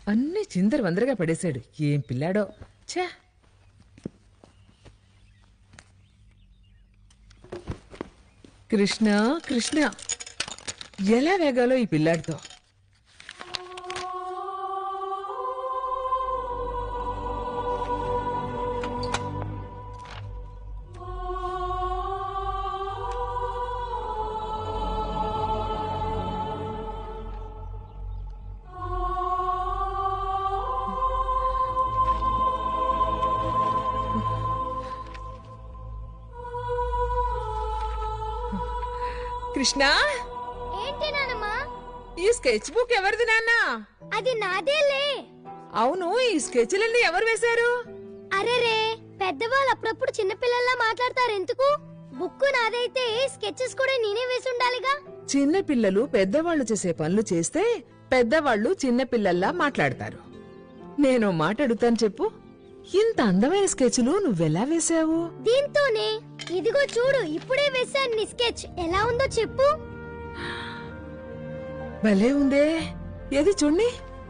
అన్నీ చిందర వందరగా పడేశాడు ఏం పిల్లాడో ఛా కృష్ణ కృష్ణ ఎలా వేగాలో ఈ పిల్లాడితో కృష్ణ ఏంటి నానమ్మా ఈ స్కెచ్ బుక్ ఎవరిది నాన్న అది నాదేలే అవును ఈ స్కెచ్లన్నీ ఎవరు వేశారు అరెరే పెద్దవాళ్ళు అప్పుడప్పుడు చిన్నపిల్లల్లా మాట్లాడతారు ఎందుకు బుక్ నాదైతే స్కెచెస్ కూడా నేనే వేసి ఉండాలిగా చిన్న పిల్లలు పెద్దవాళ్ళు చేసే పనులు చేస్తే పెద్దవాళ్ళు చిన్న పిల్లల్లా మాట్లాడతారు నేను మాట అడుగుతాను చెప్పు ఇంత అందమైన స్కెచ్లు నువ్వెలా వేశావు దీంతోనే ఇదిగో చూడు ఇప్పుడే వేశాను నీ స్కెచ్ ఎలా ఉందో చెప్పు భలే ఉందే ఏది చూడండి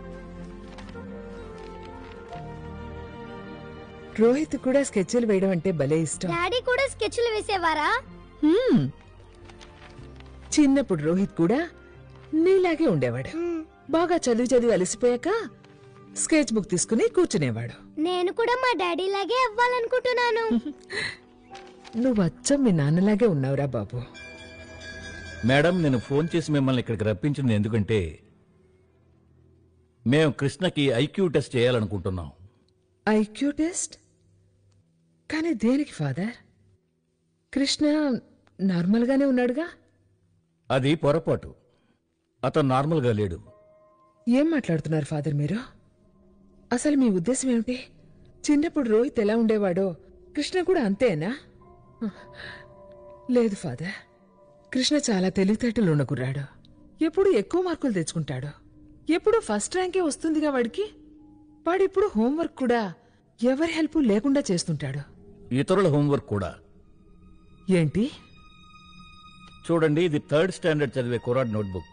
రోహిత్ కూడా స్కెచ్లు వేయడం అంటే భలే ఇష్టం డాడీ కూడా స్కెచ్లు వేసేవారా హ్మ్. చిన్నప్పుడు రోహిత్ కూడా నీలాగే ఉండేవాడు బాగా చదివి చదివి అలసిపోయాక స్కెచ్ బుక్ తీసుకుని కూర్చునేవాడు నేను కూడా మా డాడీ లాగే అవ్వాలనుకుంటున్నాను నువ్వు అచ్చం మీ నాన్నలాగే ఉన్నావురా బాబు మేడం నేను ఫోన్ చేసి మిమ్మల్ని ఇక్కడికి రప్పించింది ఎందుకంటే మేము కృష్ణకి ఐక్యూ టెస్ట్ చేయాలనుకుంటున్నాం ఐక్యూ టెస్ట్ కానీ దేనికి ఫాదర్ కృష్ణ నార్మల్గానే ఉన్నాడుగా అది పొరపాటు అతను నార్మల్గా లేడు ఏం మాట్లాడుతున్నారు ఫాదర్ మీరు అసలు మీ ఉద్దేశం ఏమిటి చిన్నప్పుడు రోహిత్ ఎలా ఉండేవాడో కృష్ణ కూడా అంతేనా లేదు ఫాదర్ కృష్ణ చాలా తెలివితేటలు ఉన్న కుర్రాడు ఎప్పుడు ఎక్కువ మార్కులు తెచ్చుకుంటాడు ఎప్పుడు ఫస్ట్ ర్యాంకే వస్తుందిగా వాడికి వాడిప్పుడు హోంవర్క్ కూడా ఎవరి హెల్ప్ లేకుండా చేస్తుంటాడు ఇతరుల హోంవర్క్ కూడా ఏంటి చూడండి ఇది థర్డ్ స్టాండర్డ్ చదివే కురాడ్ నోట్బుక్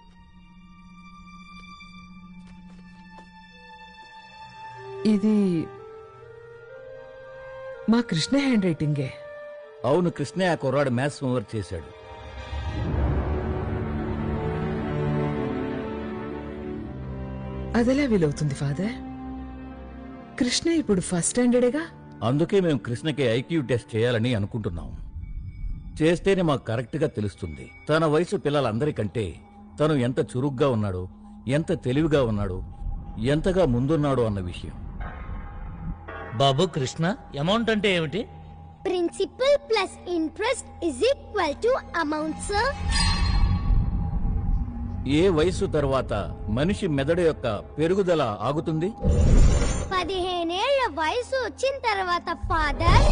ఇది మా కృష్ణ హ్యాండ్ రైటింగే అవును కృష్ణే ఆ కుర్రాడు మ్యాథ్స్ హోంవర్క్ చేశాడు అదెలా వీలవుతుంది ఫాదర్ కృష్ణ ఇప్పుడు ఫస్ట్ స్టాండర్డేగా అందుకే మేము కృష్ణకి ఐక్యూ టెస్ట్ చేయాలని అనుకుంటున్నాం చేస్తేనే మాకు కరెక్ట్గా తెలుస్తుంది తన వయసు పిల్లలందరికంటే తను ఎంత చురుగ్గా ఉన్నాడో ఎంత తెలివిగా ఉన్నాడో ఎంతగా ముందున్నాడో అన్న విషయం బాబు కృష్ణ అమౌంట్ అంటే ఏమిటి principal plus interest is equal to amount sir ఏ వయసు తర్వాత మనిషి మెదడు యొక్క పెరుగుదల ఆగుతుంది పదిహేనేళ్ల వయసు వచ్చిన తర్వాత ఫాదర్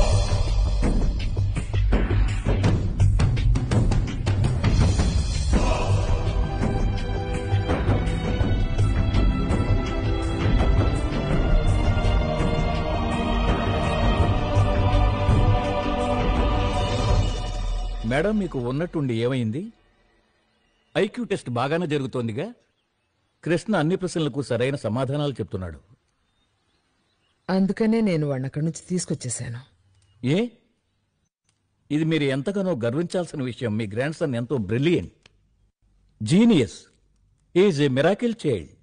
మేడం మీకు ఉన్నట్టుండి ఏమైంది ఐక్యూ టెస్ట్ బాగానే జరుగుతోందిగా కృష్ణ అన్ని ప్రశ్నలకు సరైన సమాధానాలు చెప్తున్నాడు అందుకనే నేను వాడిని అక్కడి నుంచి తీసుకొచ్చేసాను ఏ ఇది మీరు ఎంతగానో గర్వించాల్సిన విషయం మీ గ్రాండ్ సన్ ఎంతో brilliant genius is a miracle child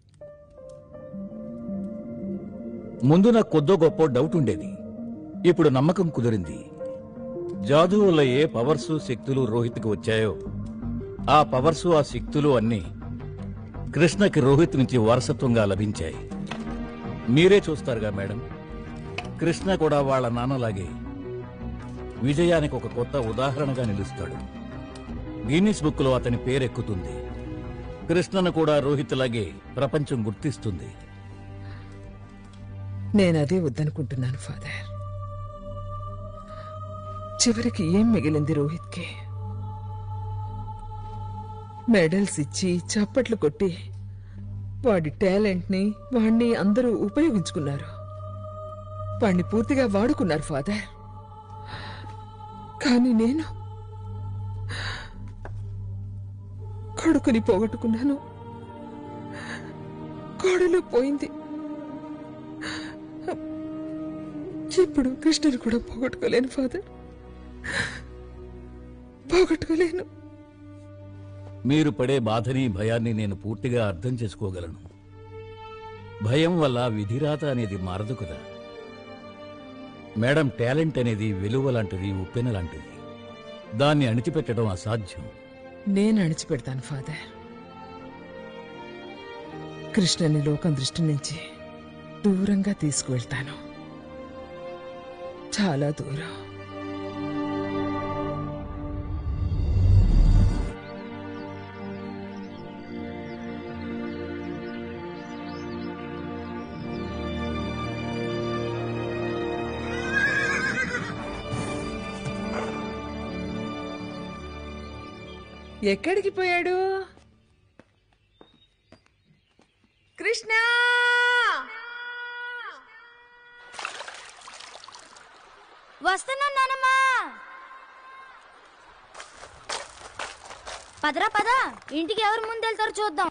ముందు నాకు కొద్దో గొప్ప డౌట్ ఉండేది ఇప్పుడు నమ్మకం కుదిరింది జాదు వల్ల ఏ పవర్సు శక్తులు రోహిత్కి వచ్చాయో ఆ పవర్సు ఆ శక్తులు అన్నీ కృష్ణకి రోహిత్ నుంచి వారసత్వంగా లభించాయి మీరే చూస్తారుగా మేడం కృష్ణ కూడా వాళ్ళ నాన్నలాగే విజయానికి ఒక కొత్త ఉదాహరణగా నిలుస్తాడు గిన్నిస్ బుక్లో అతని పేరెక్కుతుంది కృష్ణను కూడా రోహిత్ లాగే ప్రపంచం గుర్తిస్తుంది నేను అదే వద్దనుకుంటున్నాను ఫాదర్ చివరికి ఏం మిగిలింది రోహిత్కి మెడల్స్ ఇచ్చి చప్పట్లు కొట్టి వాడి టాలెంట్ని వాణ్ణి అందరూ ఉపయోగించుకున్నారు వాణ్ణి పూర్తిగా వాడుకున్నారు ఫాదర్ కానీ నేను కొడుకుని పోగొట్టుకున్నాను కోడలు పోయింది ఇప్పుడు కృష్ణని కూడా పోగొట్టుకోలేను ఫాదర్ పోగొట్టుకోలేను మీరు పడే బాధని భయాన్ని నేను పూర్తిగా అర్థం చేసుకోగలను భయం వల్ల విధిరాత అనేది మారదు కదా మేడం టాలెంట్ అనేది విలువ లాంటిది ఉప్పెన లాంటిది దాన్ని అణిచిపెట్టడం అసాధ్యం నేను అణిచిపెడతాను ఫాదర్ కృష్ణని లోకం దృష్టి నుంచి దూరంగా తీసుకువెళ్తాను చాలా దూరం ఎక్కడికి పోయాడు కృష్ణ వస్తున్నాను నానమ్మా పదరా పద ఇంటికి ఎవరు ముందు వెళ్తారో చూద్దాం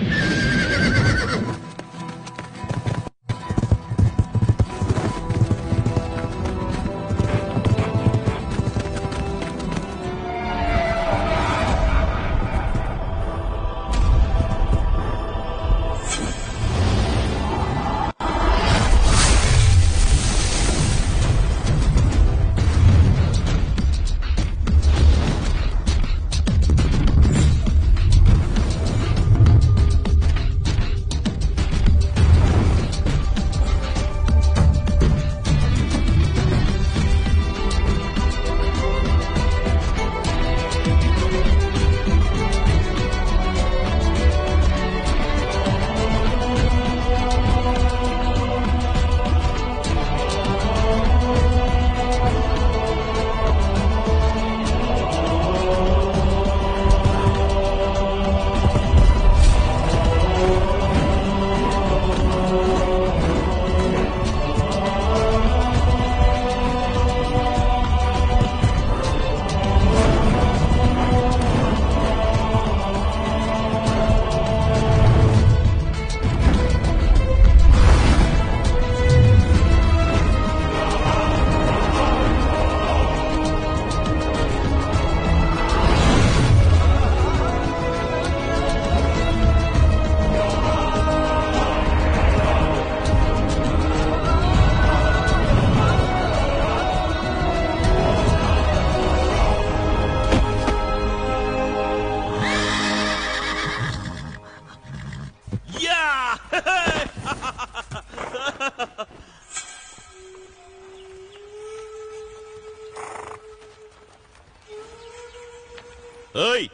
ఏయ్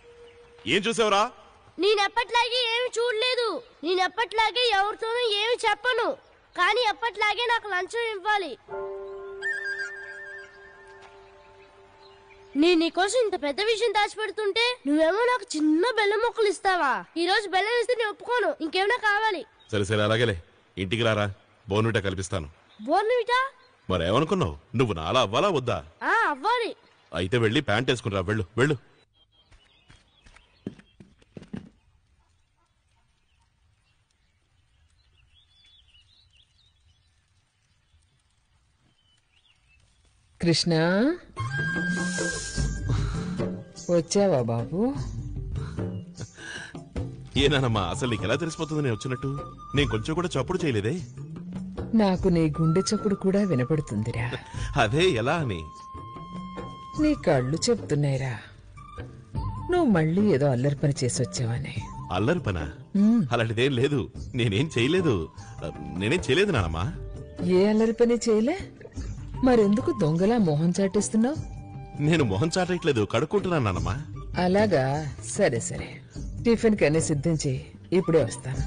ఏం చూసావురా నేను ఎప్పట్లాగే ఏమి చూడలేదు నేను ఎప్పట్లాగే ఎవరితోనూ ఏమి చెప్పను కానీ ఎప్పట్లాగే నాకు లంచం ఇవ్వాలి నేను నీకోసం ఇంత పెద్ద విషయం దాచిపెడుతుంటే నువ్వేమో నాకు చిన్న బెల్లం మొక్కలు ఇస్తావా ఈ రోజు బెల్లం ఇస్తే నేను ఒప్పుకోను ఇంకేమైనా కావాలి సరే సరే అలాగేలే ఇంటికి రారా బోనుట కల్పిస్తాను బోర్నవిటా మరేమనుకున్నావు నువ్వు నాలా అవ్వాలా వద్దా ఆ అవ్వాలి అయితే వెళ్ళి ప్యాంట్ వేసుకునిరా వెళ్ళు వెళ్ళు కృష్ణ వచ్చావా బాబు ఏనానమ్మా అసలు నీకు ఎలా తెలిసిపోతుంది నేను వచ్చినట్టు నేను కొంచెం కూడా చప్పుడు చేయలేదే నాకు నీ గుండె చప్పుడు కూడా వినపడుతుందిరా అదే ఎలా అని నీ కళ్ళు చెప్తున్నాయిరా నువ్వు మళ్ళీ ఏదో అల్లరి పని చేసి వచ్చావని అల్లరి పనా ఉమ్, అలాంటిదేం లేదు నేనేం చేయలేదు నేనేం చేయలేదు నానమ్మా ఏ అల్లరి పని చేయలే మరెందుకు దొంగలా మొహం చాటేస్తున్నావు నేను మొహం చాటట్లేదు కడుక్కుంటున్నాను నానమ్మా అలాగా సరే సరే టిఫిన్ కన్నీ సిద్ధం చేయి ఇప్పుడే వస్తాను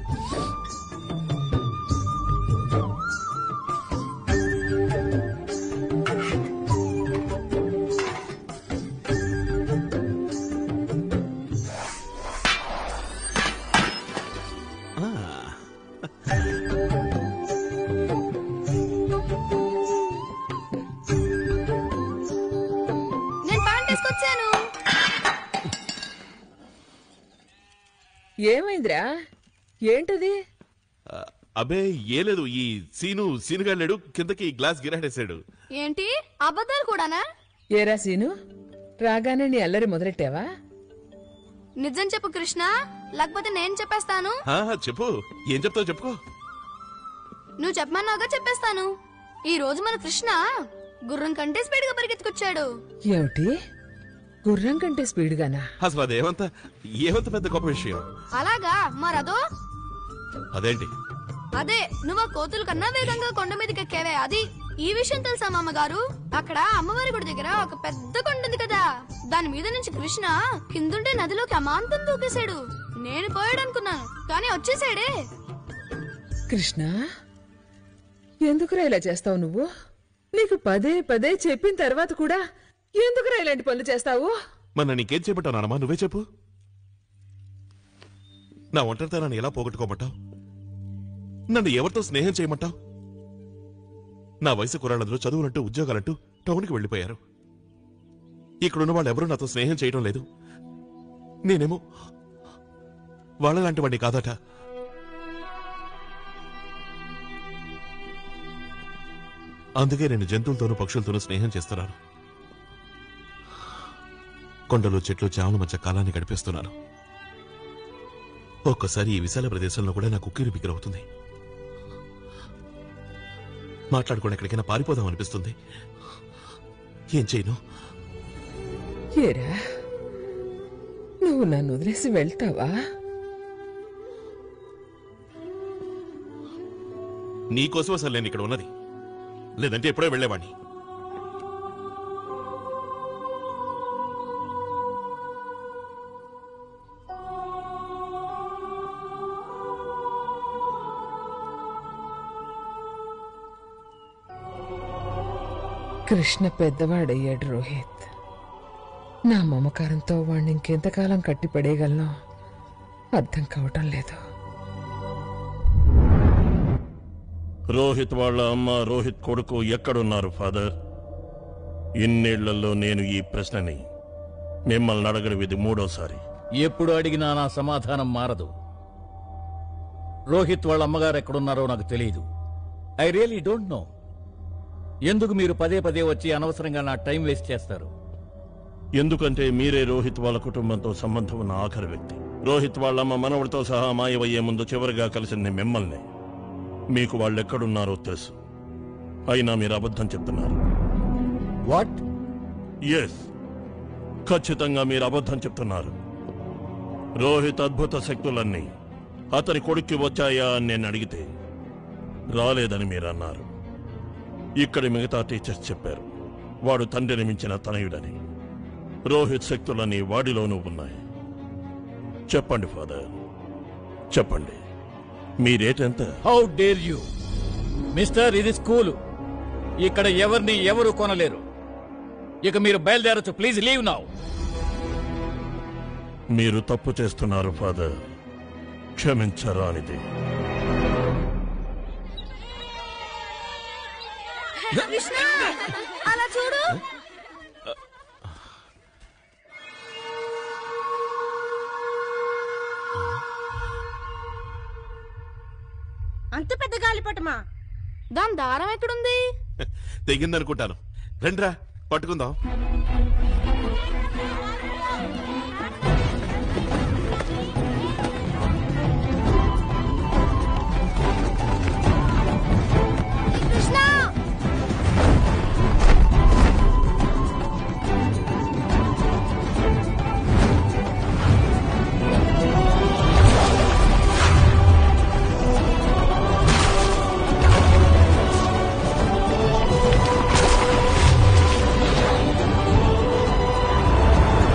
నేను ప్యాంట్ వేసుకొచ్చాను ఏమైందిరా ఏంటది అబే ఏ లేదు ఈ సీను సీనుగాళ్ళాడు కిందకి గ్లాస్ గిరాడేశాడు ఏంటి అబద్ధాలు కూడానా ఏరా సీను రాగానే నీ అల్లరి మొదలెట్టావా నిజం చెప్పు కృష్ణ లేకపోతే నేను చెప్పేస్తాను ఆ, చెప్పు ఏం చెప్తావు చెప్పుకో నువ్వు చెప్పమన్నాగా చెప్పేస్తాను ఈ రోజు మన కృష్ణ గుర్రం కంటే స్పీడ్ గా పరిగెత్తుకొచ్చాడు ఏమిటి గుర్రం కంటే స్పీడ్గానా అసలు అదేమంత ఏమంత పెద్ద గొప్ప విషయం అలాగా మరదో అదేంటి అదే నువ్వు ఆ కోతుల కన్నా వేగంగా కొండ మీదకి ఎక్కావే అది ఈ విషయం తెలుసా మామగారు అక్కడ అమ్మవారి గుడి దగ్గర ఒక పెద్ద కొండ ఉంది కదా దాని మీద నుంచి కృష్ణ కిందుంటే నదిలోకి అమాంతం దూకేశాడు నేను పోయాడు అనుకున్నాను కానీ వచ్చేసాడే కృష్ణ ఎందుకురా ఇలా చేస్తావు నువ్వు నీకు పదే పదే చెప్పిన తర్వాత కూడా ఎందుకురా ఇలాంటి పనులు చేస్తావు మన నీకేం చేయమంటావు నానమ్మా నువ్వే చెప్పు నా ఒంటరితనాన్ని ఎలా పోగొట్టుకోమంటావు నన్ను ఎవరితో స్నేహం చేయమంటావు నా వయసు కురాళ్ళందరూ చదువులంటూ ఉద్యోగాలంటూ టౌన్కి వెళ్ళిపోయారు ఇక్కడున్న వాళ్ళు ఎవరూ నాతో స్నేహం చేయడం లేదు నేనేమో వాళ్ళలాంటి వాడిని కాదట అందుకే నేను జంతువులతోనూ పక్షులతోనూ స్నేహం చేస్తున్నాను కొండలు చెట్లు చావుల మధ్య కాలాన్ని గడిపేస్తున్నాను ఒక్కోసారి ఈ విశాల ప్రదేశంలో కూడా నాకు ఉక్కిరి బిక్కిరవుతుంది మాట్లాడుకుని ఎక్కడికైనా పారిపోదాం అనిపిస్తుంది ఏం చేయను ఏరా నువ్వు నన్ను వదిలేసి వెళ్తావా నీకోసం అసలు నేను ఇక్కడ ఉన్నది లేదంటే ఎప్పుడో వెళ్ళేవాణ్ణి కృష్ణ పెద్దవాడయ్యాడు రోహిత్ నా మమకారంతో వాణ్ణి ఇంకెంతకాలం కట్టిపడేయగలను అర్థం కావటం లేదు రోహిత్ వాళ్ళ అమ్మ రోహిత్ కొడుకు ఎక్కడున్నారు ఫాదర్ ఇన్నేళ్లలో నేను ఈ ప్రశ్నని మిమ్మల్ని అడగడం ఇది మూడోసారి ఎప్పుడు అడిగినా నా సమాధానం మారదు రోహిత్ వాళ్ళ అమ్మగారు ఎక్కడున్నారో నాకు తెలియదు ఐ రియలీ డోంట్ నో ఎందుకు మీరు పదే పదే వచ్చి అనవసరంగా నా టైం వేస్ట్ చేస్తారు ఎందుకంటే మీరే రోహిత్ వాళ్ళ కుటుంబంతో సంబంధం ఉన్న ఆఖరి వ్యక్తి రోహిత్ వాళ్ళమ్మ మనవడితో సహా మాయమయ్యే ముందు చివరిగా కలిసింది మిమ్మల్ని మీకు వాళ్ళు ఎక్కడున్నారో తెలుసు అయినా మీరు అబద్ధం చెప్తున్నారు వాట్ ఎస్ ఖచ్చితంగా మీరు అబద్ధం చెప్తున్నారు రోహిత్ అద్భుత శక్తులన్నీ అతని కొడుక్కి వచ్చాయా అని నేను అడిగితే రాలేదని మీరు అన్నారు ఇక్కడి మిగతా టీచర్స్ చెప్పారు వాడు తండ్రిని మించిన తనయుడని రోహిత్ శక్తులన్నీ వాడిలోనూ ఉన్నాయి చెప్పండి ఫాదర్ చెప్పండి మీ రేట్ ఎంత హౌ డేర్ యూ మిస్టర్ ఇది స్కూలు ఇక్కడ ఎవరిని ఎవరు కొనలేరు ఇక మీరు బయలుదేరచ్చు ప్లీజ్ లీవ్ నౌ మీరు తప్పు చేస్తున్నారు ఫాదర్ క్షమించరానిది కృష్ణ అలా చూడు అంత పెద్ద గాలిపటమా దాని దారం ఎక్కడుంది తెగిందనుకుంటాను రండిరా పట్టుకుందాం కృష్ణ ఆ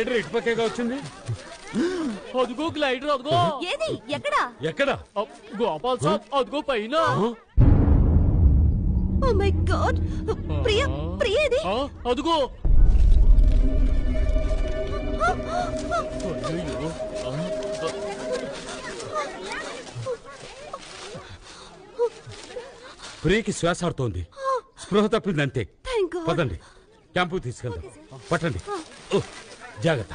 గ్లైడర్ ఇటు పక్కేగా వచ్చింది అదిగో గ్లైడర్ అదిగో ఏది ఎక్కడా ఎక్కడ అప్, గోపాల్ సాబ్ అదిగో పైన ఓ మై గాడ్ ప్రియ ప్రియ ఏది ఆ, అదిగో అయ్యయ్యో. ఆ, ఆ, ప్రియకి శ్వాస ఆడుతోంది స్పృహ తప్పింది అంతే థ్యాంక్ గాడ్ పదండి క్యాంపు తీసుకెళ్దాం పట్టండి ఓ, జాగ్రత్త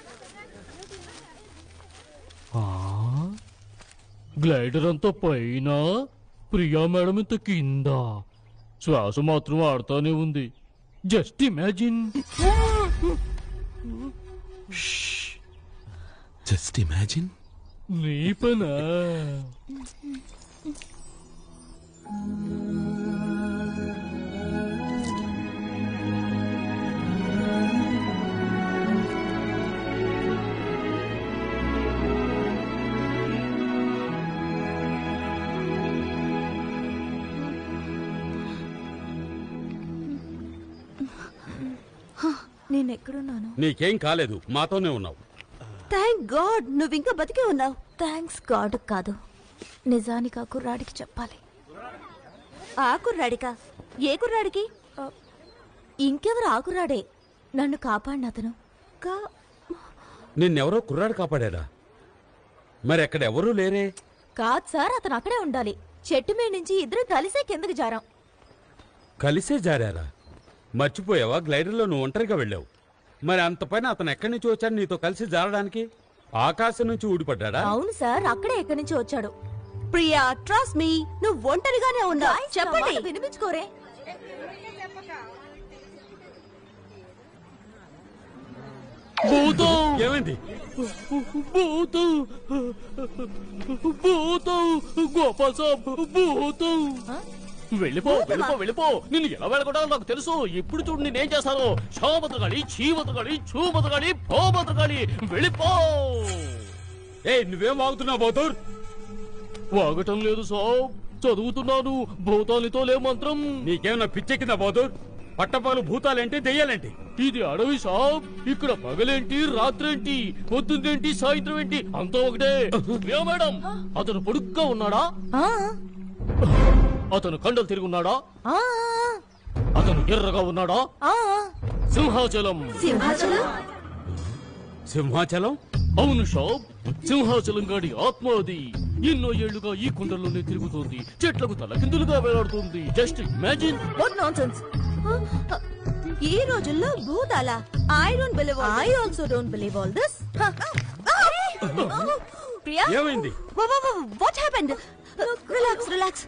ఆ, గ్లైడర్ అంతా పైన ప్రియా మేడం ఇంత కింద శ్వాస మాత్రం ఆడుతానే ఉంది జస్ట్ ఇమాజిన్ జస్ట్ ఇమాజిన్ నీ పనా నేను ఎక్కడున్నాను నీకేం కాలేదు మాతోనే ఉన్నావు థ్యాంక్ గాడ్ నువ్వు ఇంకా బతికే ఉన్నావు థ్యాంక్స్ గాడ్ కాదు నిజానికి ఆ కుర్రాడికి చెప్పాలి ఆ కుర్రాడికా ఏ కుర్రాడికి ఇంకెవరు ఆ కుర్రాడే నన్ను కాపాడిన అతను కా నిన్నెవరో కుర్రాడు కాపాడాడా మరి అక్కడ ఎవరూ లేరే కాదు సార్ అతను అక్కడే ఉండాలి చెట్టు మీద నుంచి ఇద్దరు కలిసే కిందకి జారాం కలిసే జారారా మర్చిపోయావా గ్లైడర్లో నువ్వు ఒంటరిగా వెళ్ళావు మరి అంత పైన అతను ఎక్కడి నుంచి వచ్చాడు నీతో కలిసి జారడానికి ఆకాశం నుంచి ఊడిపడ్డాడా అవును సార్ అక్కడే ఎక్కడి నుంచి వచ్చాడు ప్రియా ట్రస్ట్ మీ నువ్వు ఒంటరిగానే ఉన్నావు చెప్పండి వినిపించుకోరే భూతం ఏమైంది భూతం భూతం గోపాల్ సాబ్ భూతం వెళ్ళిపో వెళ్ళిపో వెళ్ళిపో నిన్ను ఎలా వెళ్ళగొట్టాలో నాకు తెలుసు ఇప్పుడు చూడు నేనేం చేస్తాను షోబతగాలి చీబతగాలి చూబతగాలి పోబతగాలి వెళ్ళిపో ఏ నువ్వేం వాగుతున్నావు బౌతూర్ వాగటం లేదు సాబ్ చదువుతున్నాను భూతానితో లే మంత్రం నీకేమన్నా పిచ్చెక్కిందా బౌతూర్ పట్టపాలు భూతాలేంటి దెయ్యాలేంటి ఇది అడవి సాబ్ ఇక్కడ పగలేంటి రాత్రేంటి పొద్దున్నేంటి సాయంత్రం ఏంటి అంతా ఒకటే ఏ మేడం అతను పొడుగ్గా ఉన్నాడా ఆ, అతను కండలు తిరిగి ఉన్నాడా ఆ, అతను ఎర్రగా ఉన్నాడా ఆ, సింహాచలం సింహాచలం సింహాచలం అవును షాప్ సింహాచలం గాడి ఆత్మ అది ఎన్నో ఏళ్లుగా ఈ కుండల్లోనే తిరుగుతోంది చెట్లకు తలకిందులుగా వేలాడుతుంది జస్ట్ ఇమాజిన్ వాట్ నాన్సెన్స్ ఈ రోజుల్లో భూతాల I don't believe I also don't believe all this Priya ఏమైంది what happened relax relax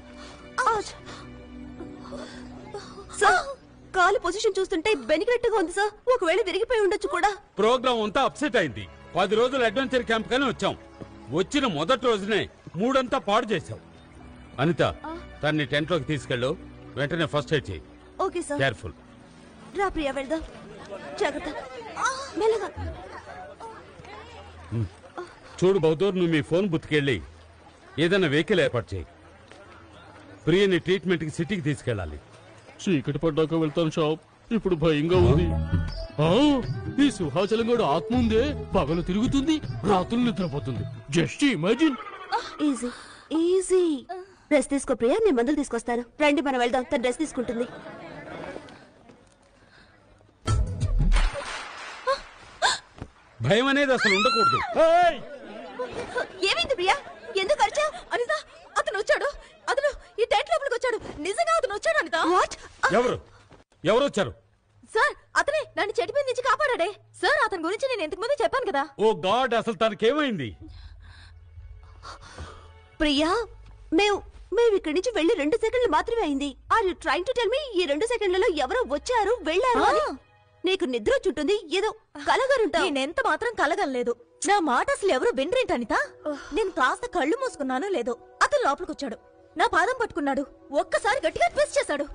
sir కాలు పొజిషన్ చూస్తుంటే బెనికినట్టుగా ఉంది సార్ ఒకవేళ విరిగిపోయి ఉండొచ్చు కూడా ప్రోగ్రామ్ అంతా అప్సెట్ అయింది పది రోజులు అడ్వెంచర్ క్యాంప్ కానీ వచ్చాం వచ్చిన మొదటి రోజునే మూడంతా పాడు చేశాం అనిత తన్ని టెంట్ లోకి తీసుకెళ్ళు వెంటనే ఫస్ట్ ఎయిడ్ చేయి ఓకే సార్ కేర్ఫుల్ రా ప్రియా వెళ్దాం జాగ్రత్త మెల్లగా చూడు బౌద్ధూర్ నువ్వు మీ ఫోన్ బుత్తుకెళ్ళి ఏదైనా వెహికల్ ఏర్పాటు చేయి ప్రియని ట్రీట్మెంట్ కి సిటీకి తీసుకెళ్ళాలి చీకటి పడ్డాక వెళ్తాను షాప్ ఇప్పుడు భయంగా ఉంది ఆ, ఈ సింహాచలం గడు ఆత్మ ఉందే పగలు తిరుగుతుంది రాత్రులు నిద్రపోతుంది just imagine easy easy dress తీసుకో ప్రియా నేను మందులు తీసుకొస్తాను రండి మనం వెళ్దాం తన డ్రెస్ తీసుకుంటుంది భయం అనేది అసలు ఉండకూడదు ఏమైంది ప్రియా ఎందుకు అరిచా అనిత అతను వచ్చాడు అతను ఈ టెంట్ లోపలికి వచ్చాడు నిజంగా అతను వచ్చాడు అనిత వాట్ ఎవరు ఎవరు వచ్చారు సార్ అతనే నన్ను చెట్టు మీద నుంచి కాపాడాడే సార్ అతని గురించి నేను ఇంతకు ముందే చెప్పాను కదా ఓ గాడ్ అసలు తనకేమైంది ప్రియా మేము మేము ఇక్కడి నుంచి వెళ్ళి రెండు సెకండ్లు మాత్రమే అయింది are you trying to tell me ఈ రెండు సెకండ్లలో ఎవరో వచ్చారు వెళ్ళారు అని నీకు నిద్ర చుట్టుంది ఏదో కలగారుంటావు నేనెంత మాత్రం కలగలేదు నా మాట అసలు ఎవరు వినరేంటనిత నేను కాస్త కళ్ళు మూసుకున్నానో లేదో అతను లోపలికొచ్చాడు నా పాదం పట్టుకున్నాడు ఒక్కసారి గట్టిగా ట్విస్ట్ చేశాడు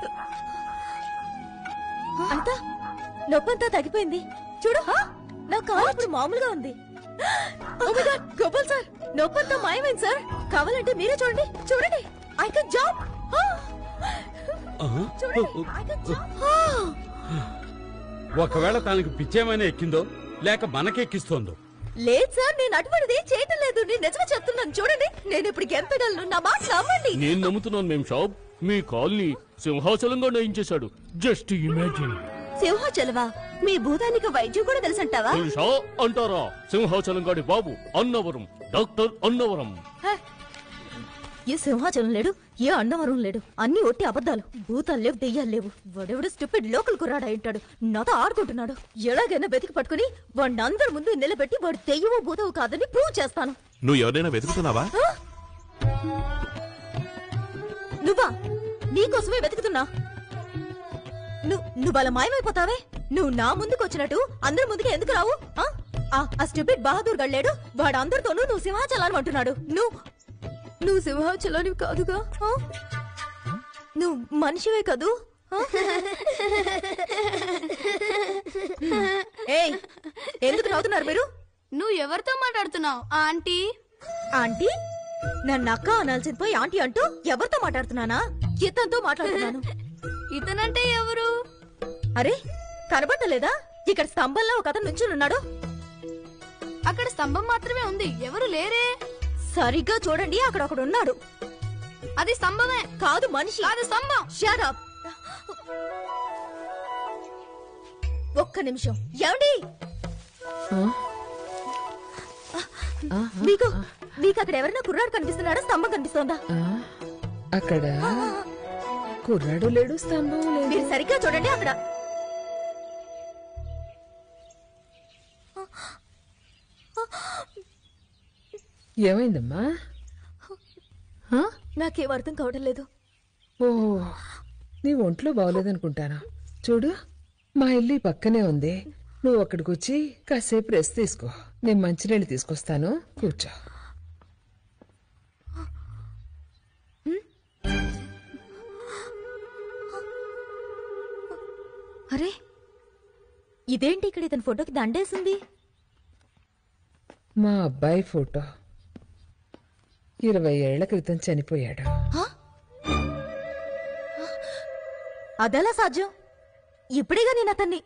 అంతా నొప్పంతా తగ్గిపోయింది చూడు నా కాలు ఇప్పుడు మామూలుగా ఉంది Oh my God, Gopal sir నొప్పంతా మాయమైంది సార్ కావాలంటే మీరే చూడండి చూడండి ఐ కెన్ జాంప్ చూడండి ఐ కెన్ జాంప్ ఒకవేళ తనకి పిచ్చేమైనా ఎక్కిందో లేక మనకెక్కిస్తోందో లేదు సార్ నేను అటువంటిది ఏం చేయటం లేదు నేను నిజమే చెప్తున్నాను చూడండి నేను ఇప్పుడు గెంతగలను నా మాట నమ్మండి నేను నమ్ముతున్నాను మేం షాప్ మీ కాల్ని సింహాచలంగా నయించేశాడు జస్ట్ ఇమాజిన్ సింహాచలవా మీ భూతానికి వైద్యం కూడా తెలుసంటావా తెలుసా అంటారా సింహాచలం గాడి బాబు అన్నవరం డాక్టర్ అన్నవరం హే. ఏ సింహాచలం లేడు ఏ అన్నవరం లేడు అన్ని ఒట్టి అబద్ధాలు భూతాలు లేవు దెయ్యాలు లేవు వాడెవడు స్టూపిడ్ లోకల్ కుర్రాడా ఉంటాడు నాతో ఆడుకుంటున్నాడు ఎలాగైనా వెతికి పట్టుకుని వాడిని అందరి ముందు నిలబెట్టి వాడు దెయ్యమో భూతవు కాదని ప్రూవ్ చేస్తాను నువ్వు ఎవరైనా వెతుకుతున్నావా నువ్వా నీకోసమే వెతుకుతున్నా నువ్వు నువ్వు అలా మాయమైపోతావే నువ్వు నా ముందుకు వచ్చినట్టు అందరి ముందుకు ఎందుకు రావు ఆ? ఆ ఆ స్టూపిడ్ బహదూర్ గళ్ళాడు వాడు అందరితోనూ నువ్వు సింహాచలాన్ని అంటున్నాడు నువ్వు నువ్వు సింహాచలానివి కాదుగా ఆ? నువ్వు మనిషివే కదూ ఆ? ఏయ్ ఎందుకు నవ్వుతున్నారు మీరు నువ్వు ఎవరితో మాట్లాడుతున్నావు ఆంటీ ఆంటీ నన్ను అక్క అనాల్సింది పోయి ఆంటీ అంటూ ఎవరితో మాట్లాడుతున్నానా ఇతనితో మాట్లాడుతున్నాను ఇతనంటే ఎవరు అరే కనబడలేదా ఇక్కడ స్తంభంలో ఒక అతను నుంచుని ఉన్నాడు అక్కడ స్తంభం మాత్రమే ఉంది ఎవరు లేరే సరిగ్గా చూడండి అక్కడ ఒకడు ఉన్నాడు అది స్తంభమే కాదు మనిషి కాదు స్తంభం Shut up. ఒక్క నిమిషం ఏమండి మీకు మీకు అక్కడ ఎవరైనా కుర్రాడు కనిపిస్తున్నాడా స్తంభం కనిపిస్తోందా ఆ, అక్కడ కుర్రాడు లేడు స్తంభం లేదు మీరు సరిగ్గా చూడండి అక్కడ ఏమైందమ్మా ఆ? నాకేం అర్థం కావడం లేదు ఓ నీ ఒంట్లో బాగోలేదనుకుంటాను చూడు మా ఇల్లు ఈ పక్కనే ఉంది నువ్వు అక్కడికి వచ్చి కాసేపు రెస్ట్ తీసుకో నేను మంచినీళ్ళు తీసుకొస్తాను కూర్చో అరే ఇదేంటి ఇక్కడ ఇతని ఫోటోకి దండేసింది మా అబ్బాయి ఫోటో ఇరవై ఏళ్ల క్రితం చనిపోయాడు అదెలా సాధ్యం ఇప్పుడేగా నేను అతన్ని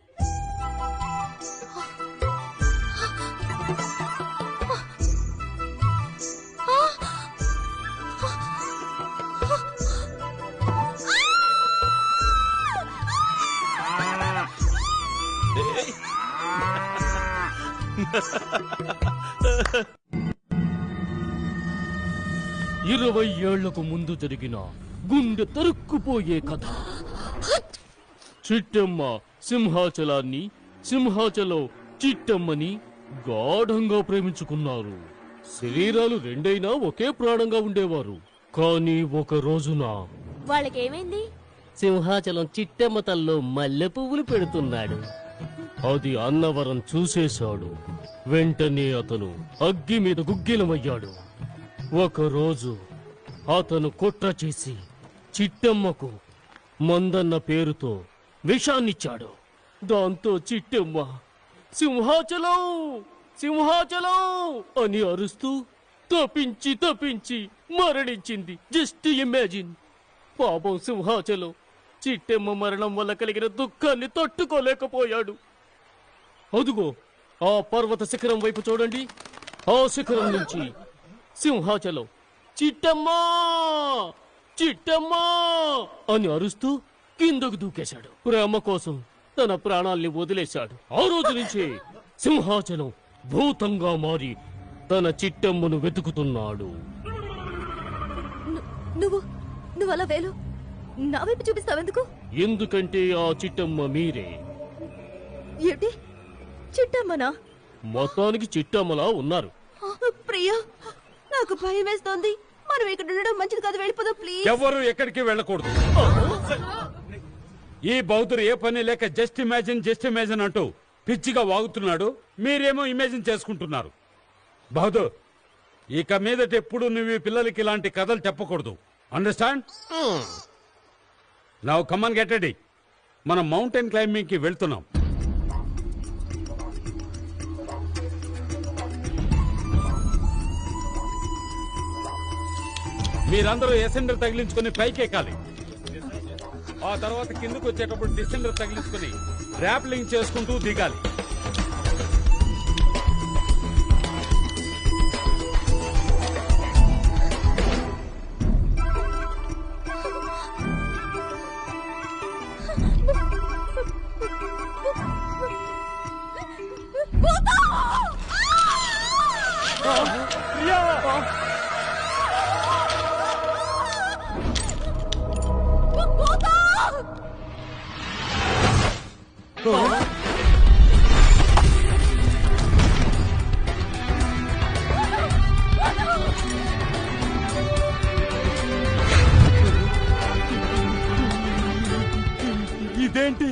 ఇరవై ఏళ్లకు ముందు జరిగిన గుండె తరుక్కుపోయే కథ చిట్టమ్మ సింహాచలాన్ని సింహాచలం చిట్టమ్మని గాఢంగా ప్రేమించుకున్నారు శరీరాలు రెండైనా ఒకే ప్రాణంగా ఉండేవారు కానీ ఒక రోజున వాళ్ళకేమైంది సింహాచలం చిట్టమ్మ తల్లో మల్లె పువ్వులు పెడుతున్నాడు అది అన్నవరం చూసేశాడు వెంటనే అతను అగ్గి మీద గుగ్గిలమయ్యాడు ఒకరోజు అతను కుట్ర చేసి చిట్టమ్మకు మందన్న పేరుతో విషాన్నిచ్చాడు దాంతో చిట్టమ్మ సింహాచలం సింహాచలం అని అరుస్తూ తప్పించి తప్పించి మరణించింది జస్ట్ ఇమాజిన్ పాపం సింహాచలం చిట్టెమ్మ మరణం వల్ల కలిగిన దుఃఖాన్ని తట్టుకోలేకపోయాడు అదుగో ఆ పర్వత శిఖరం వైపు చూడండి ఆ శిఖరం నుంచి సింహాచలం చిట్టమ్మా చిట్టమ్మా అని అరుస్తూ కిందకు దూకేశాడు ప్రేమ కోసం తన ప్రాణాల్ని వదిలేశాడు ఆ రోజు నుంచి సింహాచలం భూతంగా మారి తన చిట్టమ్మను వెతుకుతున్నాడు నువ్వు నువ్వు అలా వేలు నా వైపు చూపిస్తావెందుకు ఎందుకంటే ఆ చిట్టమ్మ మీరే ఏంటి చిట్టమ్మనా మొత్తానికి చిట్టమ్మలా ఉన్నారు ప్రియా నాకు భయం వేస్తోంది మనం ఇక్కడ ఉండడం మంచిది కాదు వెళ్ళిపోదాం ప్లీజ్ ఎవరు ఎక్కడికి వెళ్ళకూడదు ఈ బౌద్ధుడు ఏ పని లేక జస్ట్ ఇమాజిన్ జస్ట్ ఇమాజిన్ అంటూ పిచ్చిగా వాగుతున్నాడు మీరేమో ఇమాజిన్ చేసుకుంటున్నారు బహదూర్ ఇక మీదట ఎప్పుడు నువ్వు ఈ పిల్లలకి ఇలాంటి కథలు చెప్పకూడదు understand now come on get ready మనం మౌంటైన్ క్లైంబింగ్ కి వెళ్తున్నాం మీరందరూ ఎసెండర్ తగిలించుకుని పైకి ఎక్కాలి ఆ తర్వాత కిందకు వచ్చేటప్పుడు డిసెండర్ తగిలించుకుని ర్యాప్లింగ్ చేసుకుంటూ దిగాలి ఇదేంటి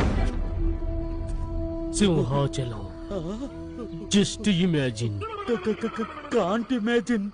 Simhachalam just imagine can't imagine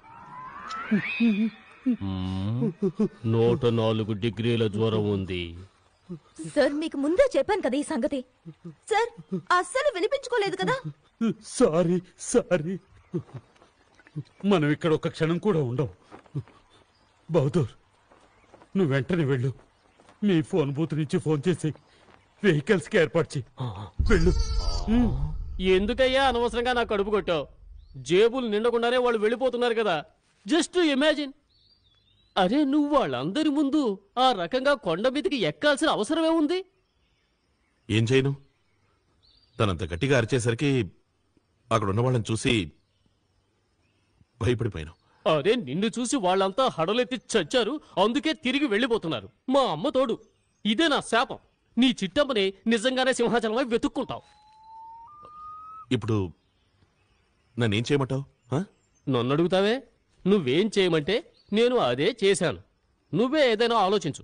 నూట నాలుగు డిగ్రీల జ్వరం ఉంది సార్ మీకు ముందే చెప్పాను కదా ఈ సంగతి సార్ అస్సలు వినిపించుకోలేదు కదా సారీ సారీ మనం ఇక్కడ ఒక క్షణం కూడా ఉండవు బహదూర్ నువ్వు వెంటనే వెళ్ళు మీ ఫోన్ బూత్ నుంచి ఫోన్ చేసి వెహికల్స్ కి ఏర్పాటు చేయి వెళ్ళు ఎందుకయ్యా అనవసరంగా నా కడుపు కొట్టావు జేబులు నిండకుండానే వాళ్ళు వెళ్ళిపోతున్నారు కదా జస్ట్ ఇమాజిన్ అరే నువ్వు వాళ్ళందరి ముందు ఆ రకంగా కొండ మీదకి ఎక్కాల్సిన అవసరమే ఉంది ఏం చేయను తనంత గట్టిగా అరిచేసరికి అక్కడ ఉన్న వాళ్ళని చూసి భయపడిపోయాను అరే నిన్ను చూసి వాళ్ళంతా హడలెత్తి చచ్చారు అందుకే తిరిగి వెళ్ళిపోతున్నారు మా అమ్మ తోడు ఇదే నా శాపం నీ చిట్టమ్మని నిజంగానే సింహాచలమై వెతుక్కుంటావు ఇప్పుడు నన్నేం చేయమంటావు నన్ను అడుగుతావే నువ్వేం చేయమంటే నేను అదే చేశాను నువ్వే ఏదైనా ఆలోచించు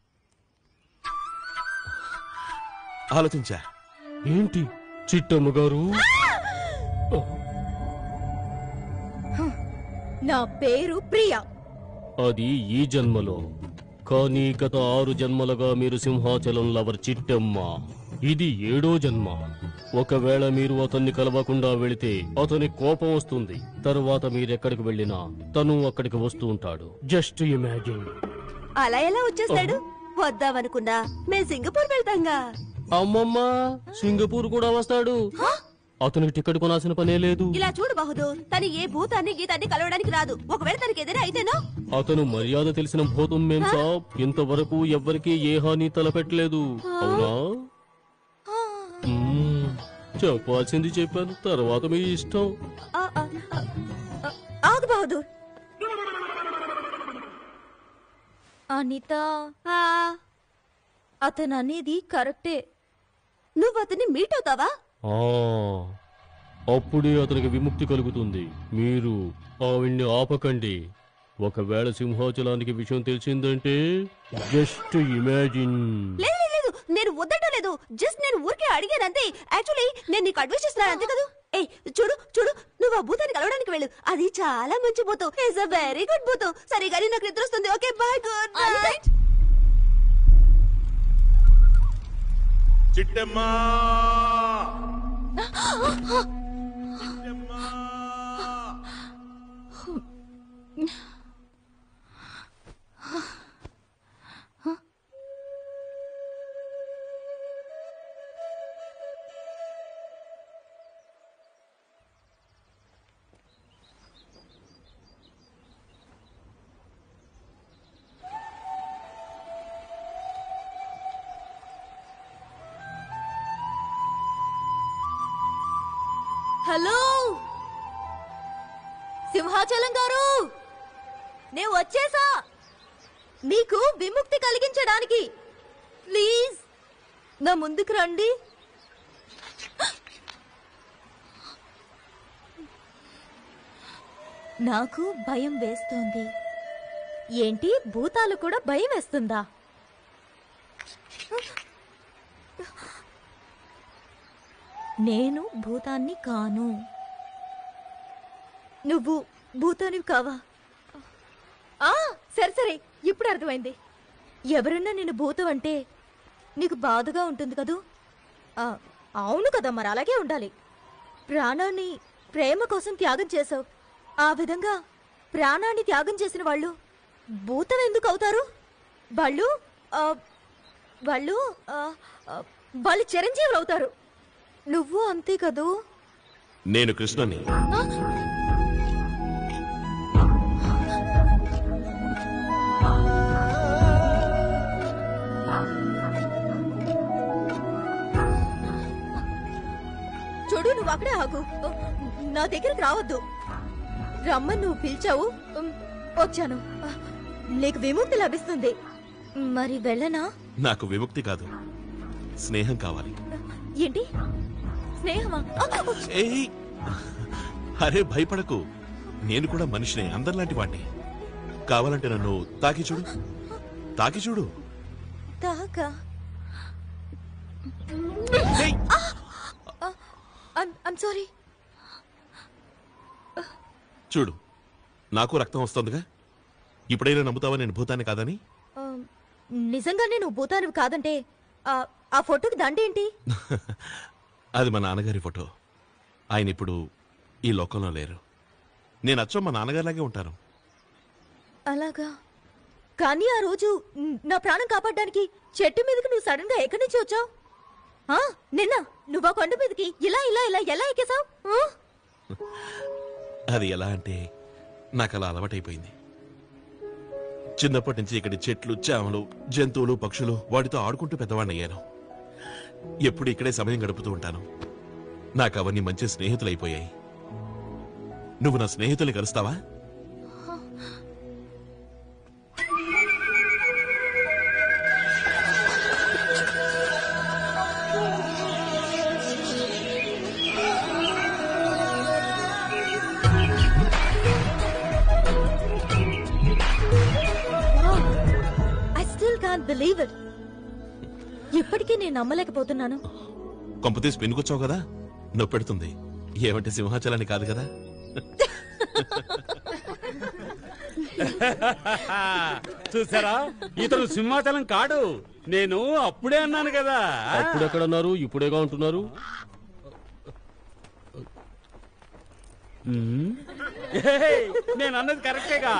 ఆలోచించా ఏంటి చిట్టమ్మ గారు నా పేరు ప్రియా అది ఈ జన్మలో కానీ గత ఆరు జన్మలుగా మీరు సింహాచలం లవర్ చిట్టమ్మ ఇది ఏడో జన్మ ఒకవేళ మీరు అతన్ని కలవకుండా వెళితే అతని కోపం వస్తుంది తరువాత మీరెక్కడికి వెళ్ళినా తను అక్కడికి వస్తూ ఉంటాడు జస్ట్ ఇమాజిన్ అలా ఎలా వచ్చేస్తాడు వద్దామనుకున్నా మేము సింగపూర్ వెళ్తాంగా అమ్మమ్మ సింగపూర్ కూడా వస్తాడు అతనికి టికెట్ కొనాల్సిన పనే లేదు ఇలా చూడు బహదూర్ తను ఏ భూతాన్ని గీతాన్ని కలవడానికి రాదు ఒకవేళ తనకి ఏదైనా అయితేనో అతను మర్యాద తెలిసిన భూతం మేం సాబ్ ఇంతవరకు ఎవ్వరికీ ఏ హాని తలపెట్టలేదు అవునా మ్మ్. చెప్పాల్సింది చెప్పాను తర్వాత మీ ఇష్టం ఆ, ఆ, ఆ, ఆ, ఆగు బహదూర్ అనిత ఆ, అతను అనేది కరెక్టే నువ్వు అతన్ని మీట్ అవుతావా ఆ, అప్పుడే అతనికి విముక్తి కలుగుతుంది మీరు ఆవిడ్ని ఆపకండి ఒకవేళ సింహాచలానికి విషయం తెలిసిందంటే జస్ట్ ఇమాజిన్ లేదు లేదు, లేదు నేను వద్దటం లేదు జస్ట్ నేను ఊరికే అడిగాను అంతే యాక్చువల్లీ నేను నీకు అడ్వైస్ చేస్తున్నాను అంతే కదా ఏ చూడు చూడు నువ్వు ఆ భూతాన్ని కలవడానికి వెళ్ళు అది చాలా మంచి భూతం ఇట్స్ అ వెరీ గుడ్ భూతం సరే కానీ నాకు నిద్ర వస్తుంది okay bye good night Chittamma hello Simhachalam garu నేను వచ్చేసా మీకు విముక్తి కలిగించడానికి ప్లీజ్ నా ముందుకు రండి నాకు భయం వేస్తోంది ఏంటి భూతాలు కూడా భయం వేస్తుందా నేను భూతాన్ని కాను నువ్వు భూతానివి కావా ఆ సరే సరే ఇప్పుడు అర్థమైంది ఎవరన్నా నేను భూతం అంటే నీకు బాధగా ఉంటుంది కదూ ఆ, అవును కదా మరి అలాగే ఉండాలి ప్రాణాన్ని ప్రేమ కోసం త్యాగం చేసావు ఆ విధంగా ప్రాణాన్ని త్యాగం చేసిన వాళ్ళు భూతం ఎందుకు అవుతారు వాళ్ళు ఆ, వాళ్ళు ఆ, ఆ, వాళ్ళు చిరంజీవులు అవుతారు నువ్వు అంతే కదూ నేను కృష్ణని ఆ? చూడు నువ్వు అక్కడే ఆగు నా దగ్గరికి రావద్దు రమ్మని నువ్వు పిలిచావు ఉమ్, వచ్చాను నీకు విముక్తి లభిస్తుంది మరి వెళ్ళనా నాకు విముక్తి కాదు స్నేహం కావాలి ఏంటి స్నేహమా ఆ, ఏయ్ అరే భయపడకు నేను కూడా మనిషినే అందరిలాంటి వాడిని కావాలంటే నన్ను తాకి చూడు తాకి చూడు తాకా ఏయ్! ఐమ్ సారీ చూడు నాకు రక్తం వస్తుందిగా ఇప్పుడైనా నమ్ముతావా నేను భూతాన్ని కాదని నిజంగానే నువ్వు భూతానివి కాదంటే ఆ, ఆ ఫోటోకి దండేంటి అది మా నాన్నగారి ఫోటో ఆయన ఇప్పుడు ఈ లోకంలో లేరు నేను అచ్చం మా నాన్నగారిలాగే ఉంటాను అలాగా కానీ ఆ రోజు న్- నా ప్రాణం కాపాడడానికి చెట్టు మీదకి నువ్వు సడన్ గా ఎక్కడి నుంచి వచ్చావు ఆ, నిన్న నువ్వు ఆ కొండ మీదకి ఇలా ఇలా ఇలా ఎలా ఎక్కేసావు అది ఎలా అంటే నాకు అలా అలవాటైపోయింది చిన్నప్పటి నుంచి ఇక్కడి చెట్లు చేమలు జంతువులు పక్షులు వాటితో ఆడుకుంటూ పెద్దవాడిని అయ్యాను ఎప్పుడు ఇక్కడే సమయం గడుపుతూ ఉంటాను నాకు అవన్నీ మంచి స్నేహితులైపోయాయి నువ్వు నా స్నేహితుల్ని కలుస్తావా I still can't believe it ఇప్పటికీ నేను నమ్మలేకపోతున్నాను కొంపతీసి పెనుకొచ్చావు కదా నొప్పెడుతుంది ఏమంటే సింహాచలాన్ని కాదు కదా చూసారా ఇతను సింహాచలం కాడు నేను అప్పుడే అన్నాను కదా అప్పుడు ఎక్కడన్నారు ఇప్పుడేగా ఉంటున్నారు ఏయ్, నేను అన్నది కరెక్టేగా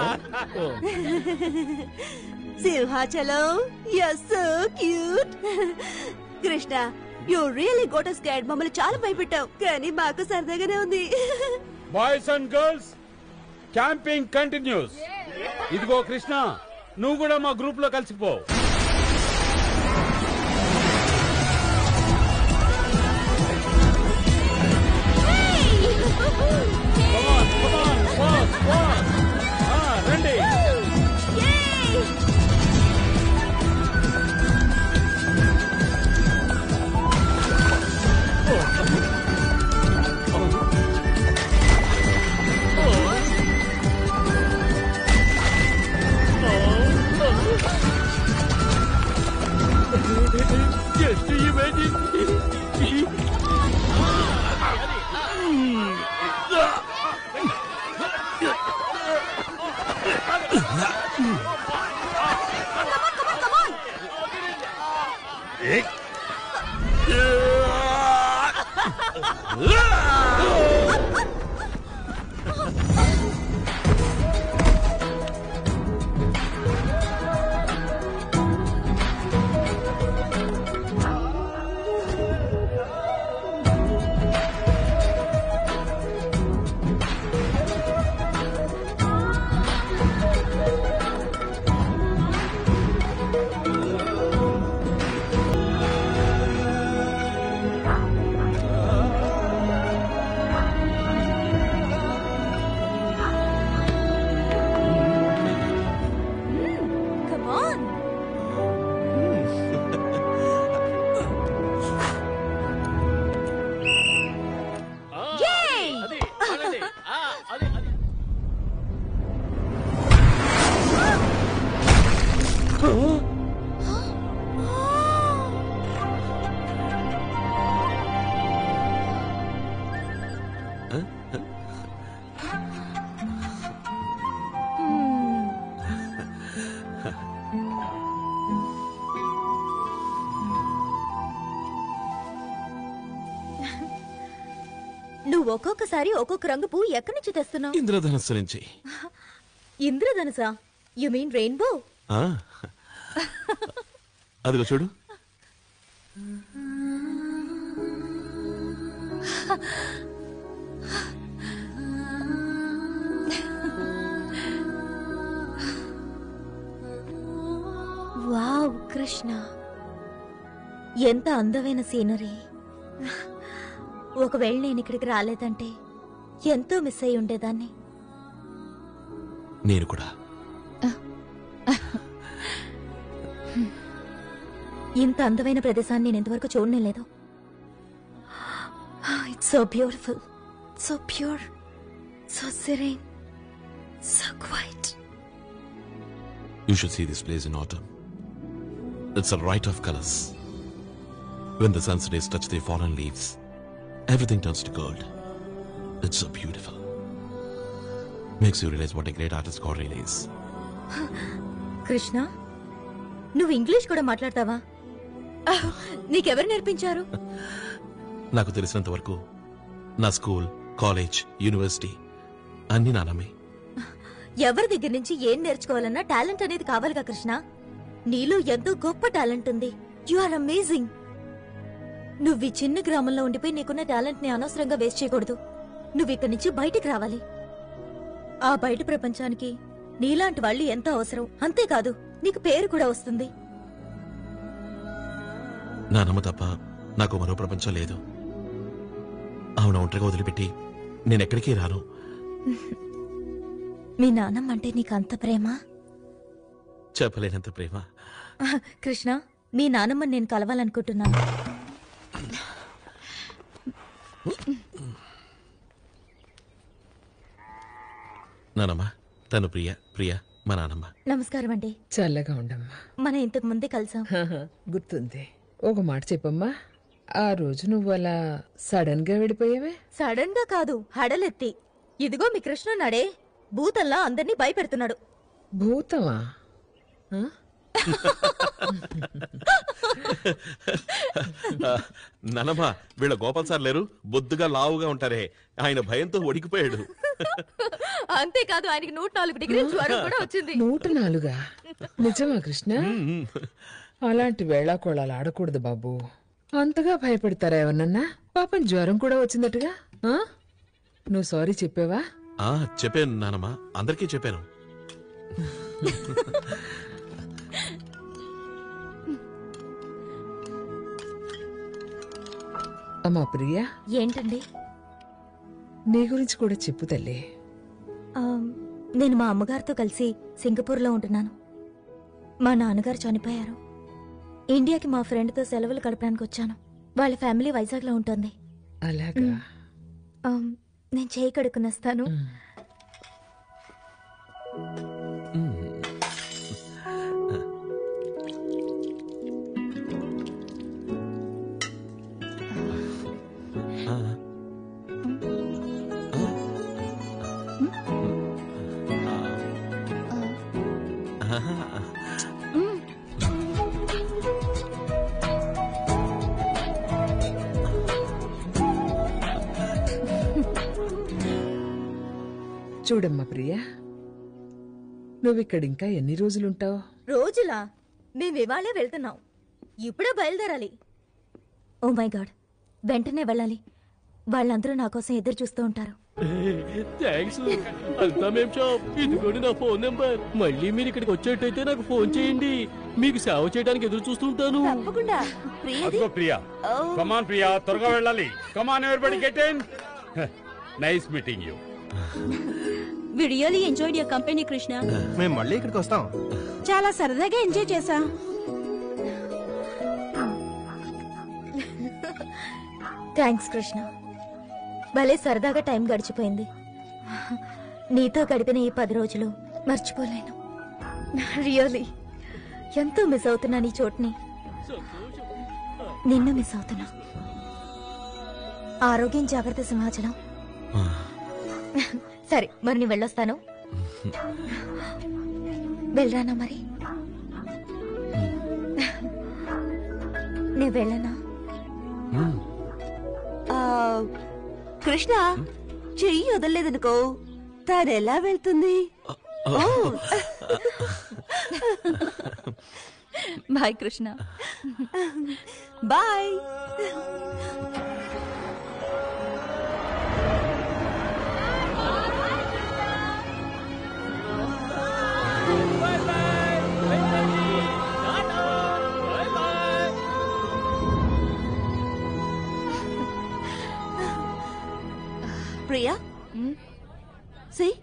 Simhachalam you so cute Krishna you really got scared మమ్మల్ని చాలా భయపెట్టావు కానీ మాకు సరదాగానే ఉంది boys and girls camping continues ఇదిగో కృష్ణ నువ్వు కూడా మా గ్రూప్ లో కలిసిపో Come on, come on, boss, boss. ఆ, రండి జస్ట్ ఇమేజిన్ Come on. అది ఆగండి. ఆ, అది అది నువ్వు ఒక్కొక్కసారి ఒక్కొక్క రంగు పువ్వు ఎక్కడి నుంచి తెస్తున్నావు ఇంద్రధనస్సు నుంచి ఇంద్రధనుసా యు మీన్ రెయిన్బో ఆ. అదిగో చూడు వావ్ కృష్ణ ఎంత అందమైన సీనరీ ఒకవేళ నేను ఇక్కడికి రాలేదంటే ఎంతో మిస్ అయి ఉండేదాన్ని నేను కూడా ఇంత అందమైన ప్రదేశాన్ని నేను ఇంతవరకు చూడనే లేదు it's so beautiful so pure so serene so quiet You should see this place in autumn. It's a riot of colors. When the sun's rays touch the fallen leaves, everything turns to gold. It's so beautiful. Makes you realize what a great artist God really is. Krishna నువ్వు English కూడా మాట్లాడతావా ఆహ్, నీకెవరు నేర్పించారు నాకు తెలిసినంత వరకు నా స్కూల్ కాలేజ్ యూనివర్సిటీ అన్ని నానమ్మే ఎవరి దగ్గర నుంచి ఏం నేర్చుకోవాలన్నా టాలెంట్ అనేది కావాలిగా కృష్ణ నీలో ఎంతో గొప్ప టాలెంట్ ఉంది యు ఆర్ అమేజింగ్ నువ్వు ఈ చిన్న గ్రామంలో ఉండిపోయి నీకున్న టాలెంట్ ని అనవసరంగా వేస్ట్ చేయకూడదు నువ్వు ఇక్కడి నుంచి బయటికి రావాలి ఆ బయట ప్రపంచానికి నీలాంటి వాళ్ళు ఎంతో అవసరం అంతేకాదు నీకు పేరు కూడా వస్తుంది నానమ్మ తప్ప నాకు మరో ప్రపంచం లేదు ఆమెను ఒంటరిగా వదిలిపెట్టి నేనెక్కడికి రాను మీ నాన్నమ్మ అంటే నీకు అంత ప్రేమ చెప్పలేనంత ప్రేమ ఆహ్, కృష్ణ మీ నాన్నమ్మని నేను కలవాలనుకుంటున్నాను నానమ్మ తను ప్రియ ప్రియ మా నానమ్మ నమస్కారం అండి చల్లగా ఉండమ్మా మనం ఇంతకు ముందే కలిసాం గుర్తుంది ఒక మాట చెప్పమ్మా ఆ రోజు నువ్వు అలా సడన్ గా వెళ్ళిపోయావే సడన్ గా కాదు హడలెత్తి ఇదిగో మీ కృష్ణ నాడే భూతల్లా అందరినీ భయపెడుతున్నాడు భూతమా ఆ? నానమ్మ వీళ్ళ గోపాల్ సార్ లేరు బొద్దుగా లావుగా ఉంటారే ఆయన భయంతో ఒడికిపోయాడు అంతేకాదు ఆయనకి నూట నాలుగు డిగ్రీల జ్వరం కూడా వచ్చింది నూట నాలుగా నిజమా కృష్ణ అలాంటి వేళాకోళాలు ఆడకూడదు బాబు అంతగా భయపెడతారా ఎవరన్నా పాపం జ్వరం కూడా వచ్చిందట్టుగా ఆ? నువ్వు సారీ చెప్పావా ఆ చెప్పాను నానమ్మ అందరికీ చెప్పాను అమ్మా ప్రియా ఏంటండి నీ గురించి కూడా చెప్పు తల్లి ఆ, నేను మా అమ్మగారితో కలిసి సింగపూర్లో ఉంటున్నాను మా నాన్నగారు చనిపోయారు ఇండియాకి మా ఫ్రెండ్తో సెలవులు గడపడానికి వచ్చాను వాళ్ళ ఫ్యామిలీ వైజాగ్లో ఉంటుంది అలాగా ఆ, నేను చేయి కడుక్కుని వస్తాను ఆ. ఆ. చూడమ్మా ప్రియా నువ్విక్కడ ఇంకా ఎన్ని రోజులుంటావు రోజులా మేము ఇవాళే వెళ్తున్నాం ఇప్పుడే బయలుదేరాలి ఓ మై గాడ్ వెంటనే వెళ్ళాలి వాళ్ళందరూ నా కోసం ఎదురు చూస్తూ ఉంటారు థ్యాంక్స్ అంతా మేం షాప్ ఇదిగోండి నా ఫోన్ నెంబర్ మళ్ళీ మీరు ఇక్కడికి వచ్చేటైతే నాకు ఫోన్ చేయండి మీకు సేవ చేయడానికి ఎదురు చూస్తుంటాను తప్పకుండా ప్రియది అదిగో ప్రియా కమాన్ ప్రియా త్వరగా వెళ్ళాలి come on everybody get in nice meeting you we really enjoyed your company Krishna మేము మళ్ళీ ఇక్కడికి వస్తాం చాలా సరదాగా ఎంజాయ్ చేసాం థ్యాంక్స్ కృష్ణ భలే సరదాగా టైం గడిచిపోయింది నీతో గడిపిన ఈ పది రోజులు మర్చిపోలేను రియలీ ఎంతో మిస్ అవుతున్నా నీ చోటుని నిన్ను మిస్ అవుతున్నా ఆరోగ్యం జాగ్రత్త సింహాచలం ఆ. సరే మరి నేను వెళ్ళొస్తాను వెళ్ళరానా మరి నేను వెళ్ళనా కృష్ణ చెయ్యి వదలలేదనుకో తానెలా వెళ్తుంది oh. Bye Krishna bye Priya See?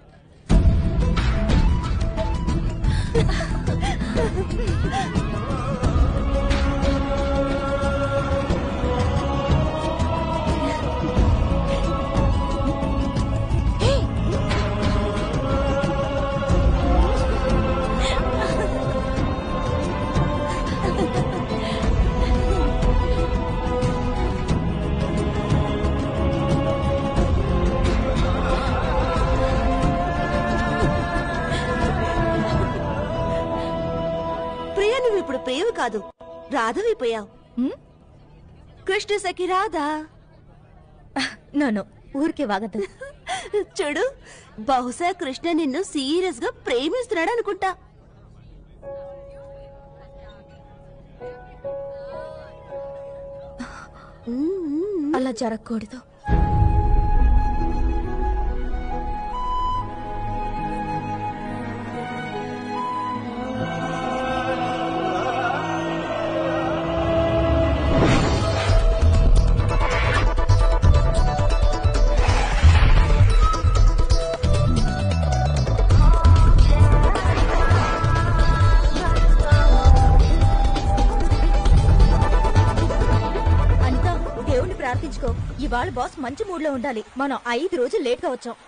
నువ్వు ఇప్పుడు ప్రేమ కాదు రాధవైపోయావు కృష్ణ సఖి రాధా నన్ను ఊరికే వాగద్దు చూడు బహుశా కృష్ణ నిన్ను సీరియస్ గా ప్రేమిస్తున్నాడు అనుకుంటా అలా జరగకూడదు అనిత దేవుణ్ణి ప్రార్థించుకో ఇవాళ బాస్ మంచి మూడ్ లో ఉండాలి మనం ఐదు రోజులు లేట్ గా వచ్చాం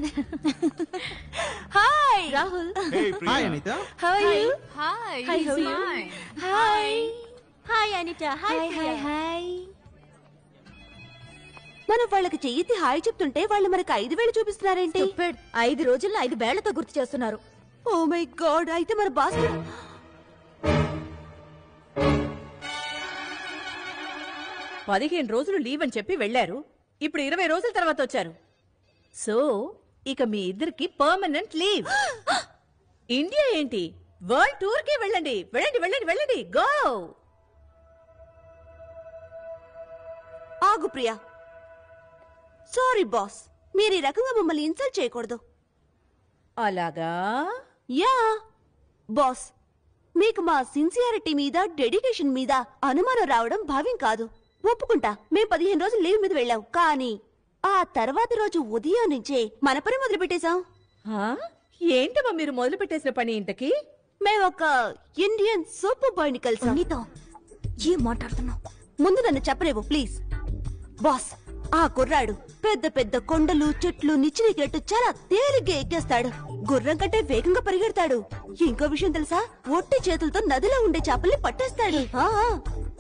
hi Rahul hi Anita hi hi hi hi hi Anita hi hi hi మనం వాళ్ళకి చెయ్యి హాయ్ చెప్తుంటే వాళ్ళు మనకి ఐదు వేలు చూపిస్తున్నారేంటి Stupid. ఐదు రోజుల్లో ఐదు వేళ్లతో గుర్తు చేస్తున్నారు ఓ మై గాడ్ అయితే మన బాస్ పదిహేను రోజులు లీవ్ అని చెప్పి వెళ్లారు ఇప్పుడు ఇరవై రోజుల తర్వాత వచ్చారు సో ఇక మీ ఇద్దరికి పర్మనెంట్ లీవ్ ఇండియా ఏంటి వరల్డ్ టూర్ కి వెళ్ళండి వెళ్ళండి వెళ్ళండి వెళ్ళండి గో ఆగు ప్రియా సారీ బాస్ మీరు ఈ రకంగా మమ్మల్ని ఇన్సల్ట్ చేయకూడదు అలాగా యా బాస్ మీకు మా సిన్సియారిటీ మీద డెడికేషన్ మీద అనుమానం రావడం భావ్యం కాదు ఒప్పుకుంటా మేం పదిహేను రోజులు లీవ్ మీద వెళ్ళాం కానీ ఆ తర్వాత రోజు ఉదయం నుంచే మన పని మొదలు పెట్టేశాం హా? ఏంటమ్మా మీరు మొదలు పెట్టేసిన పని ఇంతకి మేము ఒక ఇండియన్ సూపర్ బాయ్ ని కలిసాం నీతో ఏం మాట్లాడుతున్నావు ముందు నన్ను చెప్పలేవు ప్లీజ్ బాస్ ఆ కుర్రాడు పెద్ద పెద్ద కొండలు చెట్లు నిచ్చినకెట్టు చాలా తేలిగ్గా ఎక్కేస్తాడు గుర్రం కంటే వేగంగా పరిగెడతాడు ఇంకో విషయం తెలుసా ఒట్టి చేతులతో నదిలో ఉండే చేపల్ని పట్టేస్తాడు ఆ, ఆ.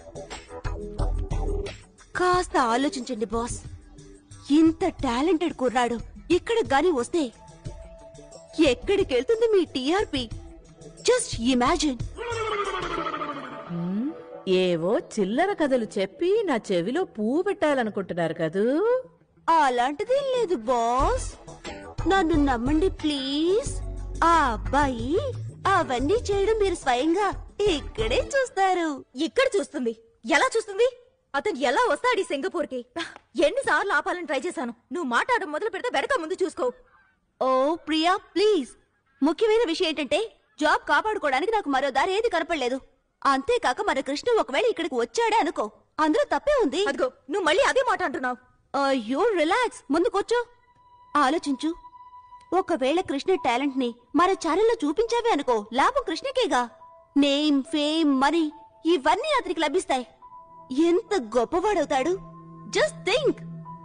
కాస్త ఆలోచించండి బాస్ ఇంత టాలెంటెడ్ కుర్రాడు ఇక్కడ గాని వస్తే ఎక్కడికి వెళ్తుంది మీ టీఆర్పీ జస్ట్ ఇమాజిన్ హ్మ్? ఏవో చిల్లర కథలు చెప్పి నా చెవిలో పువ్వు పెట్టాలనుకుంటున్నారు కదూ అలాంటిదేం లేదు బాస్ నన్ను నమ్మండి ప్లీజ్ ఆ అబ్బాయి అవన్నీ చేయడం మీరు స్వయంగా ఇక్కడే చూస్తారు ఇక్కడ చూస్తుంది ఎలా చూస్తుంది అతను ఎలా వస్తాడు ఈ సింగపూర్ కి ఎన్నిసార్లు ఆపాలని ట్రై చేశాను నువ్వు మాట్లాడడం మొదలు పెడితే వెనక ముందు చూసుకో ఓ ప్రియా ప్లీజ్ ముఖ్యమైన విషయం ఏంటంటే జాబ్ కాపాడుకోవడానికి నాకు మరో దారి ఏది కనపడలేదు అంతేకాక మన కృష్ణ ఒకవేళ ఇక్కడికి వచ్చాడే అనుకో అందులో తప్పే ఉంది అదిగో నువ్వు మళ్ళీ అదే మాట అంటున్నావు అయ్యో రిలాక్స్ ముందు కూర్చో ఆలోచించు ఒకవేళ కృష్ణ టాలెంట్ ని మన ఛానల్లో చూపించావే అనుకో లాభం కృష్ణకేగా నేమ్ ఫేమ్ మనీ ఇవన్నీ అతనికి లభిస్తాయి ఎంత గొప్పవాడవుతాడు జస్ట్ థింక్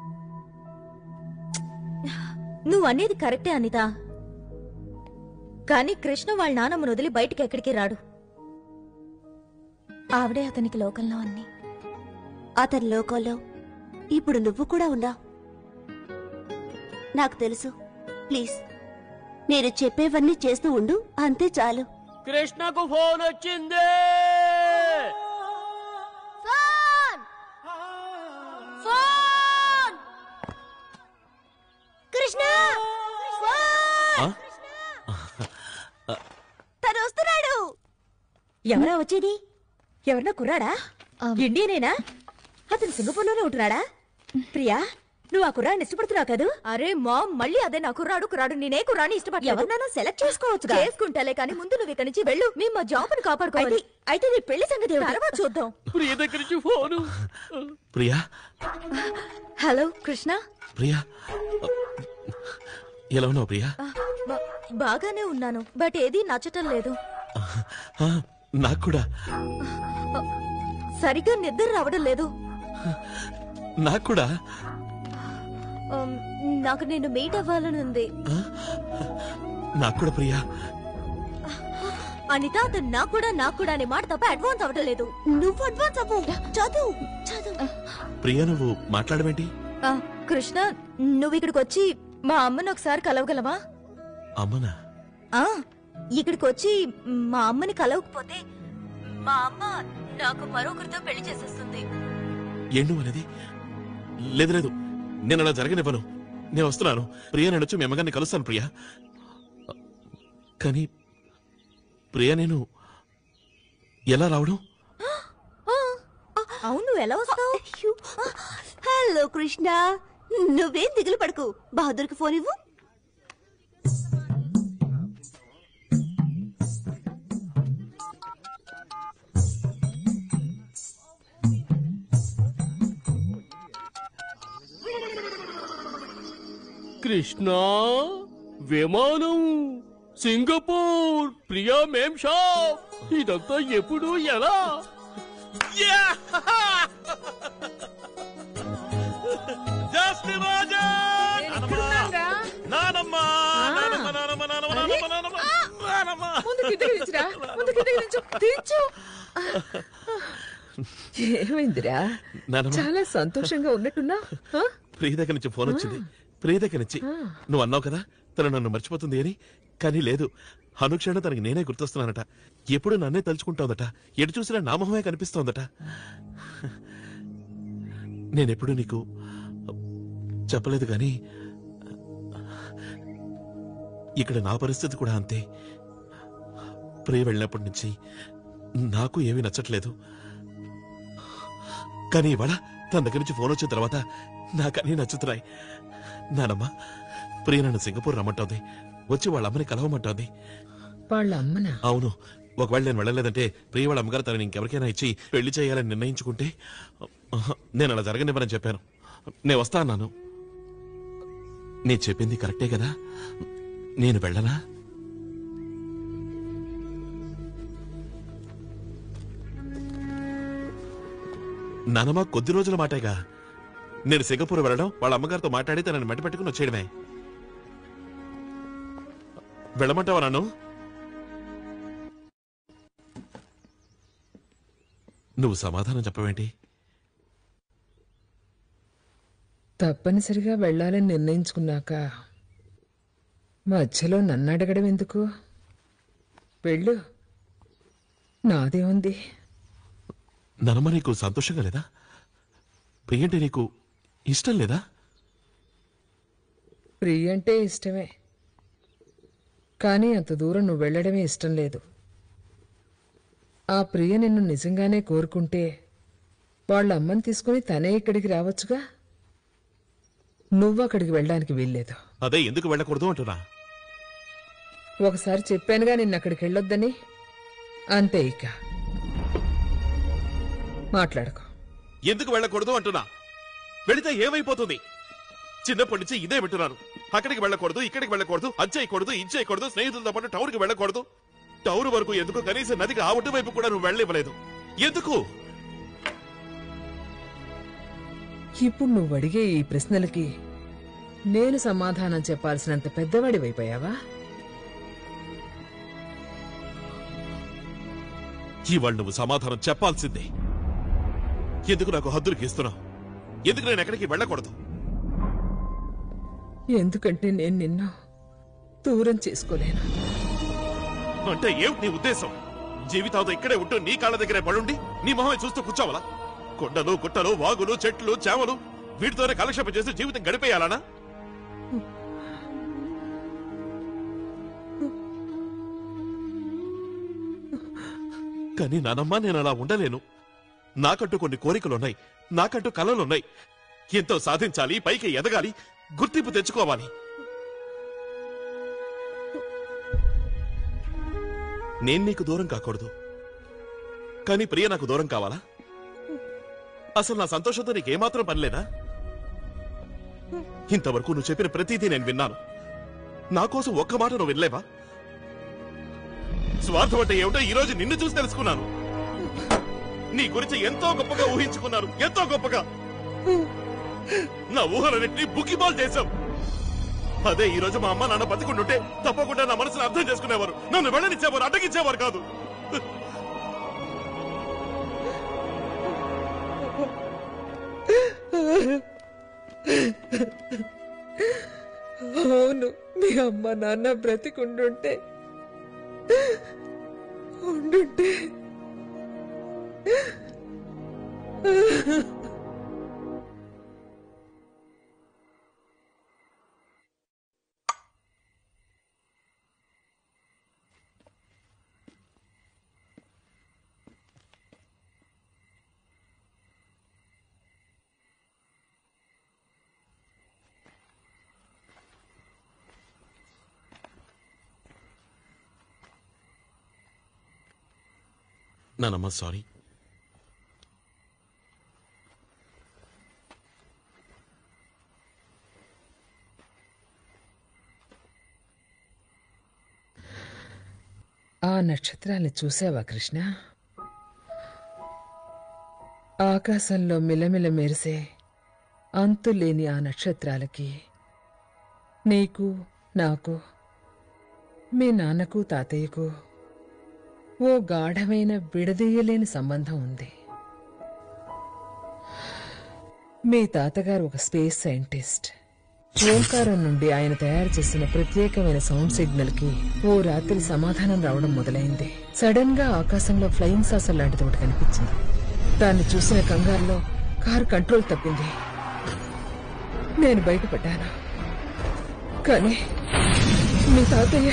నువ్వు అనేది కరెక్టే అనిత కానీ కృష్ణ వాళ్ళ నాన్నమ్మను వదిలి బయటికి ఎక్కడికి రాడు ఆవిడే అతనికి లోకంలో అన్ని అతని లోకంలో ఇప్పుడు నువ్వు కూడా ఉన్నా నాకు తెలుసు ప్లీజ్ నేను చెప్పేవన్నీ చేస్తూ ఉండు అంతే చాలు కృష్ణకు ఫోన్ వచ్చింది కృష్ణ ఆ? తను వస్తున్నాడు ఎవరా వచ్చేది ఎవరన్నా కుర్రాడా ఇండియనేనా అతను సింగపూర్ లోనే ఉంటున్నాడా ప్రియా నువ్వు ఆ కుర్రాడిని ఇష్టపడుతున్నావు కదూ అరే మా మళ్ళీ అదే నా కుర్రాడు కుర్రాడు నేనే కుర్రాడిని ఇష్టపడి ఎవరినైనా సెలెక్ట్ చేసుకోవచ్చు చేసుకుంటాలే కానీ ముందు నువ్వు ఇక్కడి నుంచి వెళ్ళు మేము మా జాబ్ ని కాపాడుకోవాలి అయితే నీ పెళ్లి సంగతి ఏమిటి? తర్వాత చూద్దాం ప్రియ దగ్గర నుంచి ఫోను ప్రియా హలో కృష్ణ ప్రియా ఎలా ఉన్నావు ప్రియా బా- బాగానే ఉన్నాను బట్ ఏది నచ్చటం లేదు ఆ, నాకు కూడా సరిగ్గా నిద్ర రావడం లేదు నాకు కూడా ఉమ్, నాకు నేను మీట్ అవ్వాలని ఉంది నాకు కూడా ప్రియా అనిత అతను నాకు కూడా నాకు కూడా అనే మాట తప్ప అడ్వాన్స్ అవ్వడం లేదు నువ్వు అడ్వాన్స్ అవ్వు చదువు చదువు ప్రియా నువ్వు మాట్లాడమేంటి ఆ, కృష్ణ నువ్వు ఇక్కడికి వచ్చి మా అమ్మని ఒకసారి కలవగలవా అమ్మనా ఆ ఇక్కడికి వచ్చి మా అమ్మని కలవకపోతే మా అమ్మ నాకు మరొకరితో పెళ్లి చేసేస్తుంది ఏండు అనేది లేదు లేదు నేను అలా జరగనివ్వను నేను వస్తున్నాను ప్రియా నేను వచ్చి మీ అమ్మగారిని కలుస్తాను ప్రియా కానీ ప్రియా నేను ఎలా రావడం అవును ఎలా వస్తావు హలో కృష్ణ నువ్వేం దిగులు పడకు బహదూర్కి ఫోన్ ఇవ్వు కృష్ణ విమానం సింగపూర్ ప్రియా మేం షాప్ ఇదంతా ఎప్పుడు ఎలా నానమ్మా నానమ్మ నానమ్మ నానమ్మ నానమ్మ నానమ్మ నానమ్మ ముందు కిందకి దించురా ముందు కిందకి దించు దించు ఏమైందిరా నానమ్మ. చాలా సంతోషంగా ఉన్నట్టున్నా ఆ? ప్రియ దగ్గర నుంచి ఫోన్ వచ్చింది ప్రియ దగ్గర నుంచి నువ్వు అన్నావు కదా తను నన్ను మర్చిపోతుంది అని కానీ లేదు అనుక్షణం తనకి నేనే గుర్తొస్తున్నానట ఎప్పుడు నన్నే తలుచుకుంటోందట ఎటు చూసినా నా మొహమే కనిపిస్తోందట నేనెప్పుడు నీకు చెప్పలేదు కానీ ఇక్కడ నా పరిస్థితి కూడా అంతే ప్రియ వెళ్ళినప్పటి నుంచి నాకు ఏమీ నచ్చట్లేదు కానీ ఇవాళ తన దగ్గర నుంచి ఫోన్ వచ్చిన తర్వాత నాకన్నీ నచ్చుతున్నాయి నానమ్మ ప్రియ నన్ను సింగపూర్ రమ్మంటోంది వచ్చి వాళ్ళ అమ్మని కలవమంటోంది వాళ్ళ అమ్మనా అవును ఒకవేళ నేను వెళ్ళలేదంటే ప్రియ వాళ్ళ అమ్మగారు తనని ఇంకెవరికైనా ఇచ్చి పెళ్లి చేయాలని నిర్ణయించుకుంటే ఆహా, నేను అలా జరగనివ్వనని చెప్పాను నేను వస్తా అన్నాను నేను చెప్పింది కరెక్టే కదా నేను వెళ్ళనా నానమ్మ కొద్ది రోజుల మాటేగా నేను సింగపూర్ వెళ్ళడం వాళ్ళ అమ్మగారితో మాట్లాడి తనని మెట పెట్టుకుని వచ్చేయడమే వెళ్ళమంటావా నన్ను నువ్వు సమాధానం చెప్పవేంటి తప్పనిసరిగా వెళ్ళాలని నిర్ణయించుకున్నాక మధ్యలో నన్ను అడగడం ఎందుకు వెళ్ళు నాదే ఉంది ననమ్మ నీకు సంతోషంగా లేదా ప్రియంటే నీకు ఇష్టం లేదా ప్రియ అంటే ఇష్టమే కానీ అంత దూరం నువ్వు వెళ్ళడమే ఇష్టం లేదు ఆ ప్రియ నిన్ను నిజంగానే కోరుకుంటే వాళ్ళ అమ్మని తీసుకుని తనే ఇక్కడికి రావచ్చుగా నువ్వు అక్కడికి వెళ్ళడానికి వీల్లేదు అదే ఎందుకు వెళ్ళకూడదు అంటున్నా ఒకసారి చెప్పానుగా నిన్న అక్కడికి వెళ్ళొద్దని అంతే ఇక మాట్లాడుకో ఎందుకు వెళ్ళకూడదు అంటున్నా వెళితే ఏమైపోతుంది చిన్నప్పటి నుంచి ఇదే వింటున్నాను అక్కడికి వెళ్ళకూడదు ఇక్కడికి వెళ్ళకూడదు అది చేయకూడదు ఇది చేయకూడదు స్నేహితులతో పాటు టౌన్కి వెళ్ళకూడదు టౌన్ వరకు ఎందుకు కనీసం నదికి ఆ ఒడ్డు వైపు కూడా నువ్వు వెళ్ళనివ్వలేదు ఎందుకు ఇప్పుడు నువ్వు అడిగే ఈ ప్రశ్నలకి నేను సమాధానం చెప్పాల్సినంత పెద్దవాడివైపోయావా ఇవాళ నువ్వు సమాధానం చెప్పాల్సిందే ఎందుకు నాకు హద్దులు గీస్తున్నావు ఎందుకు నేను ఎక్కడికి వెళ్ళకూడదు ఎందుకంటే నేను నిన్ను దూరం చేసుకోలేను అంటే ఏమిటి నీ ఉద్దేశం జీవితాంతో ఇక్కడే ఉంటూ నీ కాళ్ళ దగ్గరే పడుండి నీ మొహమే చూస్తూ కూర్చోవాలా కొండలు గుట్టలు వాగులు చెట్లు చేమలు వీటితోనే కాలక్షేపం చేసి జీవితం గడిపేయాలనా కానీ నానమ్మ నేను అలా ఉండలేను నాకంటూ కొన్ని కోరికలున్నాయి నాకంటూ కలలున్నాయి ఎంతో సాధించాలి పైకి ఎదగాలి గుర్తింపు తెచ్చుకోవాలి నేను నీకు దూరం కాకూడదు కానీ ప్రియ నాకు దూరం కావాలా అసలు నా సంతోషంతో నీకేమాత్రం పనిలేదా ఇంతవరకు నువ్వు చెప్పిన ప్రతిదీ నేను విన్నాను నా కోసం ఒక్క మాట నువ్వు వినలేవా స్వార్థం అంటే ఏమిటో ఈ రోజు నిన్ను చూసి తెలుసుకున్నాను నీ గురించి ఎంతో గొప్పగా ఊహించుకున్నాను ఎంతో గొప్పగా నా ఊహలన్నింటినీ బుక్కిబాల్ చేశావు అదే ఈ రోజు మా అమ్మ నాన్న బతికుంటుంటే తప్పకుండా నా మనసును అర్థం చేసుకునేవారు నన్ను వెళ్ళనిచ్చేవారు అడ్డగించేవారు కాదు అవును మీ అమ్మ నాన్న బ్రతికుండుంటే ఉండుంటే నానమ్మ సారీ ఆ నక్షత్రాల్ని చూసావా కృష్ణ ఆకాశంలో మిలమిల మెరిసే అంతులేని ఆ నక్షత్రాలకి నీకు నాకు మీ నాన్నకు తాతయ్యకు ఓ గాఢమైన విడదీయలేని సంబంధం ఉంది మీ తాతగారు ఒక స్పేస్ సైంటిస్ట్ ఓంకారం నుండి ఆయన తయారు చేసిన ప్రత్యేకమైన సౌండ్ సిగ్నల్ కి ఓ రాత్రి సమాధానం రావడం మొదలైంది సడన్ గా ఆకాశంలో ఫ్లయింగ్ సాసర్ లాంటిది ఒకటి కనిపించింది దాన్ని చూసిన కంగారులో కారు కంట్రోల్ తప్పింది నేను బయటపడ్డాను కానీ మీ తాతయ్య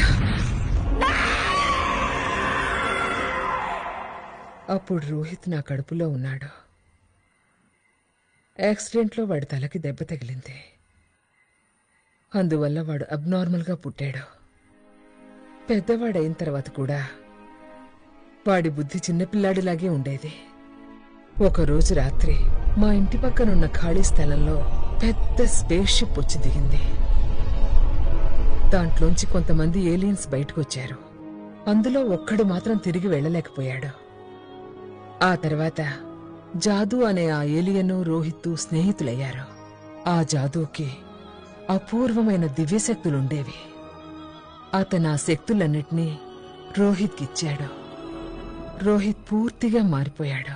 అప్పుడు రోహిత్ నా కడుపులో ఉన్నాడు యాక్సిడెంట్లో వాడి తలకి దెబ్బ తగిలింది అందువల్ల వాడు అబ్నార్మల్గా పుట్టాడు పెద్దవాడైన తర్వాత కూడా వాడి బుద్ధి చిన్నపిల్లాడిలాగే ఉండేది ఒకరోజు రాత్రి మా ఇంటి పక్కనున్న ఖాళీ స్థలంలో పెద్ద స్పేస్ షిప్ వచ్చి దిగింది దాంట్లోంచి కొంతమంది ఏలియన్స్ బయటకొచ్చారు అందులో ఒక్కడు మాత్రం తిరిగి వెళ్ళలేకపోయాడు ఆ తర్వాత జాదు అనే ఆ ఏలియను రోహిత్తు స్నేహితులయ్యారు ఆ జాదూకి అపూర్వమైన దివ్యశక్తులుండేవి అతను ఆ శక్తులన్నిటినీ రోహిత్కిచ్చాడు రోహిత్ పూర్తిగా మారిపోయాడు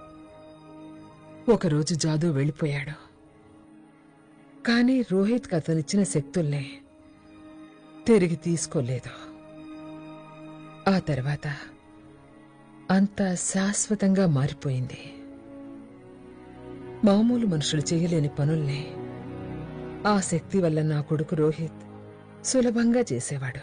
ఒకరోజు జాదు వెళ్ళిపోయాడు కానీ రోహిత్కి అతనిచ్చిన శక్తుల్ని తిరిగి తీసుకోలేదు ఆ తర్వాత అంతా శాశ్వతంగా మారిపోయింది మామూలు మనుషులు చేయలేని పనుల్ని ఆ శక్తి వల్ల నా కొడుకు రోహిత్ సులభంగా చేసేవాడు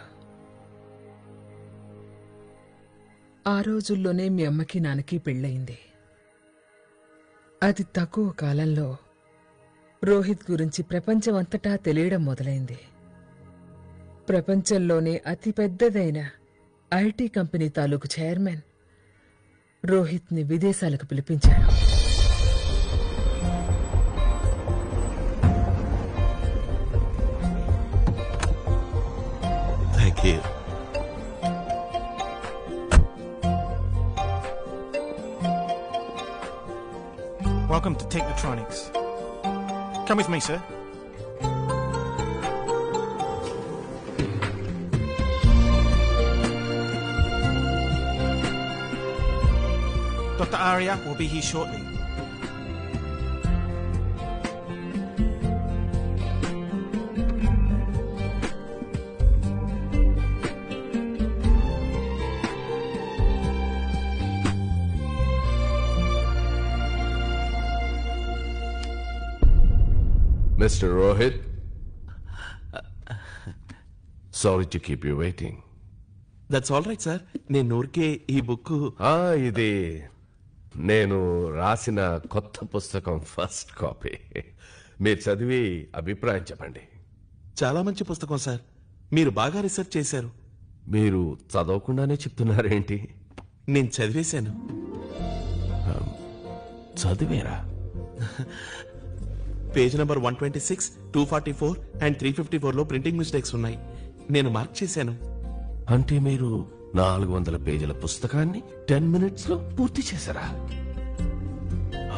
ఆ రోజుల్లోనే మీ అమ్మకి నాన్నకి పెళ్ళయింది అతి తక్కువ కాలంలో రోహిత్ గురించి ప్రపంచమంతటా తెలియడం మొదలైంది ప్రపంచంలోనే అతి పెద్దదైన ఐటీ కంపెనీ తాలూకు చైర్మన్ రోహిత్ని విదేశాలకు పిలిపించాడు thank you Welcome to Technotronics. Come with me, sir. Dr. Arya will be here shortly. Mr. Rohit? Sorry to keep you waiting. That's all right sir నేను ఊరికే ఈ బుక్ ఆ, ఇది నేను రాసిన కొత్త పుస్తకం ఫస్ట్ కాపీ మీరు చదివి అభిప్రాయం చెప్పండి చాలా మంచి పుస్తకం సార్ మీరు బాగా రీసెర్చ్ చేశారు మీరు చదవకుండానే చెప్తున్నారేంటి నేను చదివేశాను చదివేరా page number one twenty six two forty four and three fifty four లో ప్రింటింగ్ మిస్టేక్స్ ఉన్నాయి నేను మార్క్ చేశాను అంటే మీరు నాలుగు వందల పేజీల పుస్తకాన్ని టెన్ మినిట్స్ లో పూర్తి చేశారా ఆ.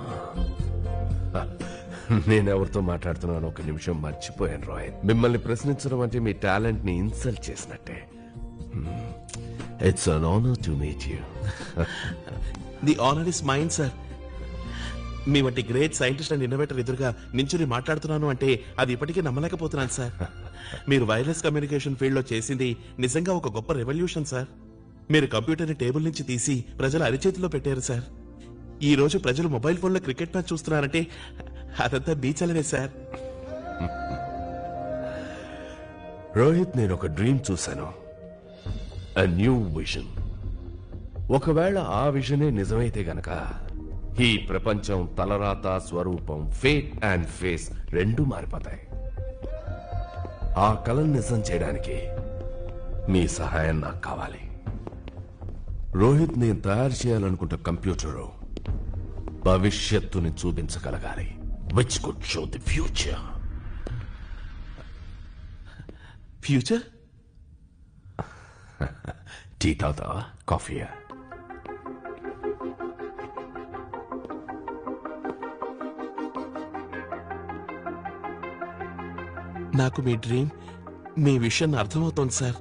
నేనెవరితో మాట్లాడుతున్నాను ఒక నిమిషం మర్చిపోయాను రాయ్ మిమ్మల్ని ప్రశ్నించడం అంటే మీ టాలెంట్ ని ఇన్సల్ట్ చేసినట్టే it's an honour to meet you the honour is mine sir మీ వంటి గ్రేట్ సైంటిస్ట్ అండ్ ఇన్నోవేటర్ ఎదురుగా నించుని మాట్లాడుతున్నాను అంటే అది ఇప్పటికీ నమ్మలేకపోతున్నాను సార్ మీరు వైర్లెస్ కమ్యూనికేషన్ ఫీల్డ్ లో చేసింది నిజంగా ఒక గొప్ప రెవల్యూషన్ సార్ మీరు కంప్యూటర్ని టేబుల్ నుంచి తీసి ప్రజల అరిచేతిలో పెట్టారు సార్ ఈ రోజు ప్రజలు మొబైల్ ఫోన్లో క్రికెట్ మ్యాచ్ చూస్తున్నారంటే అదంతా బీచలనే సార్ రోహిత్ నేను ఒక డ్రీమ్ చూశాను న్యూ విజన్ ఒకవేళ ఆ విజనే నిజమైతే గనక ఈ ప్రపంచం తలరాత స్వరూపం ఫేట్ అండ్ ఫేస్ రెండు మారిపోతాయి ఆ కళను నిజం చేయడానికి మీ సహాయం నాకు కావాలి రోహిత్ నేను తయారు చేయాలనుకుంటున్న కంప్యూటరు భవిష్యత్తుని చూపించగలగాలి which could show the future future tea తాగుతావా కాఫీయా నాకు మీ డ్రీమ్ మీ విషయం అర్థమవుతోంది సార్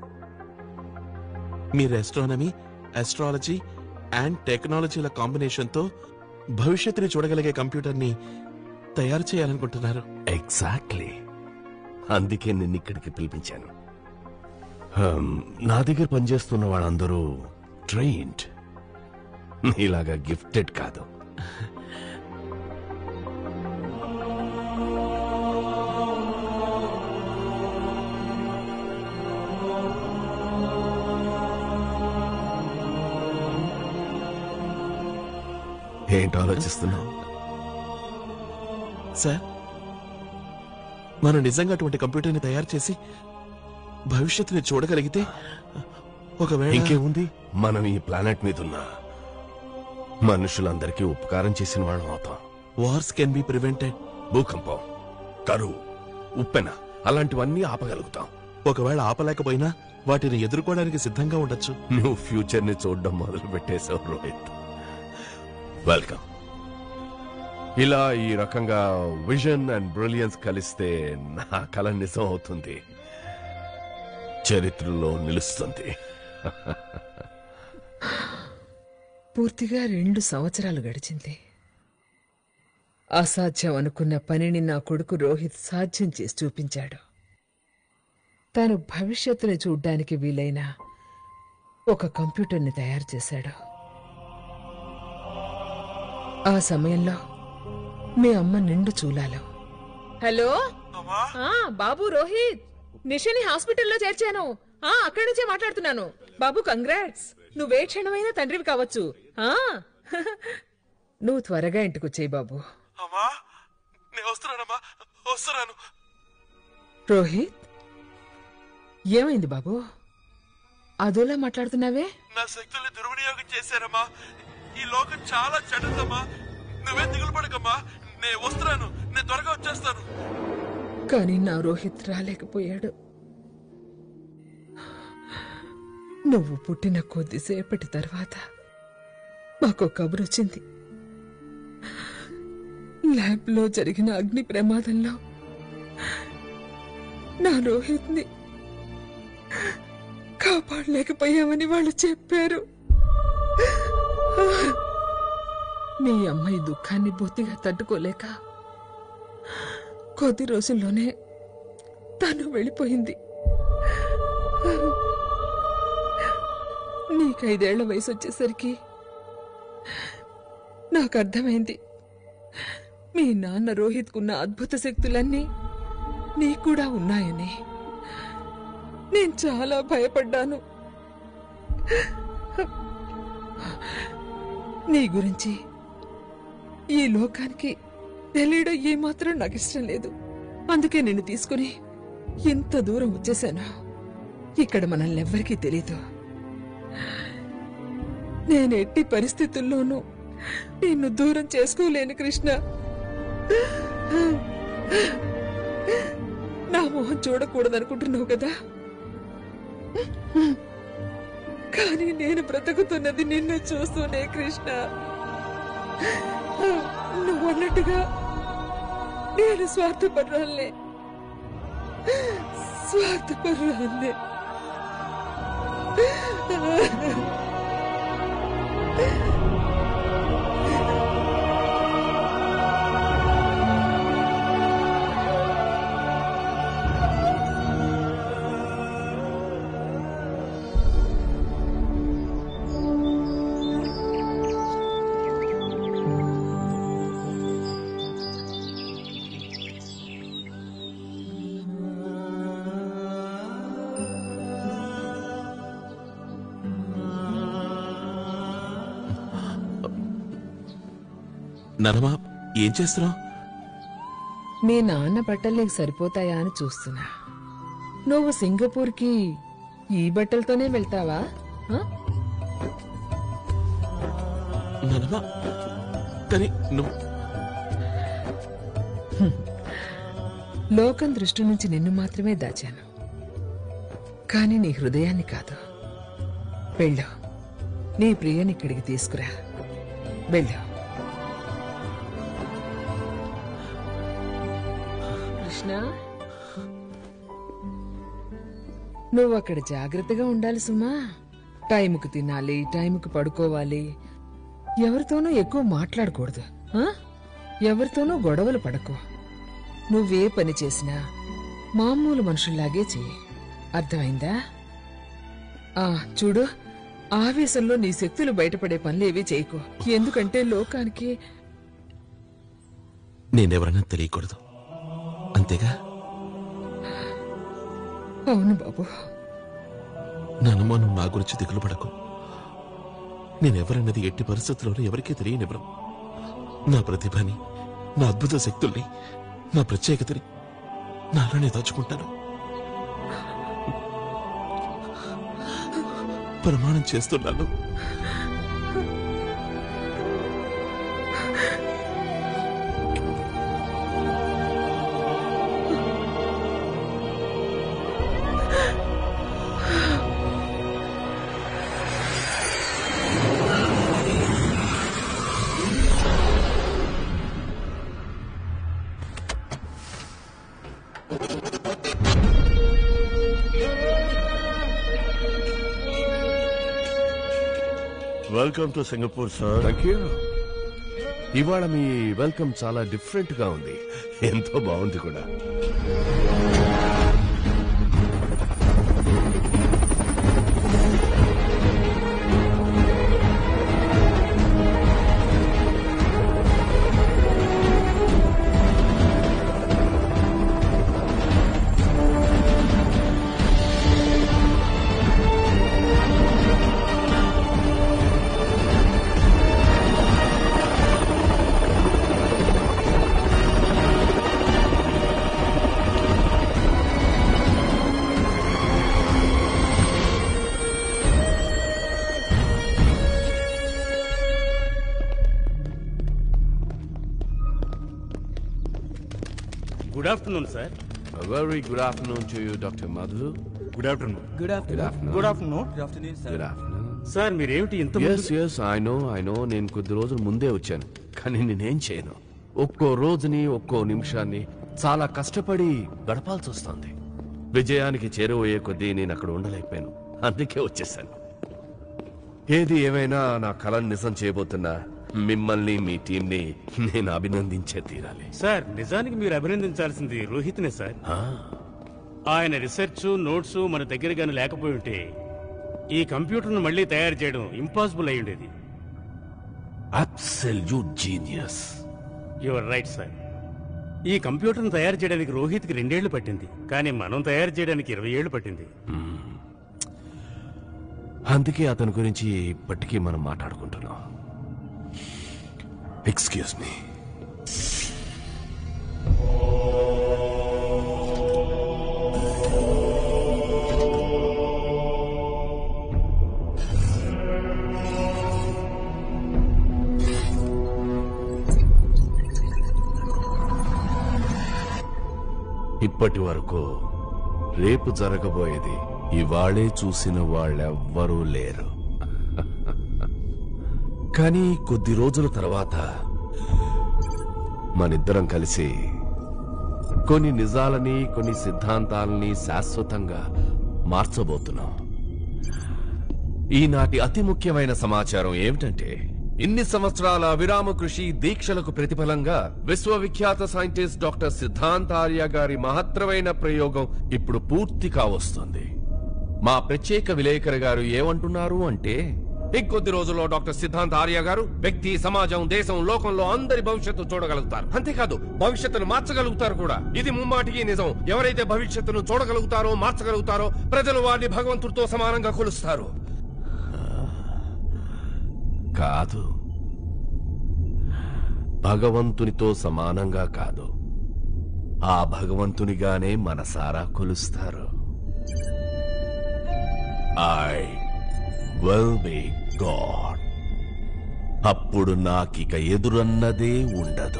మీరు ఎస్ట్రానమీ అస్ట్రాలజీ అండ్ టెక్నాలజీల కాంబినేషన్తో భవిష్యత్తుని చూడగలిగే కంప్యూటర్ని తయారు చేయాలనుకుంటున్నారు ఎగ్జాక్ట్లీ అందుకే నిన్ను ఇక్కడికి పిలిపించాను హమ్, నా దగ్గర పనిచేస్తున్న వాళ్ళందరూ ట్రైన్డ్ నీలాగా గిఫ్టెడ్ కాదు ఏంటి ఆలోచిస్తున్నావు సార్ మనం నిజంగా అటువంటి కంప్యూటర్ని తయారు చేసి భవిష్యత్తుని చూడగలిగితే ఒకవేళ ఇంకేముంది మనం ఈ ప్లానెట్ మీద ఉన్న మనుషులందరికీ ఉపకారం చేసిన వాళ్ళం అవుతాం వార్స్ కెన్ బి ప్రివెంటెడ్ భూకంపం కరువు ఉప్పెన అలాంటివన్నీ ఆపగలుగుతాం ఒకవేళ ఆపలేకపోయినా వాటిని ఎదుర్కోవడానికి సిద్ధంగా ఉండొచ్చు నువ్వు ఫ్యూచర్ ని చూడడం మొదలు పెట్టేశావు రోహిత్ వెల్కమ్ ఇలా ఈ రకంగా విజన్ అండ్ బ్రిలియన్స్ కలిస్తే నా కళ నిజం అవుతుంది చరిత్రలో నిలుస్తుంది పూర్తిగా రెండు సంవత్సరాలు గడిచింది అసాధ్యం అనుకున్న పనిని నా కొడుకు రోహిత్ సాధ్యం చేసి చూపించాడు తాను భవిష్యత్తుని చూడ్డానికి వీలైన ఒక కంప్యూటర్ని తయారు చేశాడు ఆ సమయంలో మీ అమ్మ నిండు చూలాలు హలో ఆ, బాబు రోహిత్ నిషని హాస్పిటల్లో చేర్చాను ఆ అక్కడి నుంచే మాట్లాడుతున్నాను బాబు కంగ్రాట్స్ నువ్వే క్షణమైనా తండ్రివి కావచ్చు ఆ నువ్వు త్వరగా ఇంటికి వచ్చేయి బాబు అమ్మా నేను వస్తున్నానమ్మా వస్తున్నాను రోహిత్ ఏమైంది బాబు అదోలా మాట్లాడుతున్నావే నా శక్తుల్ని దుర్వినియోగం చేశారమ్మా ఈ లోకం చాలా చెడ్డదమ్మా నువ్వే దిగులు పడకమ్మా నేను వస్తున్నాను నేను త్వరగా వచ్చేస్తాను కానీ నా రోహిత్ రాలేకపోయాడు నువ్వు పుట్టిన కొద్దిసేపటి తర్వాత మాకు కబురు వచ్చింది ల్యాబ్లో జరిగిన అగ్ని ప్రమాదంలో నా రోహిత్ని కాపాడలేకపోయామని వాళ్ళు చెప్పారు మీ అమ్మాయి దుఃఖాన్ని బొత్తిగా తట్టుకోలేక కొద్ది రోజుల్లోనే తను వెళ్ళిపోయింది నీకైదేళ్ల వయసు వచ్చేసరికి నాకు అర్థమైంది మీ నాన్న రోహిత్కున్న అద్భుత శక్తులన్నీ నీకు కూడా ఉన్నాయని నేను చాలా భయపడ్డాను నీ గురించి ఈ లోకానికి తెలియడం ఏమాత్రం నాకు ఇష్టం లేదు అందుకే నిన్ను తీసుకుని ఇంత దూరం వచ్చేసాను ఇక్కడ మనల్ని ఎవ్వరికీ తెలీదు నేను ఎట్టి పరిస్థితుల్లోనూ నిన్ను దూరం చేసుకోలేను కృష్ణ నా మొహం చూడకూడదనుకుంటున్నావు కదా కానీ నేను బ్రతుకుతున్నది నిన్ను చూస్తూనే కృష్ణ నువ్వు అన్నట్టుగా నేను స్వార్థపర్రాలే స్వార్థపర్రాలే ననమా ఏం చేస్తున్నావు మీ నాన్న బట్టలు నీకు సరిపోతాయా అని చూస్తున్నా నువ్వు సింగపూర్కి ఈ బట్టలతోనే వెళ్తావా ఆ? ననమా కానీ నువ్వు లోకం దృష్టి నుంచి నిన్ను మాత్రమే దాచాను కానీ నీ హృదయాన్ని కాదు వెళ్ళు నీ ప్రియని ఇక్కడికి తీసుకురా వెళ్ళు కృష్ణ నువ్వు అక్కడ జాగ్రత్తగా ఉండాలి సుమా టైంకు తినాలి టైంకు పడుకోవాలి ఎవరితోనూ ఎక్కువ మాట్లాడకూడదు ఆ? ఎవరితోనూ గొడవలు పడకు నువ్వే పని చేసినా మామూలు మనుషుల్లాగే చెయ్యి అర్థమైందా ఆ చూడు ఆవేశంలో నీ శక్తులు బయటపడే పనులేవి చేయకు ఎందుకంటే లోకానికి నేనెవరన్నా తెలియకూడదు అంతేగా అవును బాబు ననమా నువ్వు నా గురించి దిగులు పడకు నేనెవరన్నది ఎట్టి పరిస్థితుల్లోనూ ఎవరికీ తెలియనివ్వను నా ప్రతిభని నా అద్భుత శక్తుల్ని నా ప్రత్యేకతని నాలోనే దాచుకుంటాను ప్రమాణం చేస్తున్నాను welcome to Singapore sir thank you ఇవాళ మీ వెల్కమ్ చాలా డిఫరెంట్ గా ఉంది ఎంతో బాగుంది కూడా good afternoon sir very good afternoon to you doctor Madhu good afternoon good afternoon good afternoon good afternoon sir మీరేమిటి ఇంత yes yes I know I know నేను కొద్ది రోజులు ముందే వచ్చాను కానీ నేనేం చేయను ఒక్కో రోజుని ఒక్కో నిమిషాన్ని చాలా కష్టపడి గడపాల్సి వస్తుంది విజయానికి చేరువయ్యే కొద్దీ నేను అక్కడ ఉండలేకపోయాను అందుకే వచ్చేసాను ఏది ఏమైనా నా కళను నిజం చేయబోతున్నా మిమ్మల్ని మీ టీంని నేను అభినందించే తీరాలి సార్ నిజానికి మీరు అభినందించాల్సింది రోహిత్నే సార్ ఆ, ఆయన రీసెర్చ్ నోట్స్ మన దగ్గర గాని లేకపోయి ఉంటే ఈ కంప్యూటర్ను మళ్ళీ తయారు చేయడం ఇంపాసిబుల్ అయి ఉండేది absolute genius you're right sir ఈ కంప్యూటర్ను తయారు చేయడానికి రోహిత్కి రెండేళ్లు పట్టింది కానీ మనం తయారు చేయడానికి ఇరవై ఏళ్లు పట్టింది అందుకే అతని గురించి ఇప్పటికీ మనం మాట్లాడుకుంటున్నాం ఎక్స్క్యూజ్ మీ ఇప్పటి వరకు రేపు జరగబోయేది ఇవాళే చూసిన వాళ్ళెవ్వరూ లేరు కానీ కొద్ది రోజుల తర్వాత మనిద్దరం కలిసి కొన్ని నిజాలని కొన్ని సిద్ధాంతాలని శాశ్వతంగా మార్చబోతున్నాం ఈనాటి అతి ముఖ్యమైన సమాచారం ఏమిటంటే ఇన్ని సంవత్సరాల విరామ కృషి దీక్షలకు ప్రతిఫలంగా విశ్వవిఖ్యాత సైంటిస్ట్ డాక్టర్ సిద్ధాంత్ ఆర్య గారి మహత్తరమైన ప్రయోగం ఇప్పుడు పూర్తి కావస్తుంది మా ప్రత్యేక విలేకరి గారు ఏమంటున్నారు అంటే ఇంకొద్ది రోజుల్లో డాక్టర్ సిద్ధాంత్ ఆర్య గారు వ్యక్తి సమాజం దేశం లోకంలో అందరి భవిష్యత్తు చూడగలుగుతారు అంతేకాదు భవిష్యత్తును మార్చగలుగుతారు కూడా ఇది ముమ్మాటికి నిజం ఎవరైతే భవిష్యత్తును చూడగలుగుతారో మార్చగలుగుతారో ప్రజలు వారిని భగవంతుడితో సమానంగా కొలుస్తారు కాదు భగవంతునితో సమానంగా కాదు ఆ భగవంతునిగానే మనసారా కొలుస్తారు ఐ విల్ బి గాడ్ అప్పుడు నాకిక ఎదురన్నదే ఉండదు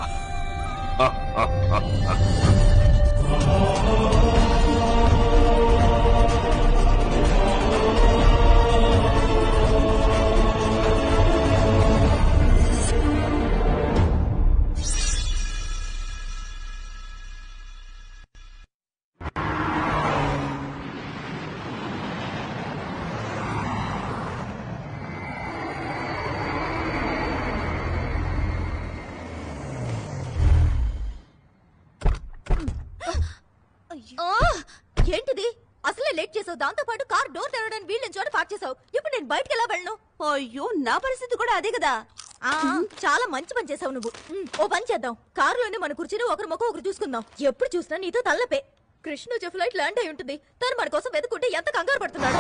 ఆ! ఏంటిది అసలే లేట్ చేసావు దాంతో పాటు కార్ డోర్ తెరవడానికి వీళ్ళని చోట పార్క్ చేసావు ఇప్పుడు నేను బయటకు ఎలా వెళ్ళను అయ్యో నా పరిస్థితి కూడా అదే కదా ఆ, చాలా మంచి పని చేసావు నువ్వు ఉమ్, ఓ పని చేద్దాం కారులోనే మన కూర్చుని ఒకరి ముఖం ఒకరు చూసుకుందాం ఎప్పుడు చూసినా నీతో తల్లపే కృష్ణ వచ్చే ఫ్లైట్ ల్యాండ్ అయి ఉంటుంది తను మన కోసం వెతుకుంటే ఎంత కంగారు పడుతున్నాడు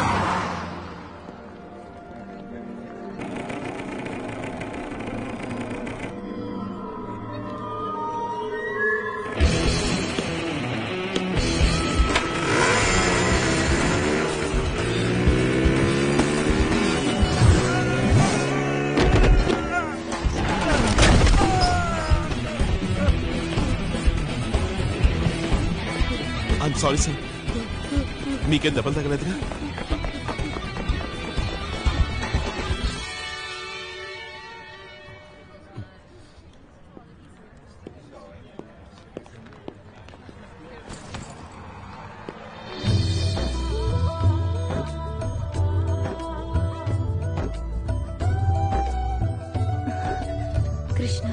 ఐఎమ్ సారీ సార్ మీకేం దెబ్బలు తగలేదుగా కృష్ణ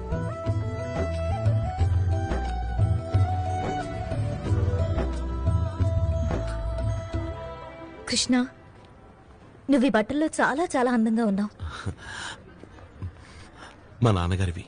కృష్ణ నువ్వు ఈ బట్టల్లో చాలా చాలా అందంగా ఉన్నావు మా నాన్నగారివి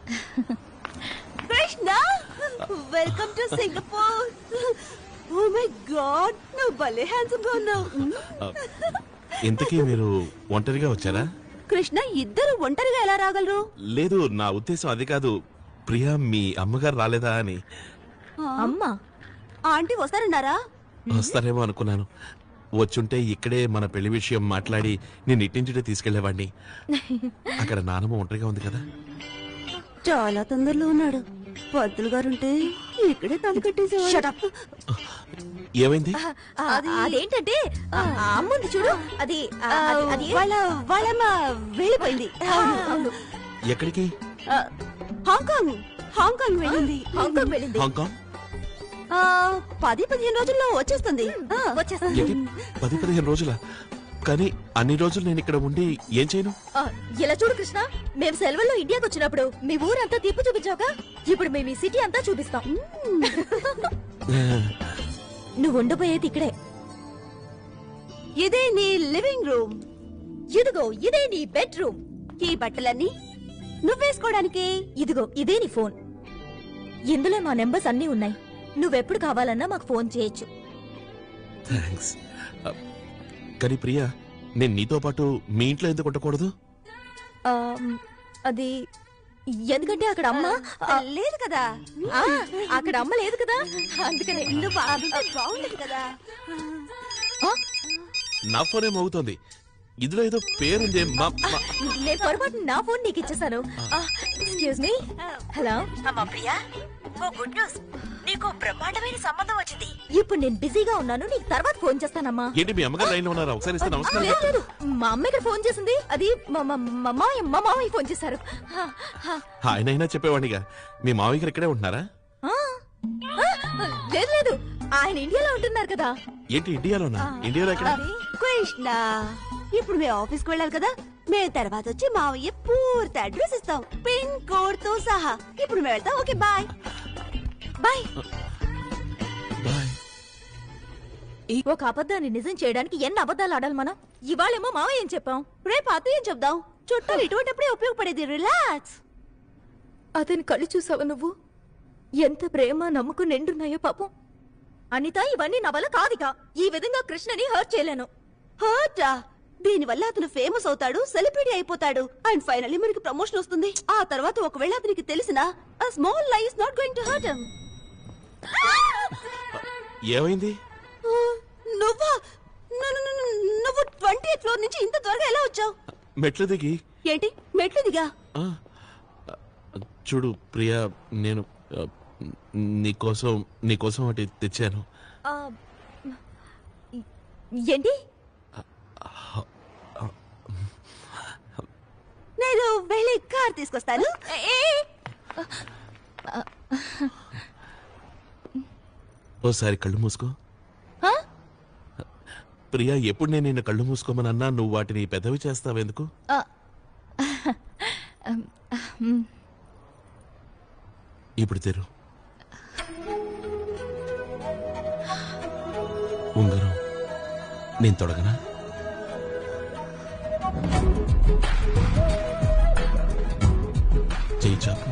Krishna welcome to Singapore oh my God నువ్వు భలే హ్యాండ్సమ్ గా ఉన్నావు ఆ, ఇంతకీ మీరు ఒంటరిగా వచ్చారా కృష్ణ ఇద్దరు ఒంటరిగా ఎలా రాగలరు లేదు నా ఉద్దేశం అది కాదు ప్రియా మీ అమ్మగారు రాలేదా అని అమ్మా ఆంటీ వస్తారన్నారా వస్తారేమో అనుకున్నాను వచ్చుంటే ఇక్కడే మన పెళ్లి విషయం మాట్లాడి నేను ఇట్టించుటే తీసుకెళ్లేవాడిని అక్కడ నానమ్మ ఒంటరిగా ఉంది కదా చాలా తొందరలో ఉన్నాడు పంతులు గారుంటే ఇక్కడే తల కట్టేసేవాడు ఏమైంది అది అదేంటంటే ఆ, ఆ అమ్ముంది చూడు అది ఆ, అది- అది వాళ్ళ వాళ్ళమ్మ వెళ్ళిపోయింది అవును ఎక్కడికి ఆ, హాంకాంగ్ హాంకాంగ్ వెళ్ళింది హాంకాంగ్ వెళ్ళింది హాంకాంగ్ ఆ, పది పదిహేను రోజుల్లో వచ్చేస్తుంది ఆ, ఏంటి పది పదిహేను రోజుల కానీ అన్ని రోజులు నేను ఇక్కడ ఉండి ఏం చేయను ఆ, ఇలా చూడు కృష్ణ మేము సెలవుల్లో ఇండియాకి వచ్చినప్పుడు మీ ఊరంతా తిప్పు చూపించాక ఇప్పుడు మేము ఈ సిటీ అంతా చూపిస్తాం నువ్వు ఉండబోయేది ఇక్కడే ఇదే నీ లివింగ్ రూమ్ ఇదిగో ఇదే నీ బెడ్రూమ్ ఈ బట్టలన్నీ నువ్వేసుకోవడానికి ఇదిగో ఇదే నీ ఫోన్ ఇందులో మా నెంబర్స్ అన్నీ ఉన్నాయి నువ్వెప్పుడు కావాలన్నా మాకు ఫోన్ చేయొచ్చు థ్యాంక్స్ కానీ ప్రియా నేను నీతో పాటు మీ ఇంట్లో ఎందుకు ఉండకూడదు ఆ, అది ఎందుకంటే అక్కడ అమ్మ ఆ, లేదు కదా ఆ, అక్కడ అమ్మ లేదు కదా అందుకనే నువ్వు బాగుండదు కదా నా ఫోన్ ఏమవుతోంది ఇందులో ఏదో పేరుంది మా మా- నేను పొరపాటు నా ఫోన్ నీకు ఇచ్చేసాను ఎక్స్క్యూజ్ మీ హలో అమ్మా ప్రియా ఓ గుడ్ న్యూస్ నీకు బ్రహ్మాండమైన సంబంధం వచ్చింది ఇప్పుడు నేను బిజీగా ఉన్నాను నీకు తర్వాత ఫోన్ చేస్తానమ్మా ఏంటి మీ అమ్మగారు లైన్లో ఉన్నారా ఒకసారి ఇస్తే నమస్కారం లేదు చెప్తాను. లేదు మా అమ్మ ఇక్కడ ఫోన్ చేసింది అది మా మా- మా మావయ్య మా మావయ్య ఫోన్ చేశారు హా, హా. ఆయనైనా చెప్పేవాడిగా మీ మావయ్య గారు ఇక్కడే ఉంటున్నారా ఆ, ఆ, లేదు లేదు ఆయన ఇండియాలో ఉంటున్నారు కదా ఏంటి ఇండియాలోనా ఇండియాలో ఎక్కడ కృష్ణ ఇప్పుడు మేము ఆఫీస్ కి వెళ్ళాలి కదా మేము తర్వాత వచ్చి మావయ్య పూర్తి అడ్రస్ ఇస్తాం పిన్ కోడ్ తో సహా ఇప్పుడు మేము వెళ్తాం ఓకే బాయ్ బాయ్ ఒక అబద్ధాన్ని నిజం చేయడానికి ఎన్ని అబద్ధాలు ఆడాలి మనం ఇవాళేమో మావయ్య ఏం చెప్పాం రేపు అత్తయ్య చెప్దాం చుట్టాలు ఇటువంటిప్పుడే ఉపయోగపడేది రిలాక్స్ అతని కళ్ళు చూసావా నువ్వు ఎంత ప్రేమ నమ్మకం నిండున్నాయో పాపం అనిత ఇవన్నీ నా వల్ల కాదిగా ఈ విధంగా కృష్ణని హర్ట్ చేయలేను హర్టా దీని వల్ల అతను ఫేమస్ అవుతాడు సెలబ్రిటీ అయిపోతాడు అండ్ ఫైనల్లీ మనకి ప్రమోషన్ వస్తుంది ఆ తర్వాత ఒకవేళ అతనికి తెలిసిన ఆ small lie is not going to hurt him ఏమైంది నువ్వా ను- ను- ను- నువ్వు ట్వంటీ ఫ్లోర్ నుంచి ఇంత త్వరగా ఎలా వచ్చావు మెట్లు దిగి ఏంటి మెట్లు దిగా ఆ, చూడు ప్రియా నేను ఆ, నీకోసం నీకోసం ఒకటి తెచ్చాను ఏంటి నేను వెళ్ళి కార్ తీసుకొస్తాను ఓసారి కళ్ళు మూసుకో ప్రియా ఎప్పుడు నేను నిన్ను కళ్ళు మూసుకోమని అన్నా నువ్వు వాటిని పెద్దవి చేస్తావెందుకు ఇప్పుడు తెరు ఉంగరం నేను తొడగనా చేయి చాపు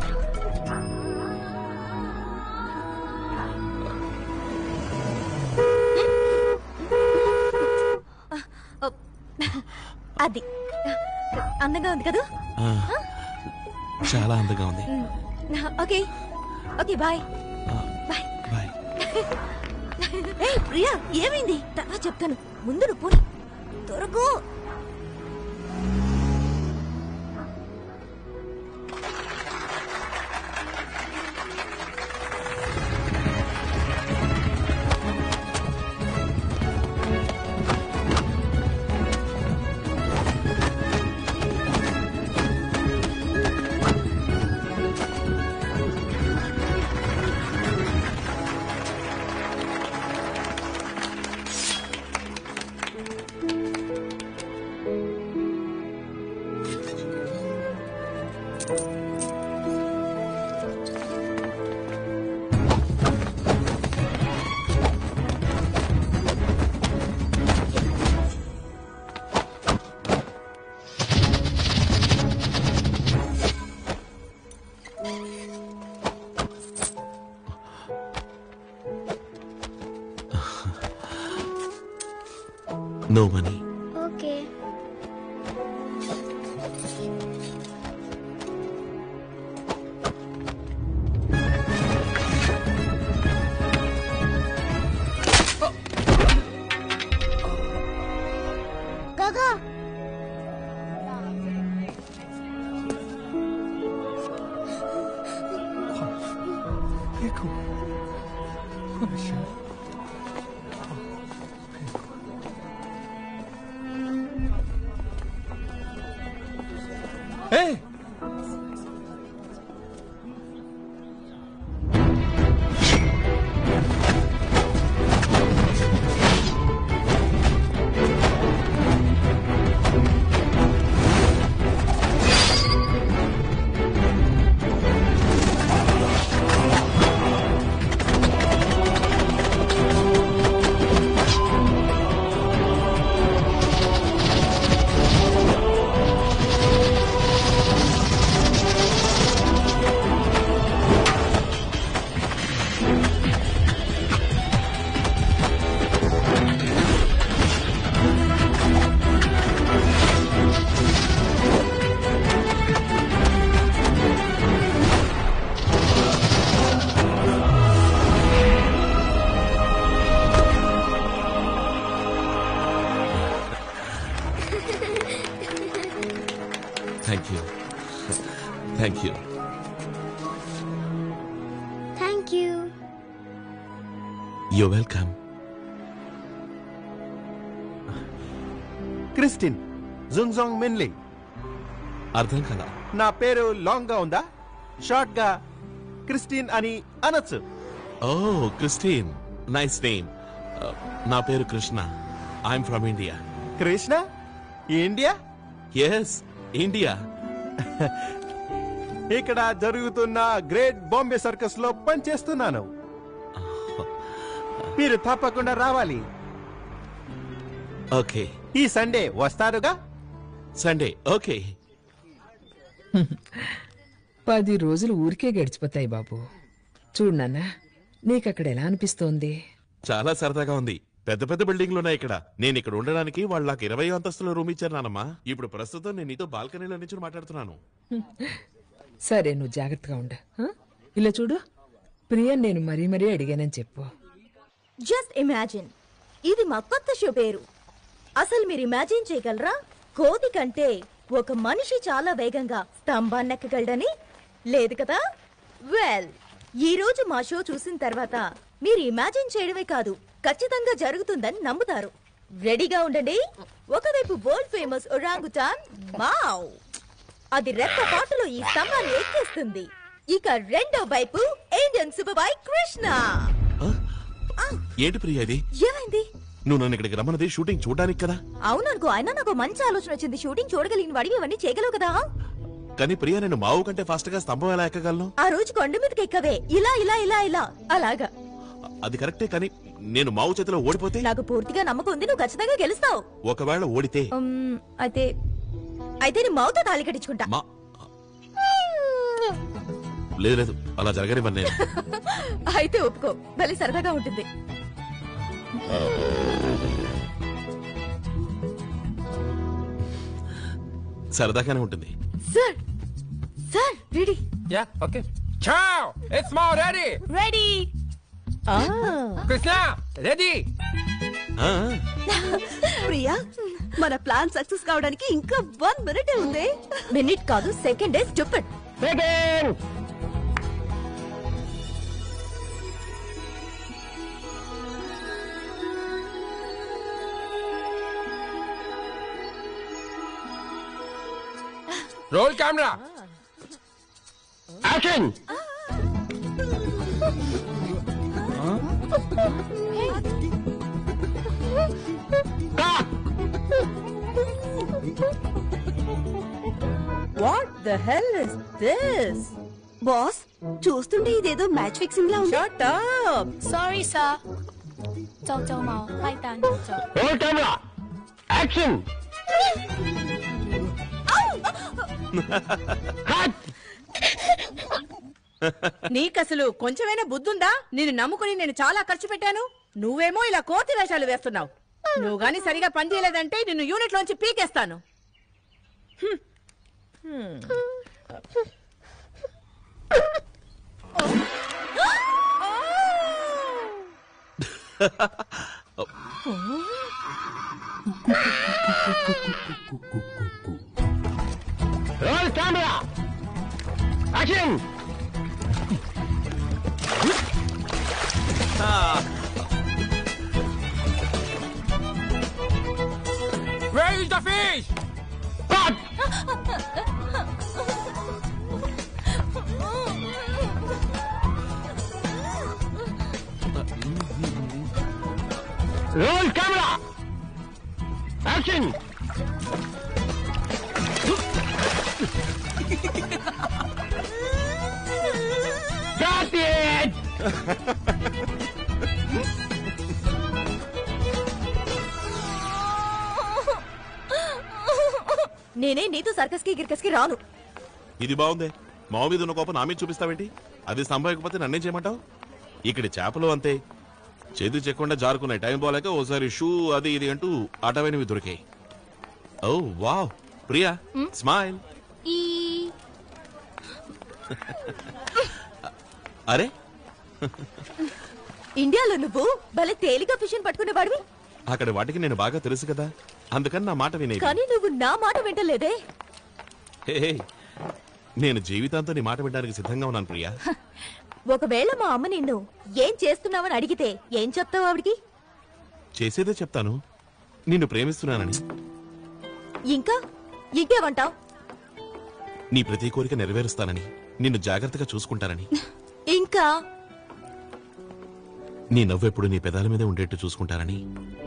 అది అందంగా ఉంది కదా ఆ, చాలా అందంగా ఉంది okay okay bye bye bye ఏ ప్రియా ఏమైంది తర్వాత చెప్తాను ముందు నువ్వు పోనీ త్వరగా నో మనీ ఓకే గాగా Hey! Thank you thank you thank you you welcome Christine జుంగ్జాంగ్ మిన్లీ అర్థం కదా నా పేరు లాంగ్ గా ఉందా షార్ట్ గా క్రిస్టిన్ అని అనొచ్చు ఓ క్రిస్టిన్ నైస్ నేమ్ నా పేరు Krishna I'm from India Krishna India yes India ఇక్కడ జరుగుతున్న గ్రేట్ బాంబే సర్కస్ లో పనిచేస్తున్నాను మీరు తప్పకుండా రావాలి ఓకే ఈ సండే వస్తారుగా సండే ఓకే పది రోజులు ఊరికే గడిచిపోతాయి బాబు చూడు నాన్న నీకక్కడ ఎలా అనిపిస్తోంది చాలా సరదాగా ఉంది పెద్ద పెద్ద బిల్డింగ్లు ఉన్నాయి ఇక్కడ నేను ఇక్కడ ఉండడానికి వాళ్ళు నాకు ఇరవై అంతస్తుల రూమ్ ఇచ్చారు నానమ్మా ఇప్పుడు ప్రస్తుతం నేను నీతో బాల్కనీలో నుంచి మాట్లాడుతున్నాను సరే నువ్వు జాగ్రత్తగా ఉండు ఆ? ఇలా చూడు ప్రియ నేను మరీ మరీ అడిగానని చెప్పు జస్ట్ ఇమాజిన్ ఇది మా కొత్త షో పేరు అసలు మీరు ఇమాజిన్ చేయగలరా కోతి కంటే ఒక మనిషి చాలా వేగంగా స్తంభాన్ని ఎక్కగలడని లేదు కదా వెల్ ఈ రోజు మా షో చూసిన తర్వాత మీరు ఇమాజిన్ చేయడమే కాదు ఖచ్చితంగా జరుగుతుందని నమ్ముతారు రెడీగా ఉండండి ఒకవైపు వరల్డ్ ఫేమస్ ఒరాంగుటాన్ మావ్ అది రెప్ప పాటలో ఈ స్తంభాన్ని ఎక్కేస్తుంది ఇక రెండో వైపు ఇండియన్ సూపర్ బాయ్ కృష్ణ ఏంటి ప్రియా ఇది ఏమైంది నువ్వు నన్ను ఇక్కడికి రమ్మన్నది షూటింగ్ చూడడానికి కదా అవుననుకో అయినా నాకు మంచి ఆలోచన వచ్చింది షూటింగ్ చూడగలిగిన వాడివి ఇవన్నీ చేయగలవు కదా కానీ ప్రియా నేను మావు కంటే ఫాస్ట్ గా స్తంభం ఎలా ఎక్కగలను ఆ రోజు కొండ మీదకి ఎక్కవే ఇలా ఇలా ఇలా ఇలా అలాగా అది కరెక్టే కానీ నేను మావు చేతిలో ఓడిపోతే నాకు పూర్తిగా నమ్మకం ఉంది నువ్వు ఖచ్చితంగా గెలుస్తావు ఒకవేళ ఓడితే ఉమ్, అయితే అయితే నీ మౌతో తాళి కట్టించుకుంటా మా లేదు లేదు అలా జరగనివ్వను నేను అయితే ఒప్పుకో భలే సరదాగా ఉంటుంది సరదాగానే ఉంటుంది sir sir ready Yeah, okay. Ciao! It's Mao ready! Ready Krishna, ready! ఆ, ప్రియా మన ప్లాన్ సక్సెస్ కావడానికి ఇంకా వన్ మినిట్ ఉంది మినిట్ కాదు second stupid Roll camera! Action! What the hell is this boss చూస్తుంటే ఇదేదో మ్యాచ్ ఫిక్సింగ్ లా ఉంది shut up sorry sir 周周毛坏蛋走。 Roll camera! Action! నీకసలు కొంచెమైనా బుద్ధుందా నిన్ను నమ్ముకుని నేను చాలా ఖర్చు పెట్టాను నువ్వేమో ఇలా కోతి వేషాలు వేస్తున్నావు నువ్వు గాని సరిగా పని చేయలేదంటే నిన్ను యూనిట్ లోంచి పీకేస్తాను హ్మ్. హ్మ్. Roll camera! Action! Where is the fish? Roll camera! Action! Got it! నేనే నీతో సర్కస్ కి గిర్కస్ కి రాను ఇది బాగుందే మావు మీద ఉన్న కోపం నా మీద చూపిస్తావేంటి అది సంభవించకపోతే నన్నేం చేయమంటావు ఇక్కడి చేపలు అంతే చేతి చెక్కకుండా జారుకున్నాయి టైం పోలేక ఓసారి షూ అది ఇది అంటూ అటవైనవి దొరికాయి ఓ వావ్ ప్రియా స్మైల్ ఈ అరే ఇండియాలో నువ్వు భలే తేలిగా ఫిషన్ పట్టుకునేవాడివి అక్కడ వాటికి నేను బాగా తెలుసు కదా అందుకని నా మాట వినేది కానీ నువ్వు నా మాట వింటలేదే హే, హే. నేను జీవితాంతో నీ మాట వినడానికి సిద్ధంగా ఉన్నాను ప్రియా ఒకవేళ మా అమ్మ నిన్ను ఏం చేస్తున్నావని అడిగితే ఏం చెప్తావు ఆవిడికి చేసేదే చెప్తాను నిన్ను ప్రేమిస్తున్నానని ఇంకా ఇంకేమంటావు నీ ప్రతి కోరిక నెరవేరుస్తానని నిన్ను జాగ్రత్తగా చూసుకుంటానని ఇంకా నీ నవ్వెప్పుడు నీ పెదాల మీదే ఉండేట్టు చూసుకుంటానని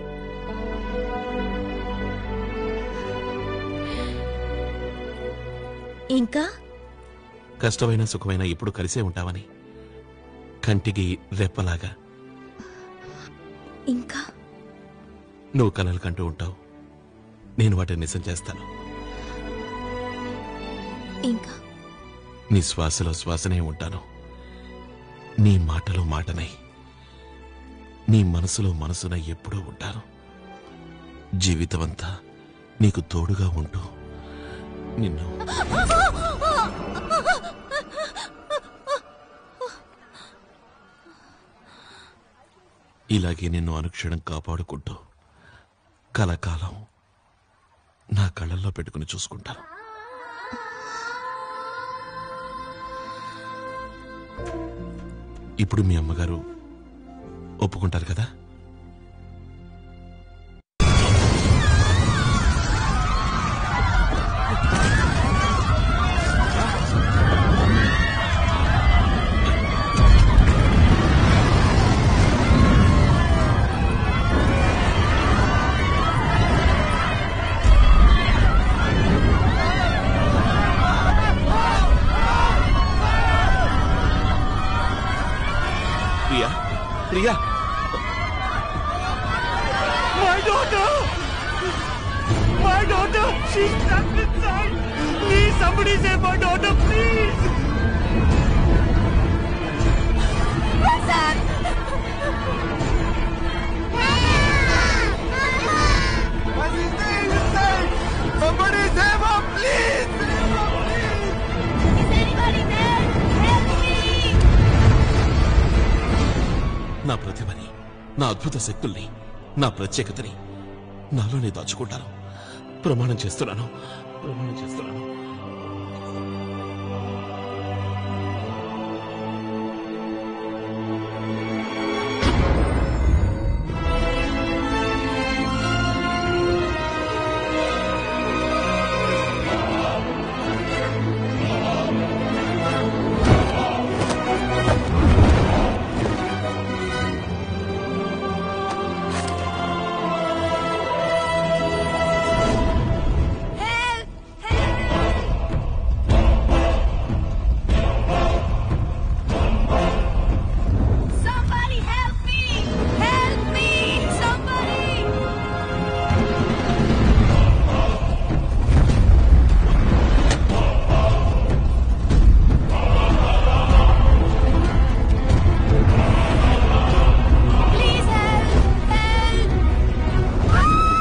ఇంకా కష్టమైన సుఖమైన ఎప్పుడు కలిసే ఉంటావని కంటికి రెప్పలాగా ఇంకా నువ్వు కలలు కంటూ ఉంటావు నేను వాటిని నిజం చేస్తాను ఇంకా నీ శ్వాసలో శ్వాసనే ఉంటాను నీ మాటలో మాటనై నీ మనసులో మనసున ఎప్పుడూ ఉంటాను జీవితమంతా నీకు తోడుగా ఉంటూ నిన్ను ఇలాగే నిన్ను అనుక్షణం కాపాడుకుంటూ కలకాలం నా కళ్ళల్లో పెట్టుకుని చూసుకుంటాను ఇప్పుడు మీ అమ్మగారు ఒప్పుకుంటారు కదా Priya Priya My daughter! My daughter! She's trapped inside! Please, somebody save my daughter, please! My sister is inside! Somebody save her, please! నా ప్రతిభని నా అద్భుత శక్తుల్ని నా ప్రత్యేకతని నాలోనే దాచుకుంటాను ప్రమాణం చేస్తున్నాను ప్రమాణం చేస్తున్నాను Somebody help me! Help me! Somebody! Please help! Help!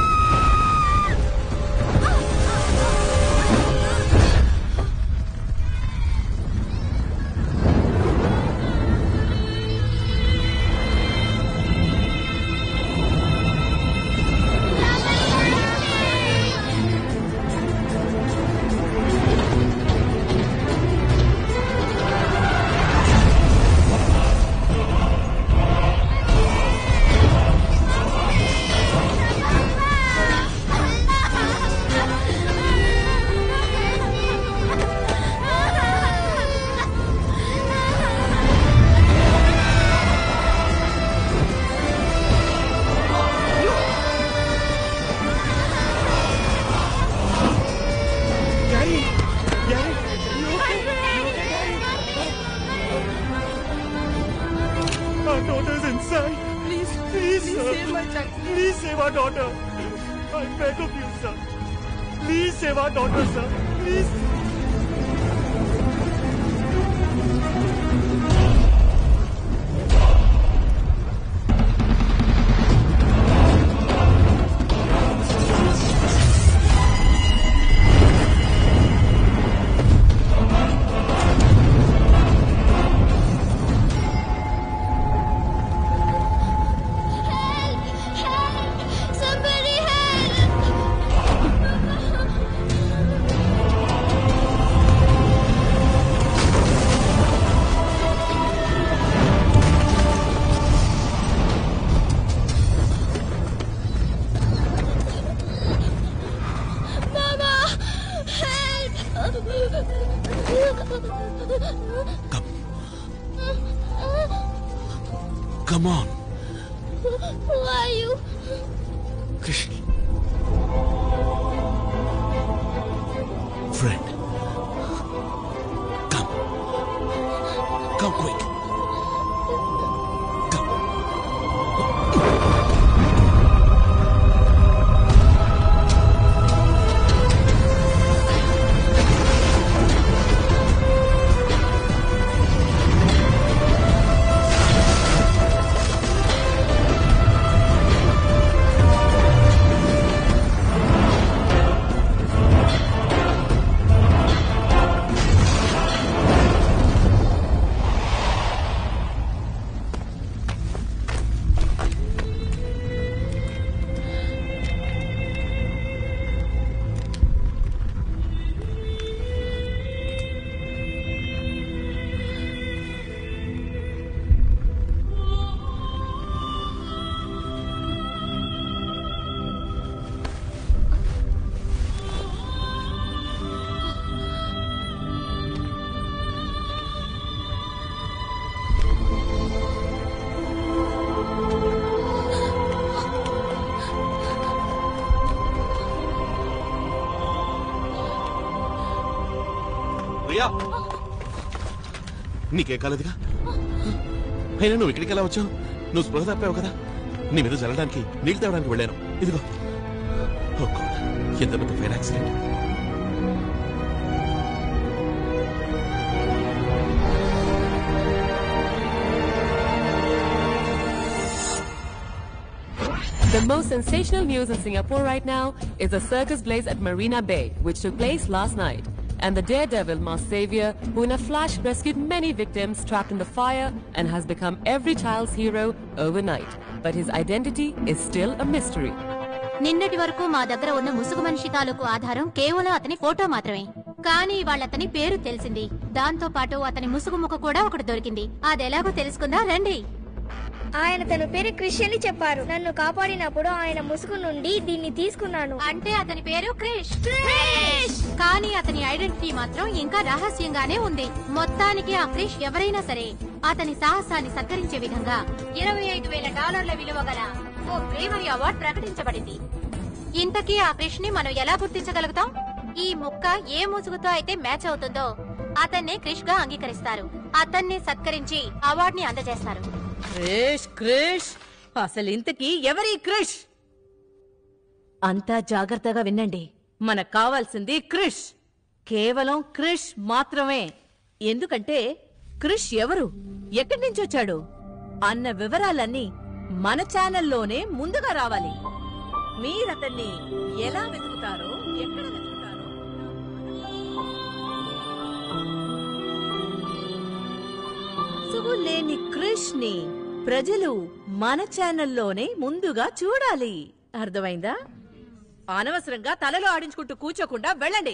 Gary! Gary! Our daughter's inside. Please, please, sir. save my child. Please save our daughter. I beg of you, sir. Please save our daughter, sir. Please. Somebody help! Mama! Help! Come on. Who are you? Krishna. Friend. Come. Come quick. Help! Priya నీకే కాలేదుగా అయినా నువ్వు ఇక్కడికి ఎలా వచ్చావు నువ్వు స్పృహ తప్పావు కదా నీ మీద చల్లడానికి నీళ్ళు తేవడానికి వెళ్ళాను ఇదిగో ఓ గాడ్, ఎంత పెద్ద fire accident The most sensational news in Singapore right now is the circus blaze at Marina Bay, which took place last night. And the daredevil masked savior, who in a flash rescued many victims trapped in the fire and has become every child's hero overnight. But his identity is still a mystery. నిన్నటి వరకు మా దగ్గర ఉన్న ముసుగు మనిషి తాలూకు ఆధారం కేవలం అతని ఫోటో మాత్రమే కానీ వాళ్ళతని పేరు తెలిసింది దాంతో పాటు అతని ముసుగు ముఖ కూడా ఒకటి దొరికింది అదెలాగో తెలుసుకుందా రండి ఆయన తన పేరు క్రిష్ అని చెప్పారు నన్ను కాపాడినప్పుడు ఆయన ముసుగు నుండి దీన్ని తీసుకున్నాను అంటే అతని పేరు క్రిష్ కానీ అతని ఐడెంటిటీ మాత్రం ఇంకా రహస్యంగానే ఉంది మొత్తానికి ఆ క్రిష్ ఎవరైనా సరే అతని సాహసాన్ని సత్కరించే విధంగా ఇరవై ఐదు వేల డాలర్ల విలువ గల ఓ బ్రేవరీ అవార్డు ప్రకటించబడింది ఇంతకీ ఆ క్రిష్ ని మనం ఎలా గుర్తించగలుగుతాం ఈ ముక్క ఏ ముసుగుతో అయితే మ్యాచ్ అవుతుందో అతన్నే క్రిష్ గా అంగీకరిస్తారు అతన్ని సత్కరించి అవార్డుని అందజేస్తారు క్రిష్ క్రిష్ అసలు ఇంతకీ ఎవరి క్రిష్ అంతా జాగ్రత్తగా వినండి మనకు కావాల్సింది క్రిష్ కేవలం క్రిష్ మాత్రమే ఎందుకంటే క్రిష్ ఎవరు ఎక్కడి నుంచి వచ్చాడు అన్న వివరాలన్నీ మన ఛానల్లోనే ముందుగా రావాలి మీరతన్ని ఎలా వెతుకుతారో ఎక్కడ వెతుకుతారో ముసుగు లేని క్రిష్ ని ప్రజలు మన ఛానల్లోనే ముందుగా చూడాలి అర్థమైందా అనవసరంగా తలలో ఆడించుకుంటూ కూర్చోకుండా వెళ్ళండి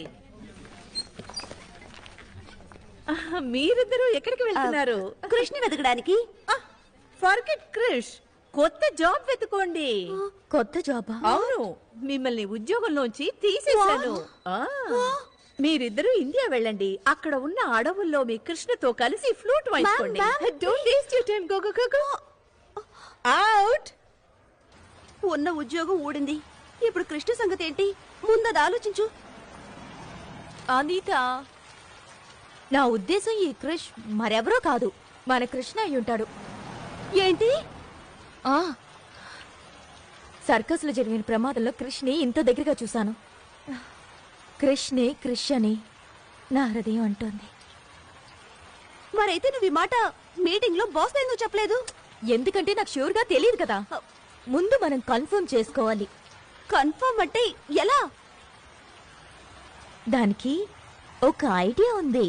ఆహ్, మీరిద్దరూ ఎక్కడికి వెళ్తున్నారు కృష్ణ వెతకడానికి ఫర్గెట్ క్రిష్ కొత్త జాబ్ వెతుకోండి కొత్త జాబా అవును మిమ్మల్ని ఉద్యోగంలోంచి తీసేశాను ఆ, మీరిద్దరూ ఇండియా వెళ్ళండి అక్కడ ఉన్న అడవుల్లో మీ కృష్ణతో కలిసి ఫ్లూట్ వాయించుకోండి don't waste your time go go go go out ఉన్న ఉద్యోగం ఊడింది ఇప్పుడు కృష్ణ సంగతి ఏంటి ముందది ఆలోచించు అనిత నా ఉద్దేశం ఈ క్రిష్ మరెవరో కాదు మన కృష్ణ అయి ఉంటాడు ఏంటి ఆ సర్కస్లో జరిగిన ప్రమాదంలో క్రిష్ని ఇంత దగ్గరగా చూశాను క్రిష్నే క్రిష్ అని నా హృదయం అంటోంది మరైతే నువ్వు ఈ మాట మీటింగ్ లో బాస్ ఎందుకు చెప్పలేదు ఎందుకంటే నాకు షూర్ గా తెలియదు కదా ముందు మనం కన్ఫర్మ్ చేసుకోవాలి కన్ఫర్మ్ అంటే ఎలా దానికి ఒక ఐడియా ఉంది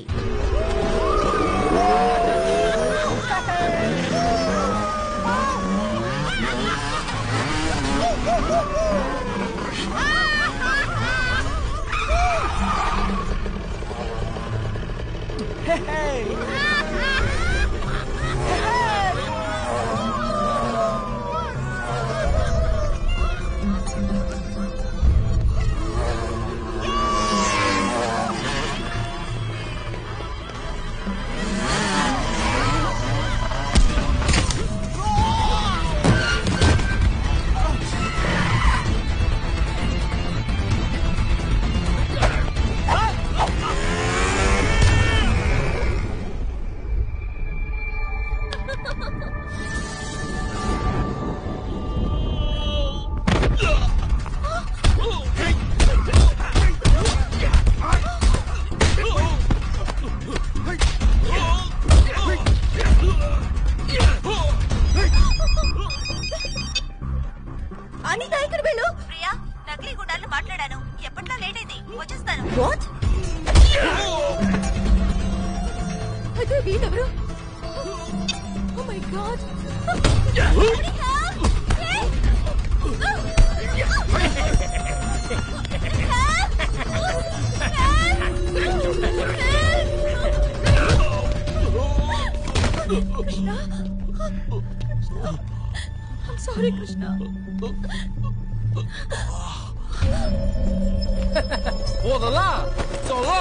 అనిత ఇక్కడ వెళ్ళు ప్రియా నకిలీ గుండాలను మాట్లాడాను ఎప్పట్లో లేట్ అయింది వచ్చేస్తాను వాట్ అయితే వీళ్ళెవరు oh my God Krishna I'm sorry, Krishna. Por lá! Solo!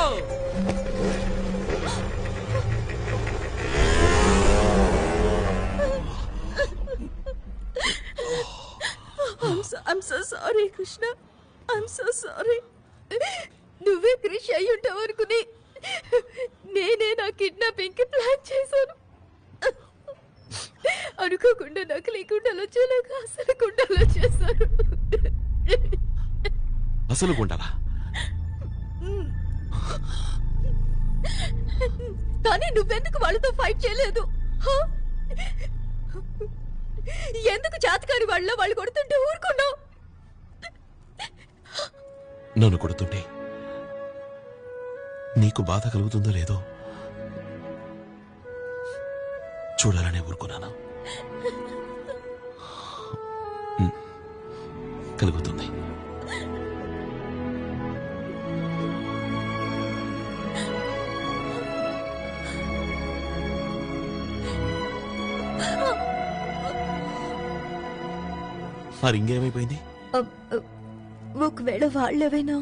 I'm so, I'm so sorry, Krishna. I'm so sorry. నువ్వే క్రిష్ అయి ఉంటావు అనుకుని కిడ్నాపింగ్ కి ప్లాన్ చేశాను అనుకోకుండా నాకు లేకుండా వచ్చేలాగా అసలు కుండాలో చేశారు అసలు గుండాలా కానీ నువ్వెందుకు వాళ్ళతో ఫైట్ చేయలేదు హ? ఎందుకు జాతకాని వాళ్ళ వాళ్ళు కొడుతుంటే ఊరుకున్నావు నన్ను కొడుతుంటే నీకు బాధ కలుగుతుందో లేదో చూడాలనే ఊరుకున్నాను ఉమ్, కలుగుతుంది ఆ రింగ్ ఏమైపోయింది అ- అ- ఒకవేళ వాళ్ళేవైనా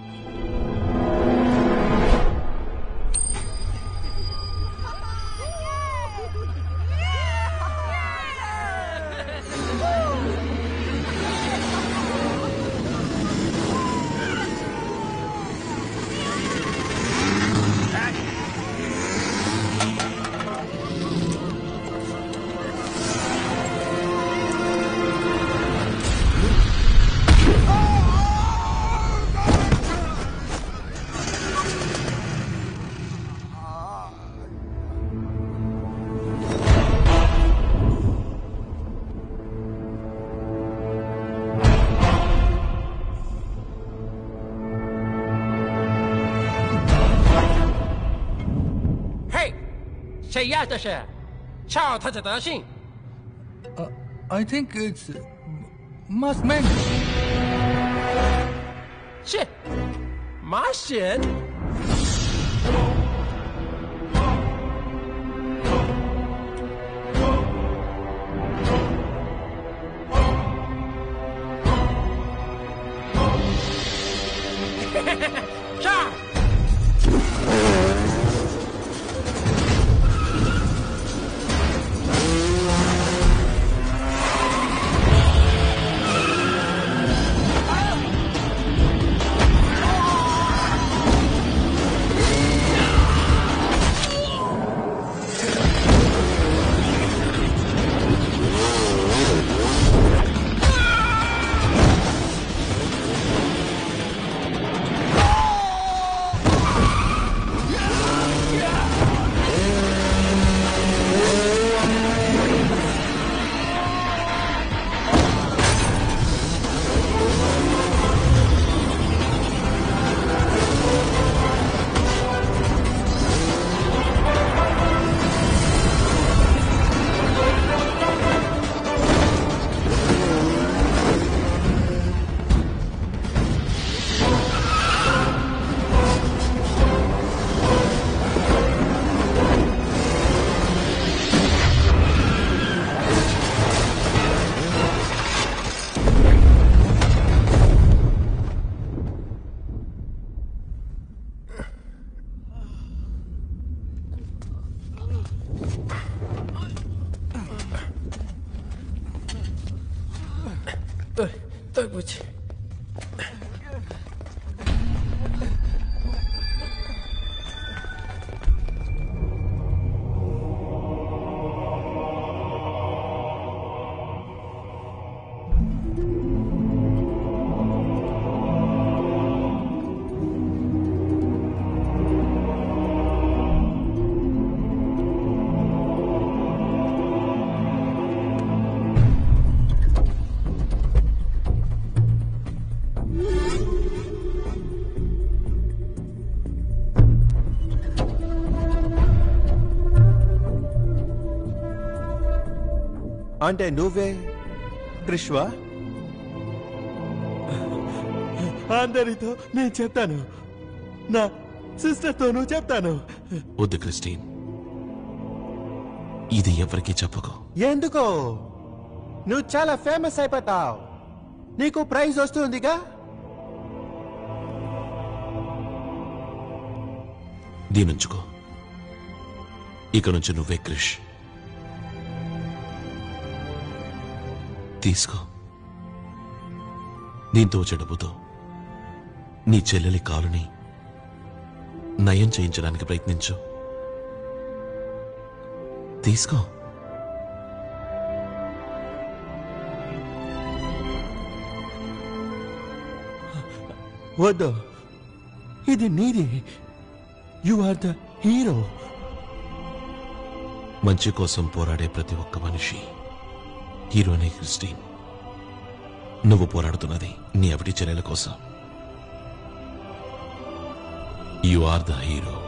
Hey，谁呀？这是？瞧他这德行！ I think it's must man. 是马神。 上！ 对，对不起。 అంటే నువ్వే క్రిష్వా అందరితో నేను చెప్తాను నా సిస్టర్తోనూ చెప్తాను వద్దు క్రిస్టీన్ ఇది ఎవరికి చెప్పకు ఎందుకో నువ్వు చాలా ఫేమస్ అయిపోతావు నీకు ప్రైజ్ వస్తుందిగా దీనుంచుకో ఇక నుంచి నువ్వే క్రిష్ తీసుకో దీంతో వచ్చే డబ్బుతో నీ చెల్లెలి కాలుని నయం చేయించడానికి ప్రయత్నించు తీసుకో వద్దు ఇది నీది యు ఆర్ ద హీరో మంచి కోసం పోరాడే ప్రతి ఒక్క మనిషి హీరోనే క్రిస్టీన్ నువ్వు పోరాడుతున్నది నీ అవిటి చర్యల కోసం you are the hero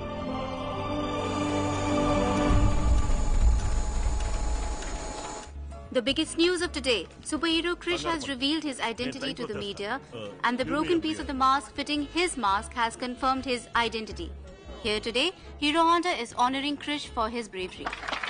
The biggest news of today superhero Krish has revealed his identity to the media, and the broken piece of the mask fitting his mask has confirmed his identity. Here today, Hero Honda is honoring Krish for his bravery.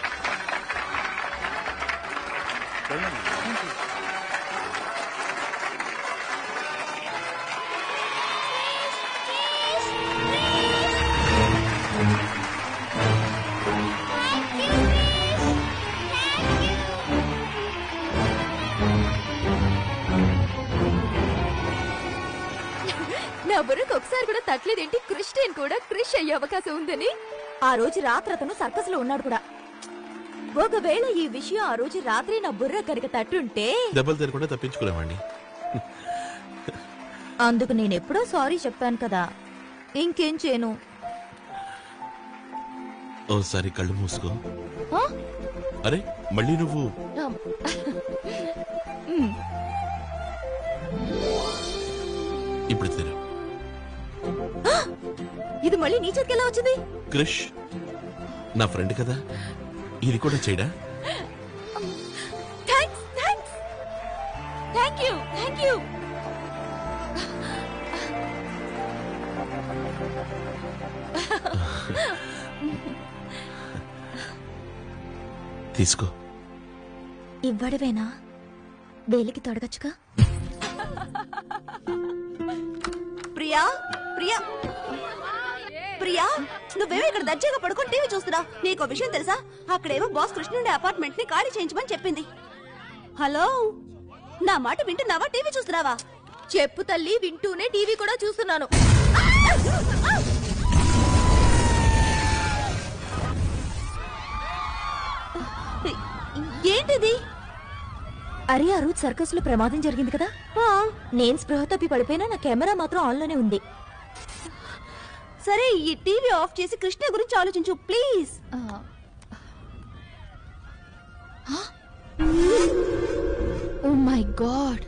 నా బుర్రకు ఒకసారి కూడా తట్టలేదేంటి Christian కూడా క్రిష్ అయ్యే అవకాశం ఉందని ఆ రోజు రాత్రి అతను సర్కస్ లో ఉన్నాడు కూడా ఒకవేళ ఈ విషయం ఆ రోజు రాత్రి నా బుర్ర కనుక తట్టుంటే దెబ్బలు తినకుండా తప్పించుకునేవాడిని అందుకు నేను ఎప్పుడో సారీ చెప్పాను కదా ఇంకేం చేయను ఓసారి కళ్ళు మూసుకో ఆ? అరే మళ్ళీ నువ్వు మ్. ఇప్పుడు తెరు ఇది మళ్ళీ నీ చేతికి ఎలా వచ్చింది క్రిష్ నా ఫ్రెండ్ కదా ఇది కూడా చేయడా thanks thanks thank you thank you తీసుకో ఇవ్వడవేనా వేలికి తొడగచ్చుగా ప్రియా ప్రియా ప్రియా నువ్వేమో ఇక్కడ దర్జాగా పడుకొని టీవీ చూస్తున్నా నీకు విషయం తెలుసా అక్కడేమో బాస్ కృష్ణుండే అపార్ట్మెంట్ ని ఖాళీ చేయించమని చెప్పింది హలో నా మాట వింటున్నావా టీవీ చూస్తున్నావా చెప్పు తల్లి వింటూనే టీవీ కూడా చూస్తున్నాను ఏంటిది అరే ఆ రోజు సర్కస్ లో ప్రమాదం జరిగింది కదా నేను స్పృహ తప్పి పడిపోయినా నా కెమెరా మాత్రం ఆన్ లోనే ఉంది సరే ఈ టీవీ ఆఫ్ చేసి కృష్ణ గురించి ఆలోచించు ప్లీజ్ ఓ మై గాడ్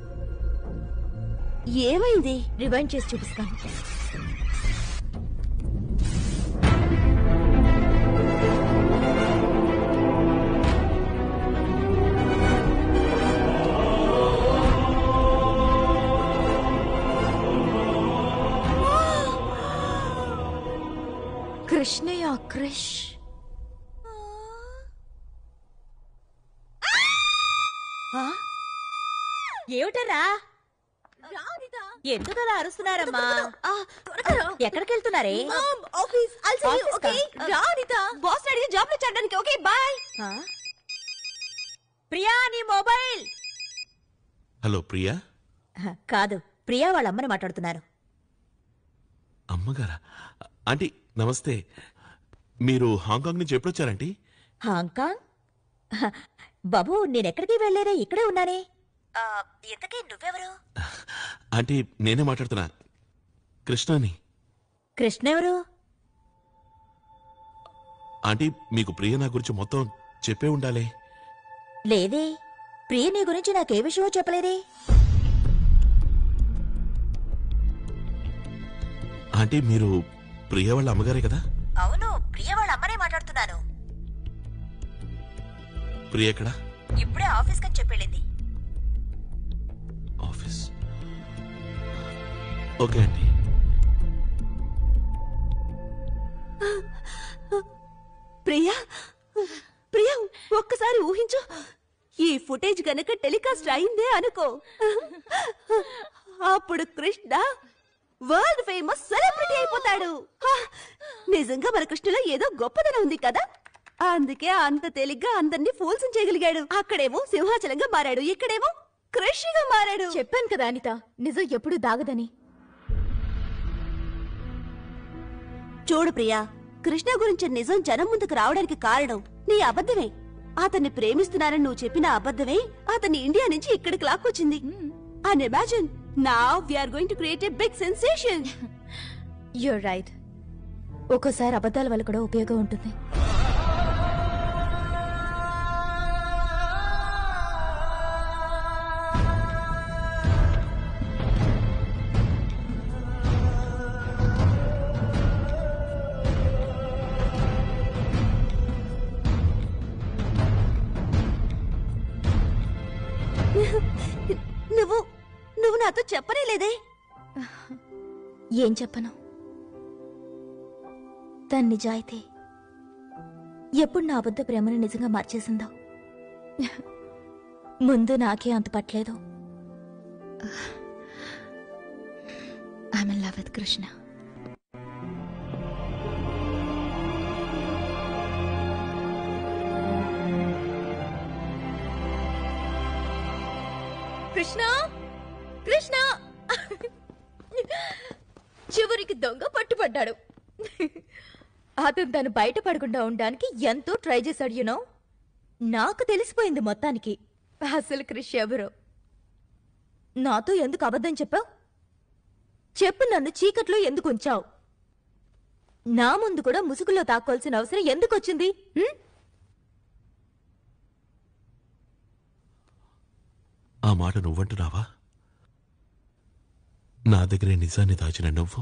ఏమైంది రివైండ్ చేసి చూపిస్తాను కృష్ణయ్య క్రిష్ ఏమిటరా ఎందుకు అలా అరుస్తున్నారమ్మా ఎక్కడికి వెళ్తున్నారే ఆఫీస్ ఆఫీస్కా? ఓకే రానిత బాస్ అడిగి జాబ్ లో చేరడానికి ఓకే బాయ్ ప్రియా నీ మొబైల్ హలో ప్రియా కాదు ప్రియా వాళ్ళ అమ్మని మాట్లాడుతున్నారు అమ్మగారా ఆంటీ నమస్తే మీరు హాంకాంగ్ నుంచి ఎప్పుడొచ్చారంటీ హాంకాంగ్ హ, బాబు నేనెక్కడికి వెళ్ళలేదే ఇక్కడే ఉన్నానే ఆ, ఇంతకీ నువ్వెవరు ఆంటీ నేనే మాట్లాడుతున్నా కృష్ణని కృష్ణ ఎవరు ఆంటీ మీకు ప్రియ నా గురించి మొత్తం చెప్పే ఉండాలి లేదే ప్రియ నీ గురించి నాకే విషయమో చెప్పలేదే ఆంటీ మీరు ప్రియ వాళ్ళ అమ్మగారే కదా అవును ప్రియ వాళ్ళ అమ్మనే మాట్లాడుతున్నాను ప్రియ ఎక్కడా ఇప్పుడే ఆఫీస్ కని చెప్పెళ్ళింది office okay aunty Priya Priya ఒక్కసారి ఊహించు ఈ ఫుటేజ్ గనక టెలికాస్ట్ అయిందే అనుకో అప్పుడు కృష్ణ వరల్డ్ ఫేమస్ సెలబ్రిటీ అయిపోతాడు హా, నిజంగా మన కృష్ణలో ఏదో గొప్పదనం ఉంది కదా అందుకే అంత తేలిగ్గా అందరినీ ఫూల్స్ చేయగలిగాడు అక్కడేమో సింహాచలంగా మారాడు ఇక్కడేమో కృషిగా మారాడు చెప్పాను కదా అనిత నిజం ఎప్పుడు దాగదని చూడు ప్రియా కృష్ణ గురించి నిజం జనం ముందుకు రావడానికి కారణం నీ అబద్ధమే అతన్ని ప్రేమిస్తున్నానని నువ్వు చెప్పిన అబద్ధమే అతన్ని ఇండియా నుంచి ఇక్కడికి లాక్కొచ్చింది అండ్ ఇమాజిన్ నా we're going to create a big sensation you're right ఒక్కోసారి అబద్ధాల వల్ల కూడా ఉపయోగం ఉంటుంది నువ్వు నువ్వు నాతో చెప్పనే లేదే ఏం చెప్పను తన నిజాయితీ ఎప్పుడు నా అబద్ధ ప్రేమను నిజంగా మార్చేసిందో ముందు నాకే అంత పట్టలేదు I'm love with Krishna Krishna Krishna చివరికి దొంగ పట్టుపడ్డాడు అతను తను బయటపడకుండా ఉండడానికి ఎంతో ట్రై చేశాడు యునో నాకు తెలిసిపోయింది మొత్తానికి అసలు క్రిష్ ఎవరో నాతో ఎందుకు అబద్ధం చెప్పావు చెప్పు నన్ను చీకట్లో ఎందుకు ఉంచావు నా ముందు కూడా ముసుగులో తాక్కోవాల్సిన అవసరం ఎందుకు వచ్చింది హ్మ్? ఆ మాట నువ్వంటున్నావా నా దగ్గరే నిజాన్ని దాచిన నువ్వు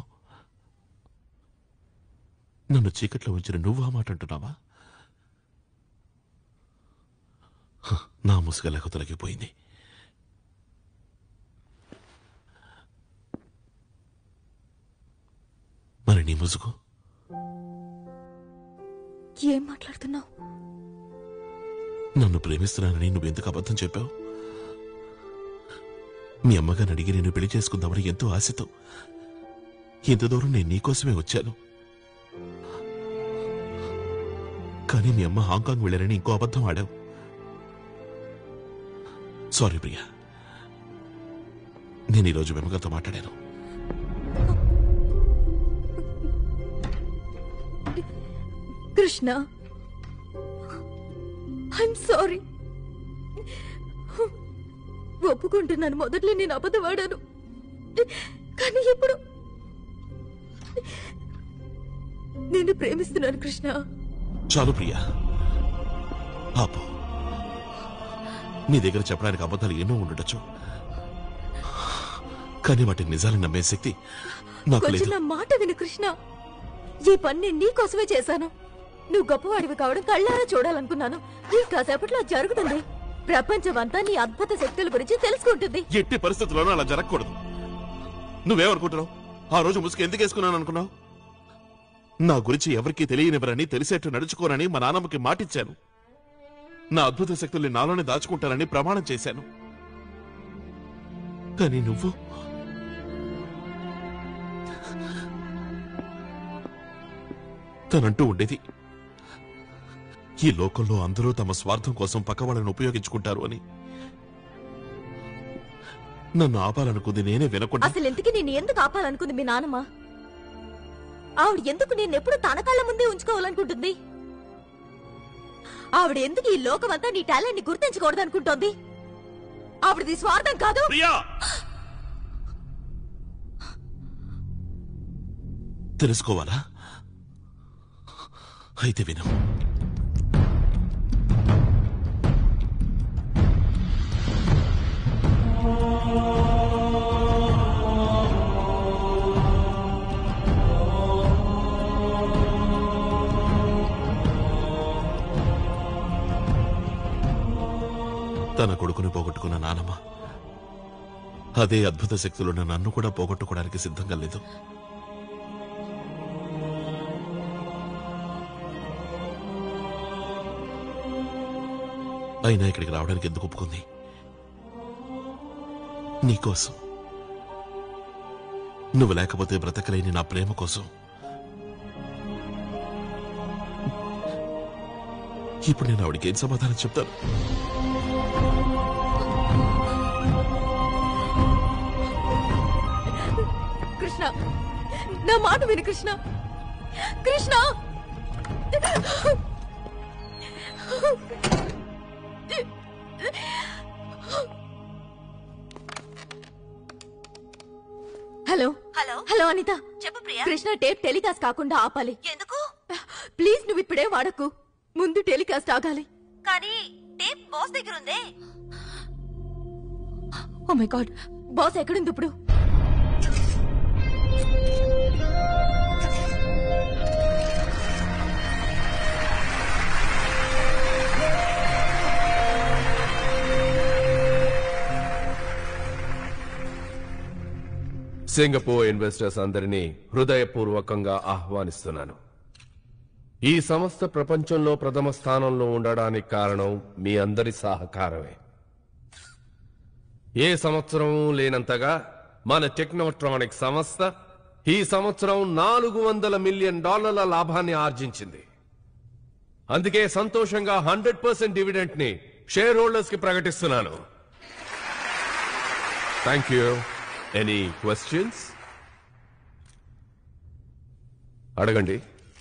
నన్ను చీకట్లో ఉంచిన నువ్వు ఆ మాట అంటున్నావా హ, నా ముసుగలకు తొలగిపోయింది మరి నీ ముసుగు ఏం మాట్లాడుతున్నావు నన్ను ప్రేమిస్తున్నానని నువ్వెందుకు అబద్ధం చెప్పావు మీ అమ్మగారిని అడిగి నేను పెళ్లి చేసుకుందామని ఎంతో ఆశతో ఇంత దూరం నేను నీకోసమే వచ్చాను కానీ మీ అమ్మ హాంకాంగ్ వెళ్ళారని ఇంకో అబద్ధం ఆడావు సారీ ప్రియా నేను ఈరోజు వెమ్మగారితో మాట్లాడాను కృష్ణ ఐఎమ్ సారీ ఒప్పుకుంటున్నాను మొదట్లో నేను అబద్ధవాడాను కానీ ఇప్పుడు నేను ప్రేమిస్తున్నాను కృష్ణ చాలు ప్రియా ఆపు నీ దగ్గర చెప్పడానికి అబద్ధాలు ఎన్నో ఉండొచ్చు కానీ వాటి నిజాలను నమ్మే శక్తి నాకు కొంచెం లేదు నా మాట విను కృష్ణ ఈ పని నేను నీకోసమే చేశాను నువ్వు గొప్పవాడివి కావడం కళ్ళారా చూడాలనుకున్నాను ఈ కాసేపట్లో అది జరుగుతుంది ప్రపంచమంతా నీ అద్భుత శక్తుల గురించి తెలుసుకుంటుంది ఎట్టి పరిస్థితుల్లోనూ అలా జరగకూడదు నువ్వేమనుకుంటున్నావు ఆ రోజు ముసుగు ఎందుకు వేసుకున్నాను అనుకున్నావు నా గురించి ఎవరికీ తెలియనివ్వరని తెలిసేట్టు నడుచుకోనని మా నాన్నమ్మకి మాటిచ్చాను నా అద్భుత శక్తుల్ని నాలోనే దాచుకుంటానని ప్రమాణం చేశాను కానీ నువ్వు తనంటూ ఉండేది ఈ లోకంలో అందరూ తమ స్వార్థం కోసం పక్కవాళ్ళని ఉపయోగించుకుంటారు అని నన్ను ఆపాలనుకుంది నేనే వినకుండా అసలు ఎందుకు నేను ఎందుకు ఆపాలనుకుంది మీ నాన్నమ్మ ఆవిడ ఎందుకు నేను ఎప్పుడు తన కళ్ళ ముందే ఉంచుకోవాలనుకుంటుంది ఆవిడ ఎందుకు ఈ లోకమంతా నీ టాలెంట్ ని గుర్తించకూడదు అనుకుంటోంది ఆవిడది స్వార్థం కాదు తెలుసుకోవాలా అయితే విను తన కొడుకుని పోగొట్టుకున్న నానమ్మ అదే అద్భుత శక్తులున్న నన్ను కూడా పోగొట్టుకోవడానికి సిద్ధంగా లేదు అయినా ఇక్కడికి రావడానికి ఎందుకు ఒప్పుకుంది నీకోసం నువ్వు లేకపోతే బ్రతకలేని నా ప్రేమ కోసం ఇప్పుడు నేను ఆవిడకి ఏం సమాధానం చెప్తాను కృష్ణ నా మాట విను కృష్ణ కృష్ణ హలో అనిత చెప్పు ప్రియా కృష్ణ టేప్ టెలికాస్ట్ కాకుండా ఆపాలి ఎందుకు ప్లీజ్ నువ్వు ఇప్పుడే వాడకు ముందు టెలికాస్ట్ ఆగాలి కానీ టేప్ బాస్ దగ్గర ఉందే ఓ మై గాడ్ బాస్ ఎక్కడుంది ఇప్పుడు సింగపూర్ ఇన్వెస్టర్స్ అందరినీ హృదయపూర్వకంగా ఆహ్వానిస్తున్నాను ఈ సంస్థ ప్రపంచంలో ప్రథమ స్థానంలో ఉండడానికి కారణం మీ అందరి సహకారమే ఏ సంవత్సరం లేనంతగా మన టెక్నోట్రానిక్ సంస్థ ఈ సంవత్సరం నాలుగు వందల మిలియన్ డాలర్ల లాభాన్ని ఆర్జించింది అందుకే సంతోషంగా హండ్రెడ్ పర్సెంట్ డివిడెంట్ ని షేర్ హోల్డర్స్ కి ప్రకటిస్తున్నాను థ్యాంక్ యూ ఎనీ క్వశ్చన్స్ అడగండి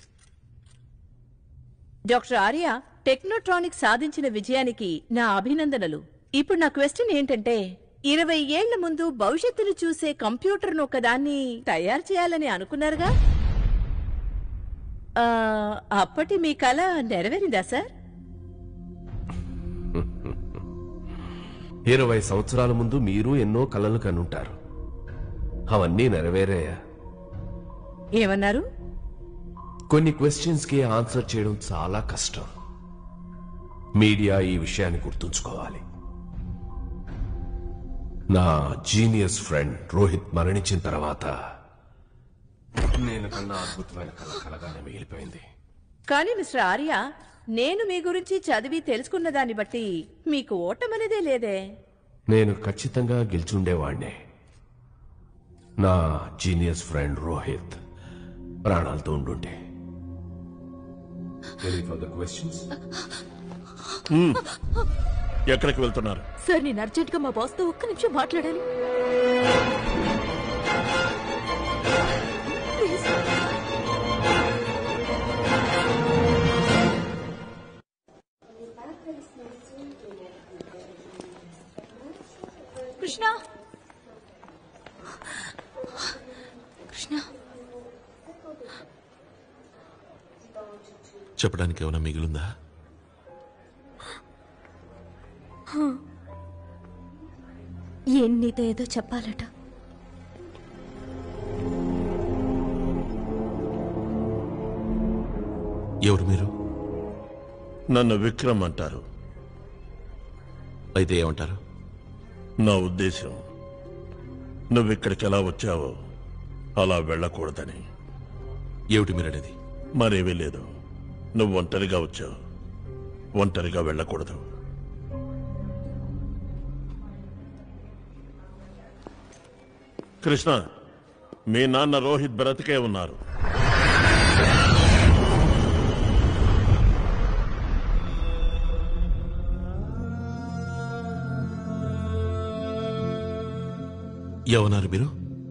డాక్టర్ ఆర్య టెక్నోట్రానిక్ సాధించిన విజయానికి నా అభినందనలు ఇప్పుడు నా క్వశ్చన్ ఏంటంటే ఇరవై ఏళ్ల ముందు భవిష్యత్తును చూసే కంప్యూటర్ను ఒకదాన్ని తయారు చేయాలని అనుకున్నారుగా ఆ, అప్పటి మీ కళ నెరవేరిందా సార్ ఇరవై సంవత్సరాల ముందు మీరు ఎన్నో కలలు కనుంటారు అవన్నీ నెరవేరాయా ఏమన్నారు కొన్ని క్వశ్చన్స్ కి ఆన్సర్ చేయడం చాలా కష్టం మీడియా ఈ విషయాన్ని గుర్తుంచుకోవాలి నా జీనియస్ ఫ్రెండ్ రోహిత్ మరణించిన తర్వాత నేను కన్నా అద్భుతమైన కళ కలగానే మిగిలిపోయింది కానీ మిస్టర్ ఆర్య నేను మీ గురించి చదివి తెలుసుకున్న దాన్ని బట్టి మీకు ఓటమనేదే లేదే నేను ఖచ్చితంగా గెలిచుండేవాణ్ణే నా జీనియస్ ఫ్రెండ్ రోహిత్ ప్రాణాలతో ఉండుంటే క్వశ్చన్స్ హ్మ్. ఎక్కడికి వెళ్తున్నారు సార్ నేను అర్జెంట్ గా మా బాస్ తో ఒక్క నిమిషం మాట్లాడాలి ప్లీజ్ కృష్ణ కృష్ణ చెప్పడానికి ఏమైనా మిగిలిందా ఏం నీతో ఏదో చెప్పాలట ఎవరు మీరు నన్ను విక్రమ్ అంటారు అయితే ఏమంటారు నా ఉద్దేశం నువ్వు ఇక్కడికి ఎలా వచ్చావో అలా వెళ్ళకూడదని ఏమిటి మీరనేది మరేమీ లేదు నువ్వు ఒంటరిగా వచ్చావు ఒంటరిగా వెళ్ళకూడదు కృష్ణ మీ నాన్న రోహిత్ బ్రతికే ఉన్నారు ఏమన్నారు మీరు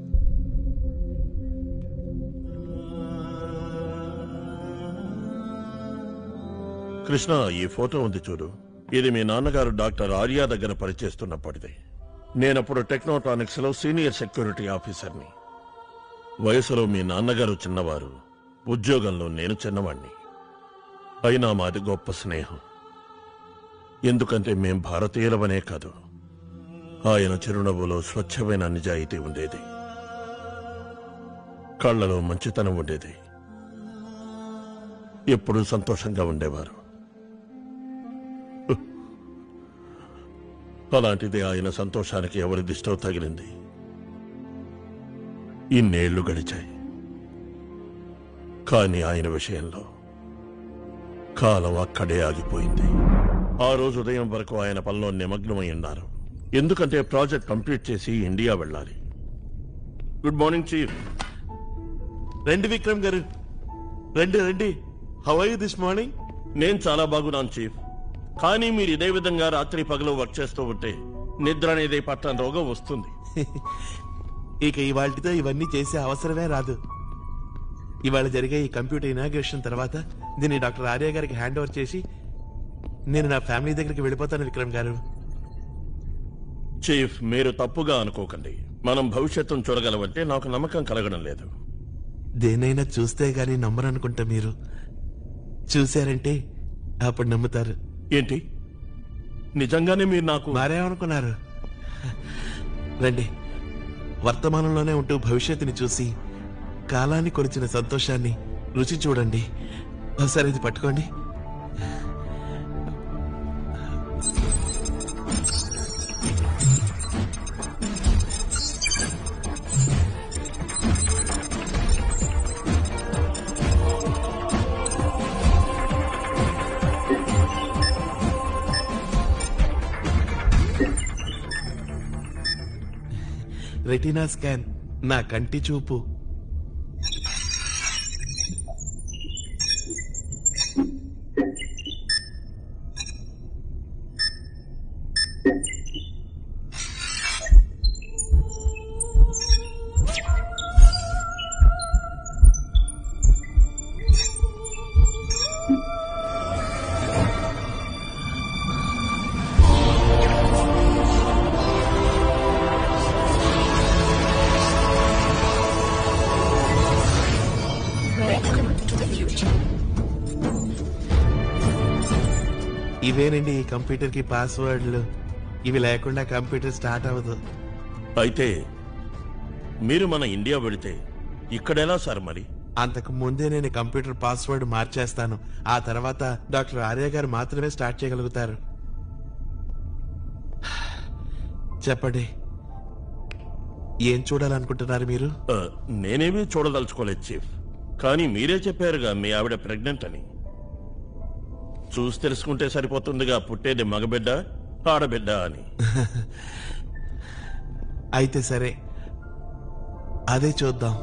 కృష్ణ ఈ ఫోటో ఉంది చూడు ఇది మీ నాన్నగారు డాక్టర్ ఆర్య దగ్గర పనిచేస్తున్నప్పటిది నేనప్పుడు టెక్నోట్రానిక్స్ లో సీనియర్ సెక్యూరిటీ ఆఫీసర్ని వయసులో మీ నాన్నగారు చిన్నవారు ఉద్యోగంలో నేను చిన్నవాణ్ణి అయినా మాది గొప్ప స్నేహం ఎందుకంటే మేం భారతీయులమనే కాదు ఆయన చిరునవ్వులో స్వచ్ఛమైన నిజాయితీ ఉండేది కళ్ళలో మంచితనం ఉండేది ఎప్పుడూ సంతోషంగా ఉండేవారు అలాంటిది ఆయన సంతోషానికి ఎవరి దిష్టో తగిలింది ఇన్నేళ్లు గడిచాయి కానీ ఆయన విషయంలో కాలం అక్కడే ఆగిపోయింది ఆ రోజు ఉదయం వరకు ఆయన పనిలో నిమగ్నమై ఉన్నారు ఎందుకంటే ప్రాజెక్ట్ కంప్లీట్ చేసి ఇండియా వెళ్ళాలి గుడ్ మార్నింగ్ చీఫ్ రండి విక్రమ్ గారు రండి రండి how are you this morning నేను చాలా బాగున్నాను చీఫ్ కానీ మీరు ఇదే విధంగా రాత్రి పగలు వర్క్ చేస్తూ ఉంటే నిద్ర అనేది పట్టణ రోగం వస్తుంది ఇక ఇవాళతో ఇవన్నీ చేసే అవసరమే రాదు ఇవాళ జరిగే ఈ కంప్యూటర్ ఇనాగ్రేషన్ తర్వాత దీన్ని డాక్టర్ ఆర్య గారికి హ్యాండ్ ఓవర్ చేసి నేను నా ఫ్యామిలీ దగ్గరికి వెళ్ళిపోతాను విక్రమ్ గారు చీఫ్ మీరు తప్పుగా అనుకోకండి మనం భవిష్యత్తును చూడగలమంటే నాకు నమ్మకం కలగడం లేదు దేనైనా చూస్తే గాని నమ్మరనుకుంటా మీరు చూశారంటే అప్పుడు నమ్ముతారు ఏంటి నిజంగానే మీరు నాకు మరేమనుకున్నారు రండి వర్తమానంలోనే ఉంటూ భవిష్యత్తుని చూసి కాలాన్ని కొలిచిన సంతోషాన్ని రుచి చూడండి ఒకసారి ఇది పట్టుకోండి రెటీనా స్కాన్ నా కంటి చూపు ఇవేనండి ఈ కంప్యూటర్ కి పాస్వర్డ్లు ఇవి లేకుండా కంప్యూటర్ స్టార్ట్ అవ్వదు అయితే మీరు మన ఇండియా వెళితే ఇక్కడెలా సార్ మరి అంతకు ముందే నేను కంప్యూటర్ పాస్వర్డ్ మార్చేస్తాను ఆ తర్వాత డాక్టర్ ఆర్య గారు మాత్రమే స్టార్ట్ చేయగలుగుతారు చెప్పండి ఏం చూడాలనుకుంటున్నారు మీరు ఆ, నేనేమీ చూడదలుచుకోలేదు చీఫ్ కానీ మీరే చెప్పారుగా మీ ఆవిడ ప్రెగ్నెంట్ అని చూసి తెలుసుకుంటే సరిపోతుందిగా పుట్టేది మగబిడ్డ ఆడబిడ్డ అని అయితే సరే అదే చూద్దాం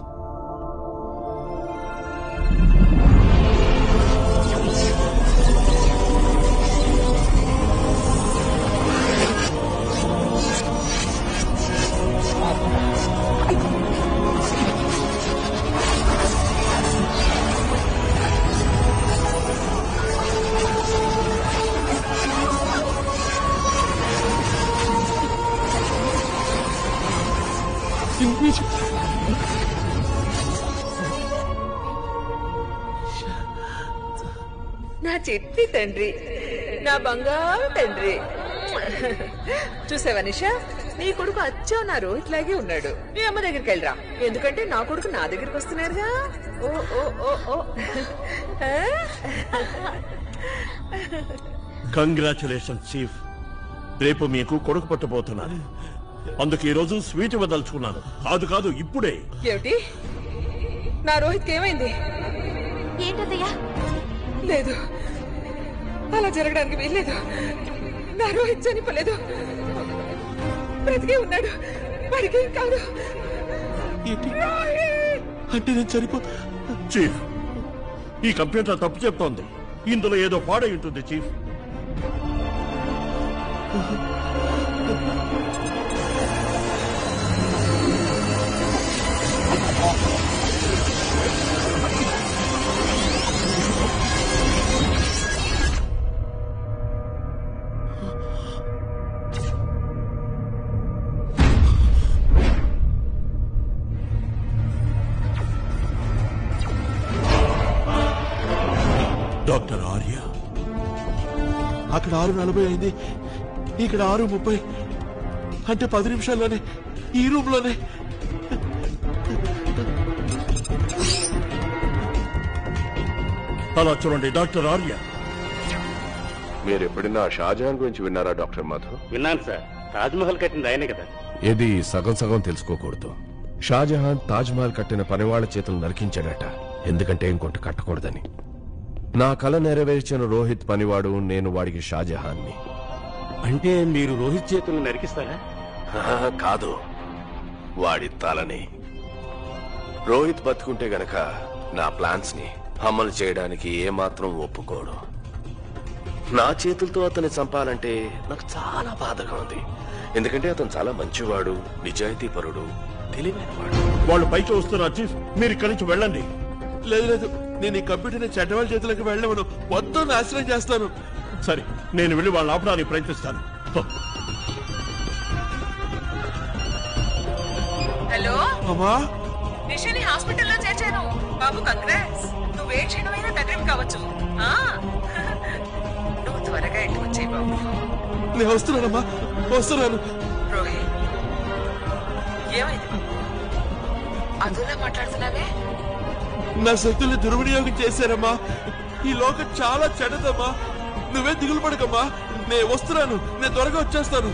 నా చిట్టి తండ్రి నా బంగారు తండ్రి చూసావా నిషా నీ కొడుకు అచ్చో నా రోహిత్ లాగే ఉన్నాడు మీ అమ్మ దగ్గరికి వెళ్ళరా ఎందుకంటే నా కొడుకు నా దగ్గరికి వస్తున్నారుగా ఓ ఓ ఓ ఓ ఆ? కంగ్రాచులేషన్ చీఫ్ రేపు మీకు కొడుకు పట్టబోతున్నాను అందుకు ఈ రోజు స్వీట్ ఇవ్వదలుచుకున్నాను కాదు కాదు ఇప్పుడే ఏమిటి నా రోహిత్కి ఏమైంది ఏంటత్తయ్యా లేదు అలా జరగడానికి వీల్లేదు నా రోహిత్ చనిపోలేదు బ్రతికే ఉన్నాడు వాడికి ఏం కాదు అంటే నేను చనిపో చీఫ్ ఈ కంప్యూటర్ తప్పు చెప్తోంది ఇందులో ఏదో పాడై ఉంటుంది చీఫ్ డాక్టర్ ఆర్య అక్కడ ఆరు నలభై అయింది ఇక్కడ ఆరు ముప్పై అంటే పది నిమిషాల్లోనే ఈ రూమ్ లోనే అలా చూడండి డాక్టర్ ఆర్య మీరు ఎప్పుడైనా షాజహాన్ గురించి విన్నారా డాక్టర్ మధు విన్నాను సార్ తాజ్మహల్ కట్టింది ఆయనే కదా ఇది సగం సగం తెలుసుకోకూడదు షాజహాన్ తాజ్ మహల్ కట్టిన పనివాళ్ల చేతులు నరికించాడట ఎందుకంటే ఇంకొంటి కట్టకూడదని నా కల నెరవేర్చిన రోహిత్ పనివాడు నేను వాడికి షాజహాన్ని అంటే మీరు రోహిత్ చేతులను నరికిస్తారా ఆహా, కాదు వాడి తలని రోహిత్ బతుకుంటే గనక నా ప్లాన్స్ ని అమలు చేయడానికి ఏమాత్రం ఒప్పుకోడు నా చేతులతో అతన్ని చంపాలంటే నాకు చాలా బాధగా ఉంది ఎందుకంటే అతను చాలా మంచివాడు నిజాయితీపరుడు తెలివైనవాడు వాళ్ళు పైకి వస్తున్నారు చీఫ్ మీరు ఇక్కడి నుంచి వెళ్ళండి లేదు లేదు నేను ఈ కంప్యూటర్ చెడ్డవాళ్ళ చేతులకు వెళ్ళవను మొత్తం నాశనం చేస్తాను సరే నేను వెళ్ళి వాళ్ళని ఆపడానికి ప్రయత్నిస్తాను హ. హలో అమ్మా నిషిని హాస్పిటల్లో చేర్చాను బాబు కంగ్రాట్స్ నువ్వే క్షణమైనా తండ్రివి కావచ్చు ఆ. నువ్వు త్వరగా ఇంటికి వచ్చేయి బాబు నేను వస్తున్నానమ్మా వస్తున్నాను రోహిత్ ఏమైంది బాబు అదులా మాట్లాడుతున్నావే నా శక్తుల్ని దుర్వినియోగం చేశారమ్మా ఈ లోకం చాలా చెడ్డదమ్మా నువ్వే దిగులు పడకమ్మా నేను వస్తున్నాను నేను త్వరగా వచ్చేస్తాను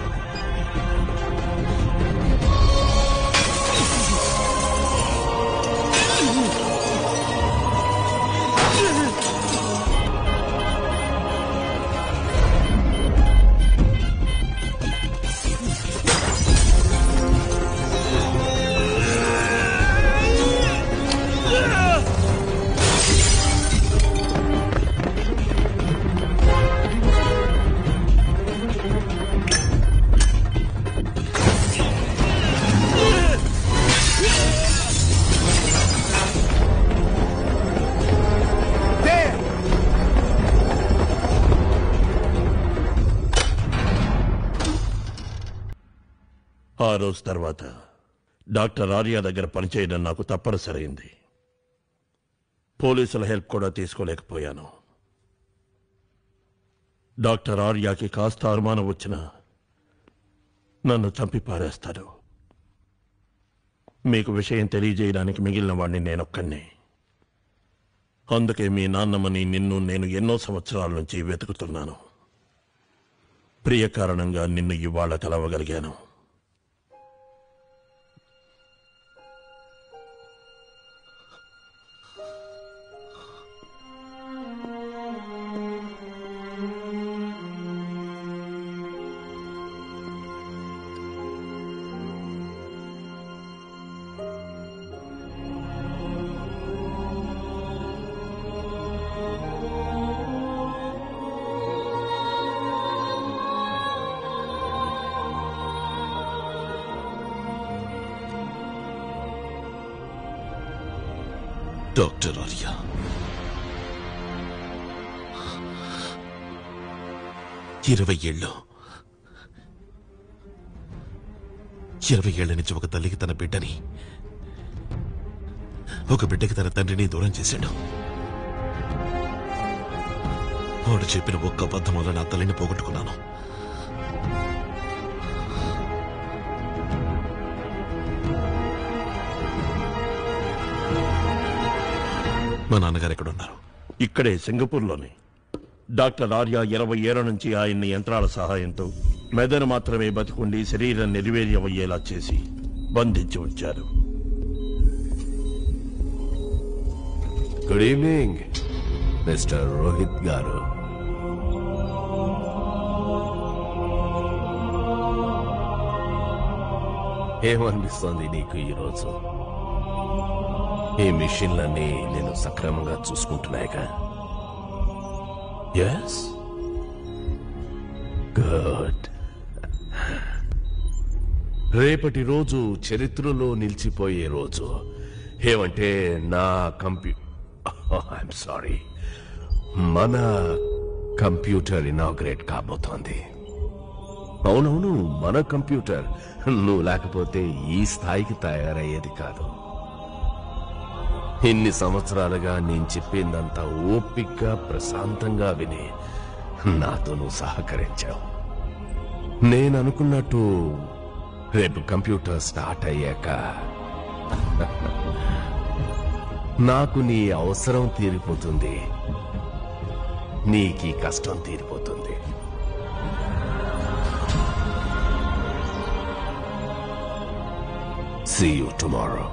ఆ రోజు తర్వాత డాక్టర్ ఆర్య దగ్గర పనిచేయడం నాకు తప్పనిసరైంది పోలీసుల హెల్ప్ కూడా తీసుకోలేకపోయాను డాక్టర్ ఆర్యాకి కాస్త అనుమానం వచ్చినా నన్ను చంపి పారేస్తాడు మీకు విషయం తెలియజేయడానికి మిగిలిన వాడిని నేనొక్కడిని అందుకే మీ నాన్నమ్మని నిన్ను నేను ఎన్నో సంవత్సరాల నుంచి వెతుకుతున్నాను ప్రియ కారణంగా నిన్ను ఇవాళ కలవగలిగాను డాక్టర్ ఆర్య ఇరవై ఏళ్ళు ఇరవై ఏళ్ల నుంచి ఒక తల్లికి తన బిడ్డని ఒక బిడ్డకి తన తండ్రిని దూరం చేశాడు వాడు చెప్పిన ఒక్క అబద్ధం వల్ల నా తల్లిని పోగొట్టుకున్నాను మా నాన్నగారు ఎక్కడున్నారు ఇక్కడే సింగపూర్లోనే డాక్టర్ ఆర్య ఇరవై ఏళ్ల నుంచి ఆయన్ని యంత్రాల సహాయంతో మెదడు మాత్రమే బతికుండి శరీరం నిర్వీర్యమయ్యేలా చేసి బంధించి ఉంచారు గుడ్ ఈవినింగ్ మిస్టర్ రోహిత్ గారు ఏమనిపిస్తోంది నీకు ఈరోజు ఈ మిషన్లన్నీ నేను సక్రమంగా చూసుకుంటున్నాయిగా ఎస్ గుడ్ రేపటి రోజు చరిత్రలో నిలిచిపోయే రోజు ఏమంటే నా కంప్యూ ఐఎమ్ సారీ మన కంప్యూటర్ ఇనాగ్రేట్ కాబోతోంది అవునవును మన కంప్యూటర్ నువ్వు లేకపోతే ఈ స్థాయికి తయారయ్యేది కాదు ఇన్ని సంవత్సరాలుగా నేను చెప్పిందంతా ఓపిగ్గా ప్రశాంతంగా విని నాతో నువ్వు సహకరించావు నేను అనుకున్నట్టు రేపు కంప్యూటర్ స్టార్ట్ అయ్యాక నాకు నీ అవసరం తీరిపోతుంది నీకీ కష్టం తీరిపోతుంది see you tomorrow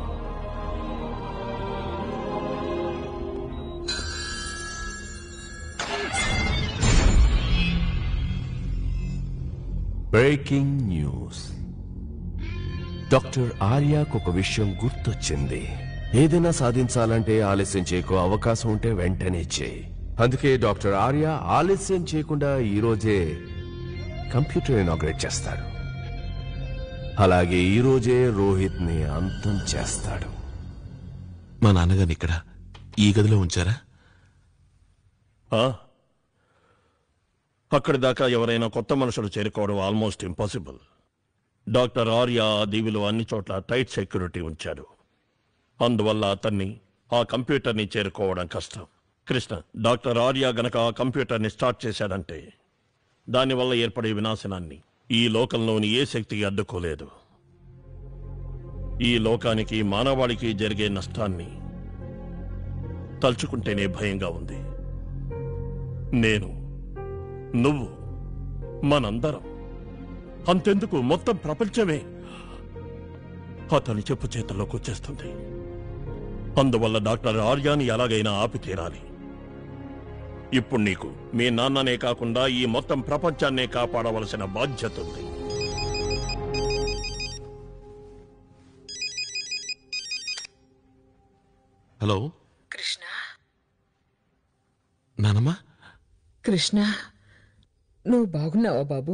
breaking news doctor ఆర్యాకు ఒక విషయం గుర్తొచ్చింది ఏదైనా సాధించాలంటే ఆలస్యం చేయకు అవకాశం ఉంటే వెంటనే చేయి అందుకే డాక్టర్ ఆర్య ఆలస్యం చేయకుండా ఈ రోజే కంప్యూటర్ ఇనాగ్రేట్ చేస్తాడు అలాగే ఈ రోజే రోహిత్ ని అంతం చేస్తాడు మా నాన్నగారిని ఇక్కడ ఈ గదిలో ఉంచారా ఆ? అక్కడి దాకా ఎవరైనా కొత్త మనుషులు చేరుకోవడం ఆల్మోస్ట్ ఇంపాసిబుల్ డాక్టర్ ఆర్య ఆ దీవిలో అన్ని చోట్ల టైట్ సెక్యూరిటీ ఉంచాడు అందువల్ల అతన్ని ఆ కంప్యూటర్ని చేరుకోవడం కష్టం కృష్ణ డాక్టర్ ఆర్య గనక ఆ కంప్యూటర్ని స్టార్ట్ చేశాడంటే దానివల్ల ఏర్పడే వినాశనాన్ని ఈ లోకంలోని ఏ శక్తికి అడ్డుకోలేదు ఈ లోకానికి మానవాళికి జరిగే నష్టాన్ని తలుచుకుంటేనే భయంగా ఉంది నేను నువ్వు మనందరం అంతెందుకు మొత్తం ప్రపంచమే అతని చెప్పు చేతుల్లోకి వచ్చేస్తుంది అందువల్ల డాక్టర్ ఆర్యాని ఎలాగైనా ఆపి తీరాలి ఇప్పుడు నీకు మీ నాన్ననే కాకుండా ఈ మొత్తం ప్రపంచాన్నే కాపాడవలసిన బాధ్యత ఉంది హలో కృష్ణ నానమ్మా కృష్ణ నువ్వు బాగున్నావా బాబు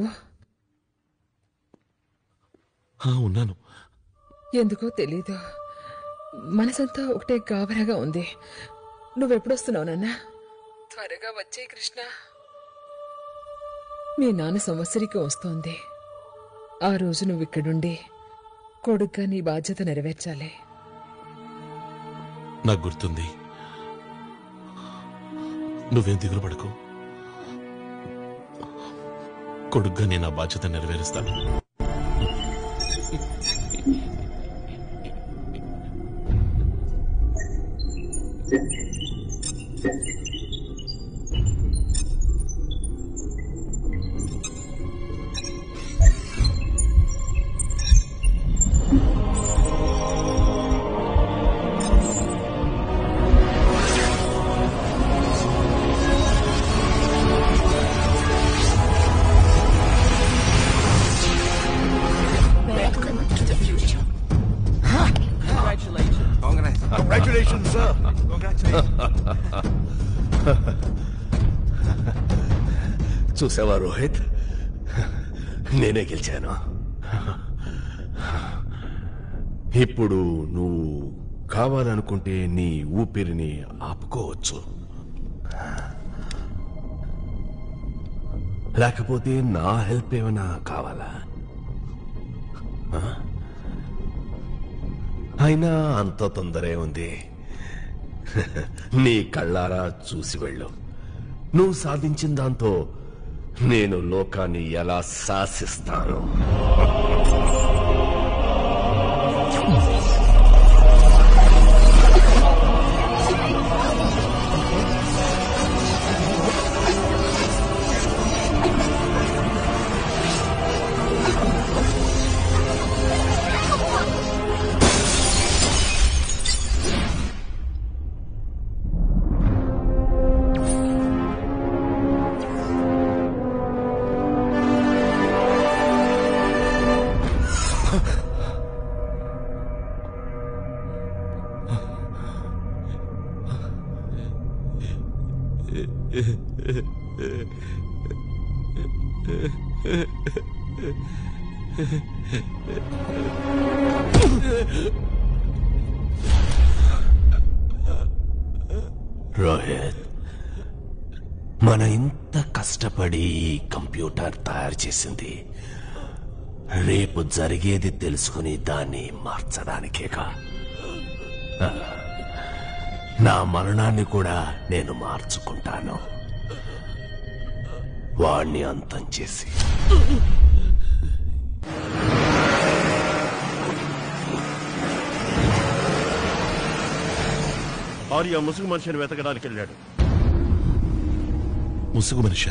ఆ, ఉన్నాను ఎందుకో తెలీదు మనసంతా ఒకటే గాబరాగా ఉంది నువ్వెప్పుడొస్తున్నావు నాన్న త్వరగా వచ్చే కృష్ణ మీ నాన్న సంవత్సరికి వస్తోంది ఆ రోజు నువ్వు ఇక్కడుండి కొడుగ్గా నీ బాధ్యత నెరవేర్చాలి నాకు గుర్తుంది నువ్వేం దిగులు పడకు కొడుగ్గా నేను ఆ బాధ్యత నెరవేరుస్తాను Congratulations, sir. చూసావా రోహిత్ నేనే గెలిచాను ఇప్పుడు నువ్వు కావాలనుకుంటే నీ ఊపిరిని ఆపుకోవచ్చు లేకపోతే నా హెల్ప్ ఏమైనా కావాలా ఆ? అయినా అంత తొందరే ఉంది నీ కళ్ళారా చూసి వెళ్ళు నువ్వు సాధించిన దాంతో నేను లోకాన్ని ఎలా శాసిస్తాను రోహిత్ మన ఇంత కష్టపడి ఈ కంప్యూటర్ తయారు చేసింది రేపు జరిగేది తెలుసుకుని దాన్ని మార్చడానికేగా నా మరణాన్ని కూడా నేను మార్చుకుంటాను వాణ్ణి అంతం చేసి ఆర్య ముసుగు మనిషిని వెతకడానికి వెళ్ళాడు ముసుగు Manisha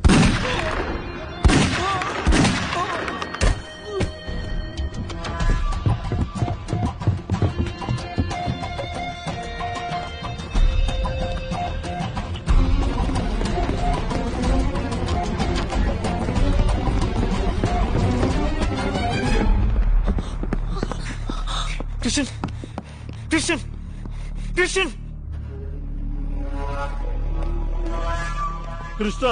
Christian! Christian! Christian! Krishna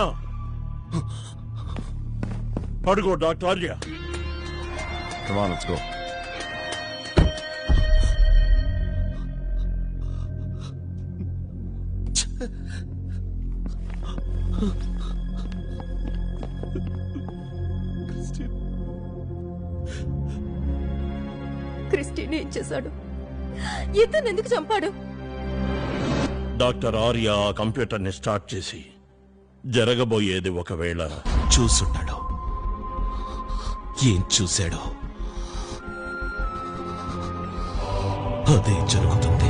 అడుగో doctor Arya Come on, let's go. Christian. Destiny ఇచ్చేశాడు ఇతను ఎందుకు చంపాడు డాక్టర్ ఆర్య ఆ కంప్యూటర్ని స్టార్ట్ చేసి జరగబోయేది ఒకవేళ చూసుంటాడు ఏం చూశాడో అదే జరుగుతుంది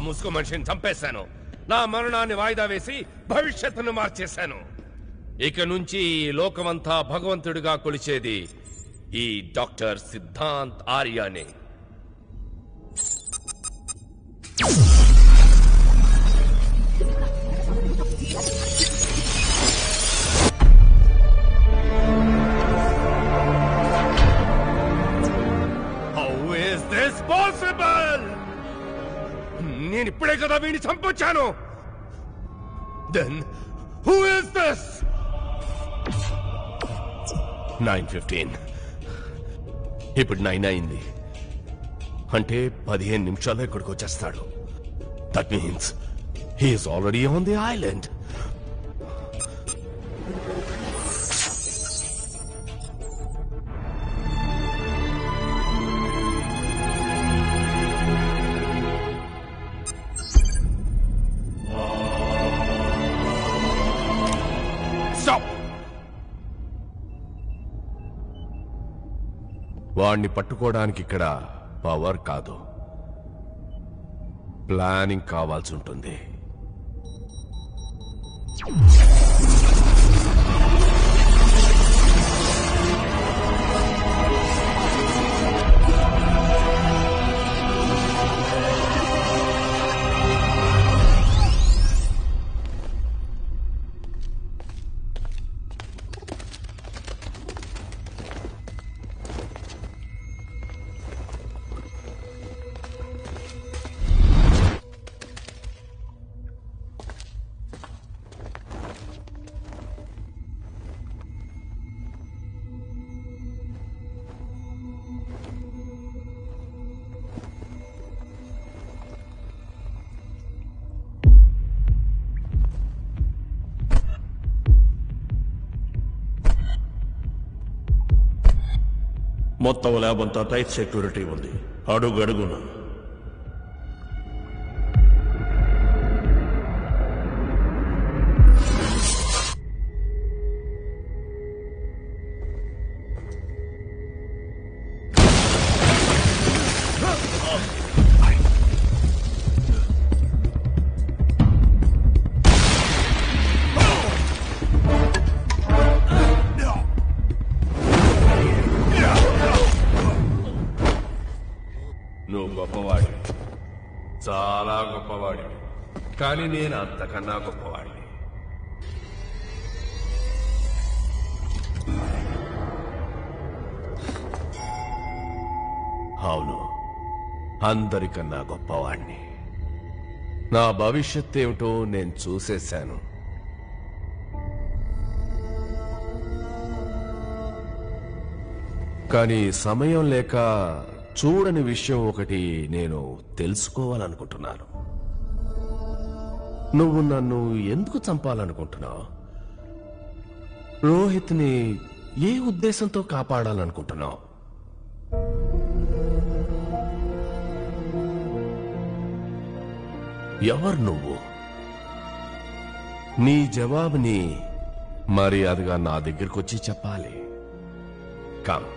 ముసుగు మనిషిని చంపేశాను నా మరణాన్ని వాయిదా వేసి భవిష్యత్తును మార్చేశాను ఇక నుంచి ఈ లోకమంతా భగవంతుడిగా కొలిచేది ఈ డాక్టర్ సిద్ధాంత్ ఆర్యానే హౌ ఇస్ దిస్ పాసిబుల్ నేను ఇప్పుడే కదా వీడిని చంపొచ్చాను then who is this nine fifteen ఇప్పుడు నైన్ అయింది అంటే పదిహేను నిమిషాల్లో ఇక్కడికి వచ్చేస్తాడు that means he's already on the island stop వాణ్ణి పట్టుకోవడానికి ఇక్కడ పవర్ కాదు ప్లానింగ్ కావాల్సి ఉంటుంది మొత్తం ల్యాబ్ అంతా టైట్ సెక్యూరిటీ ఉంది అడుగు అడుగున నువ్వు గొప్పవాడివి చాలా గొప్పవాడివి కానీ నేను అంతకన్నా గొప్పవాడిని అవును అందరికన్నా గొప్పవాణ్ణి నా భవిష్యత్ ఏమిటో నేను చూసేశాను కానీ సమయం లేక చూడని విషయం ఒకటి నేను తెలుసుకోవాలనుకుంటున్నాను నువ్వు నన్ను ఎందుకు చంపాలనుకుంటున్నావు రోహిత్ని ఏ ఉద్దేశంతో కాపాడాలనుకుంటున్నావు ఎవరు నువ్వు నీ జవాబుని మర్యాదగా నా దగ్గరకు వచ్చి చెప్పాలి కమ్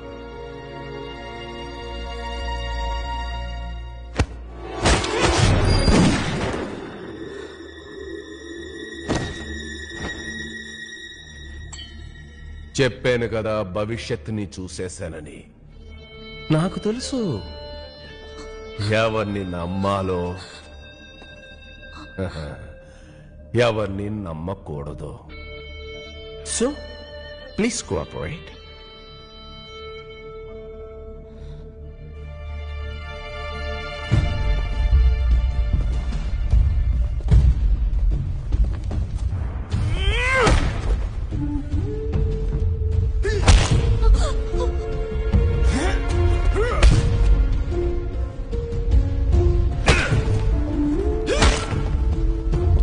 చెప్పాను కదా భవిష్యత్తుని చూసేశానని నాకు తెలుసు ఎవరిని నమ్మాలో ఎవరిని నమ్మకూడదు సో ప్లీజ్ కోఆపరేట్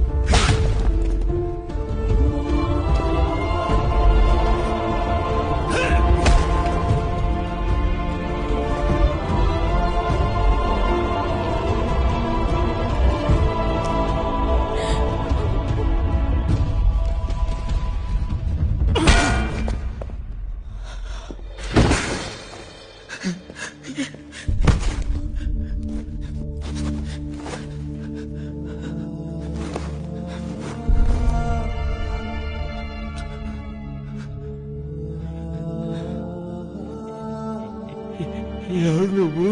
Hey! ఎవరు నువ్వు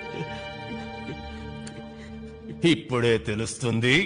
ఇప్పుడే తెలుస్తుంది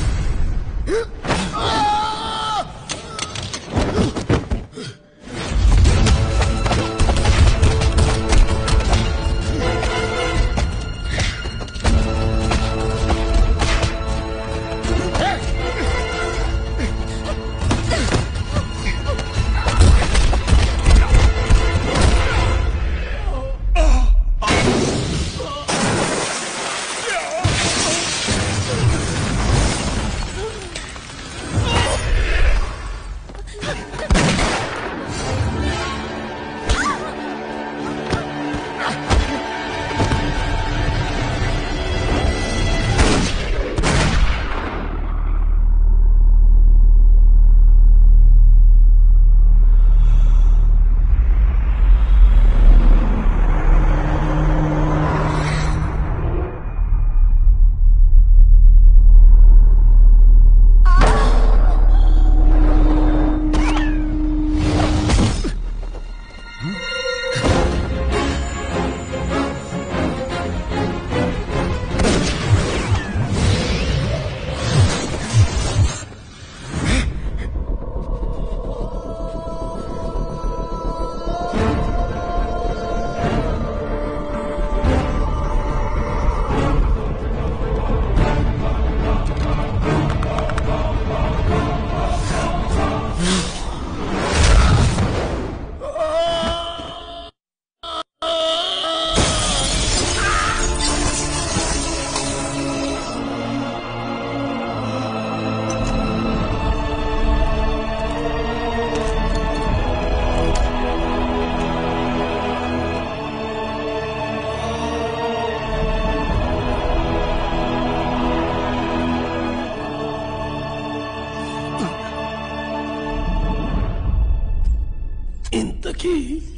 ఇంతకీ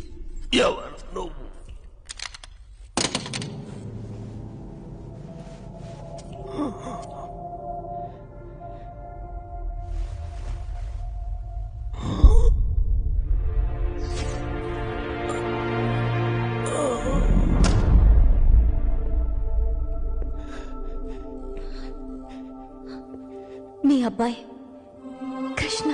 ఎవరు నువ్వు మీ అబ్బాయి కృష్ణ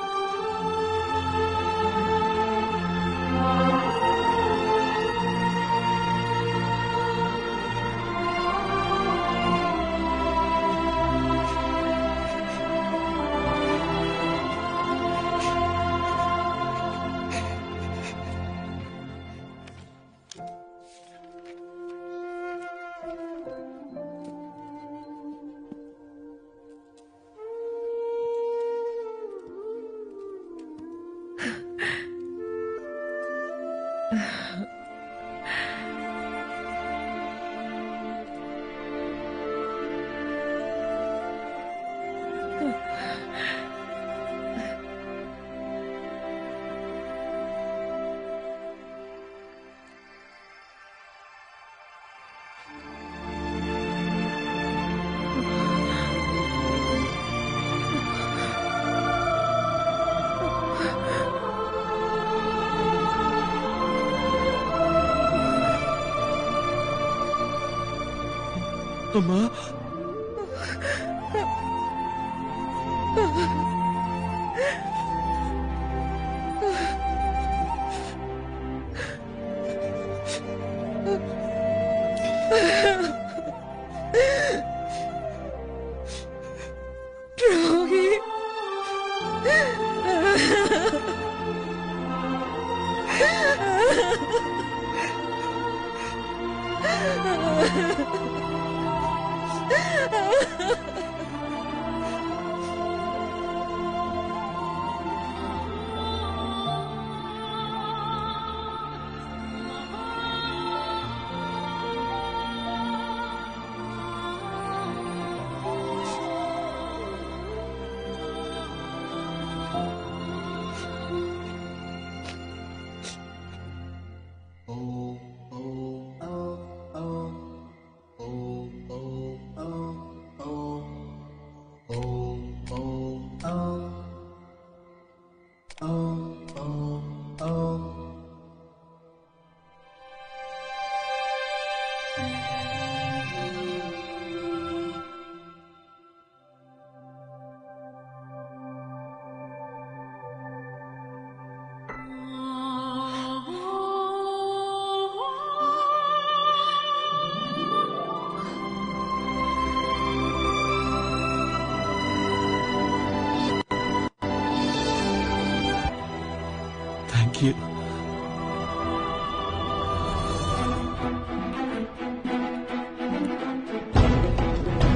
అమ్మా ద్రోహి థ్యాంక్ యూ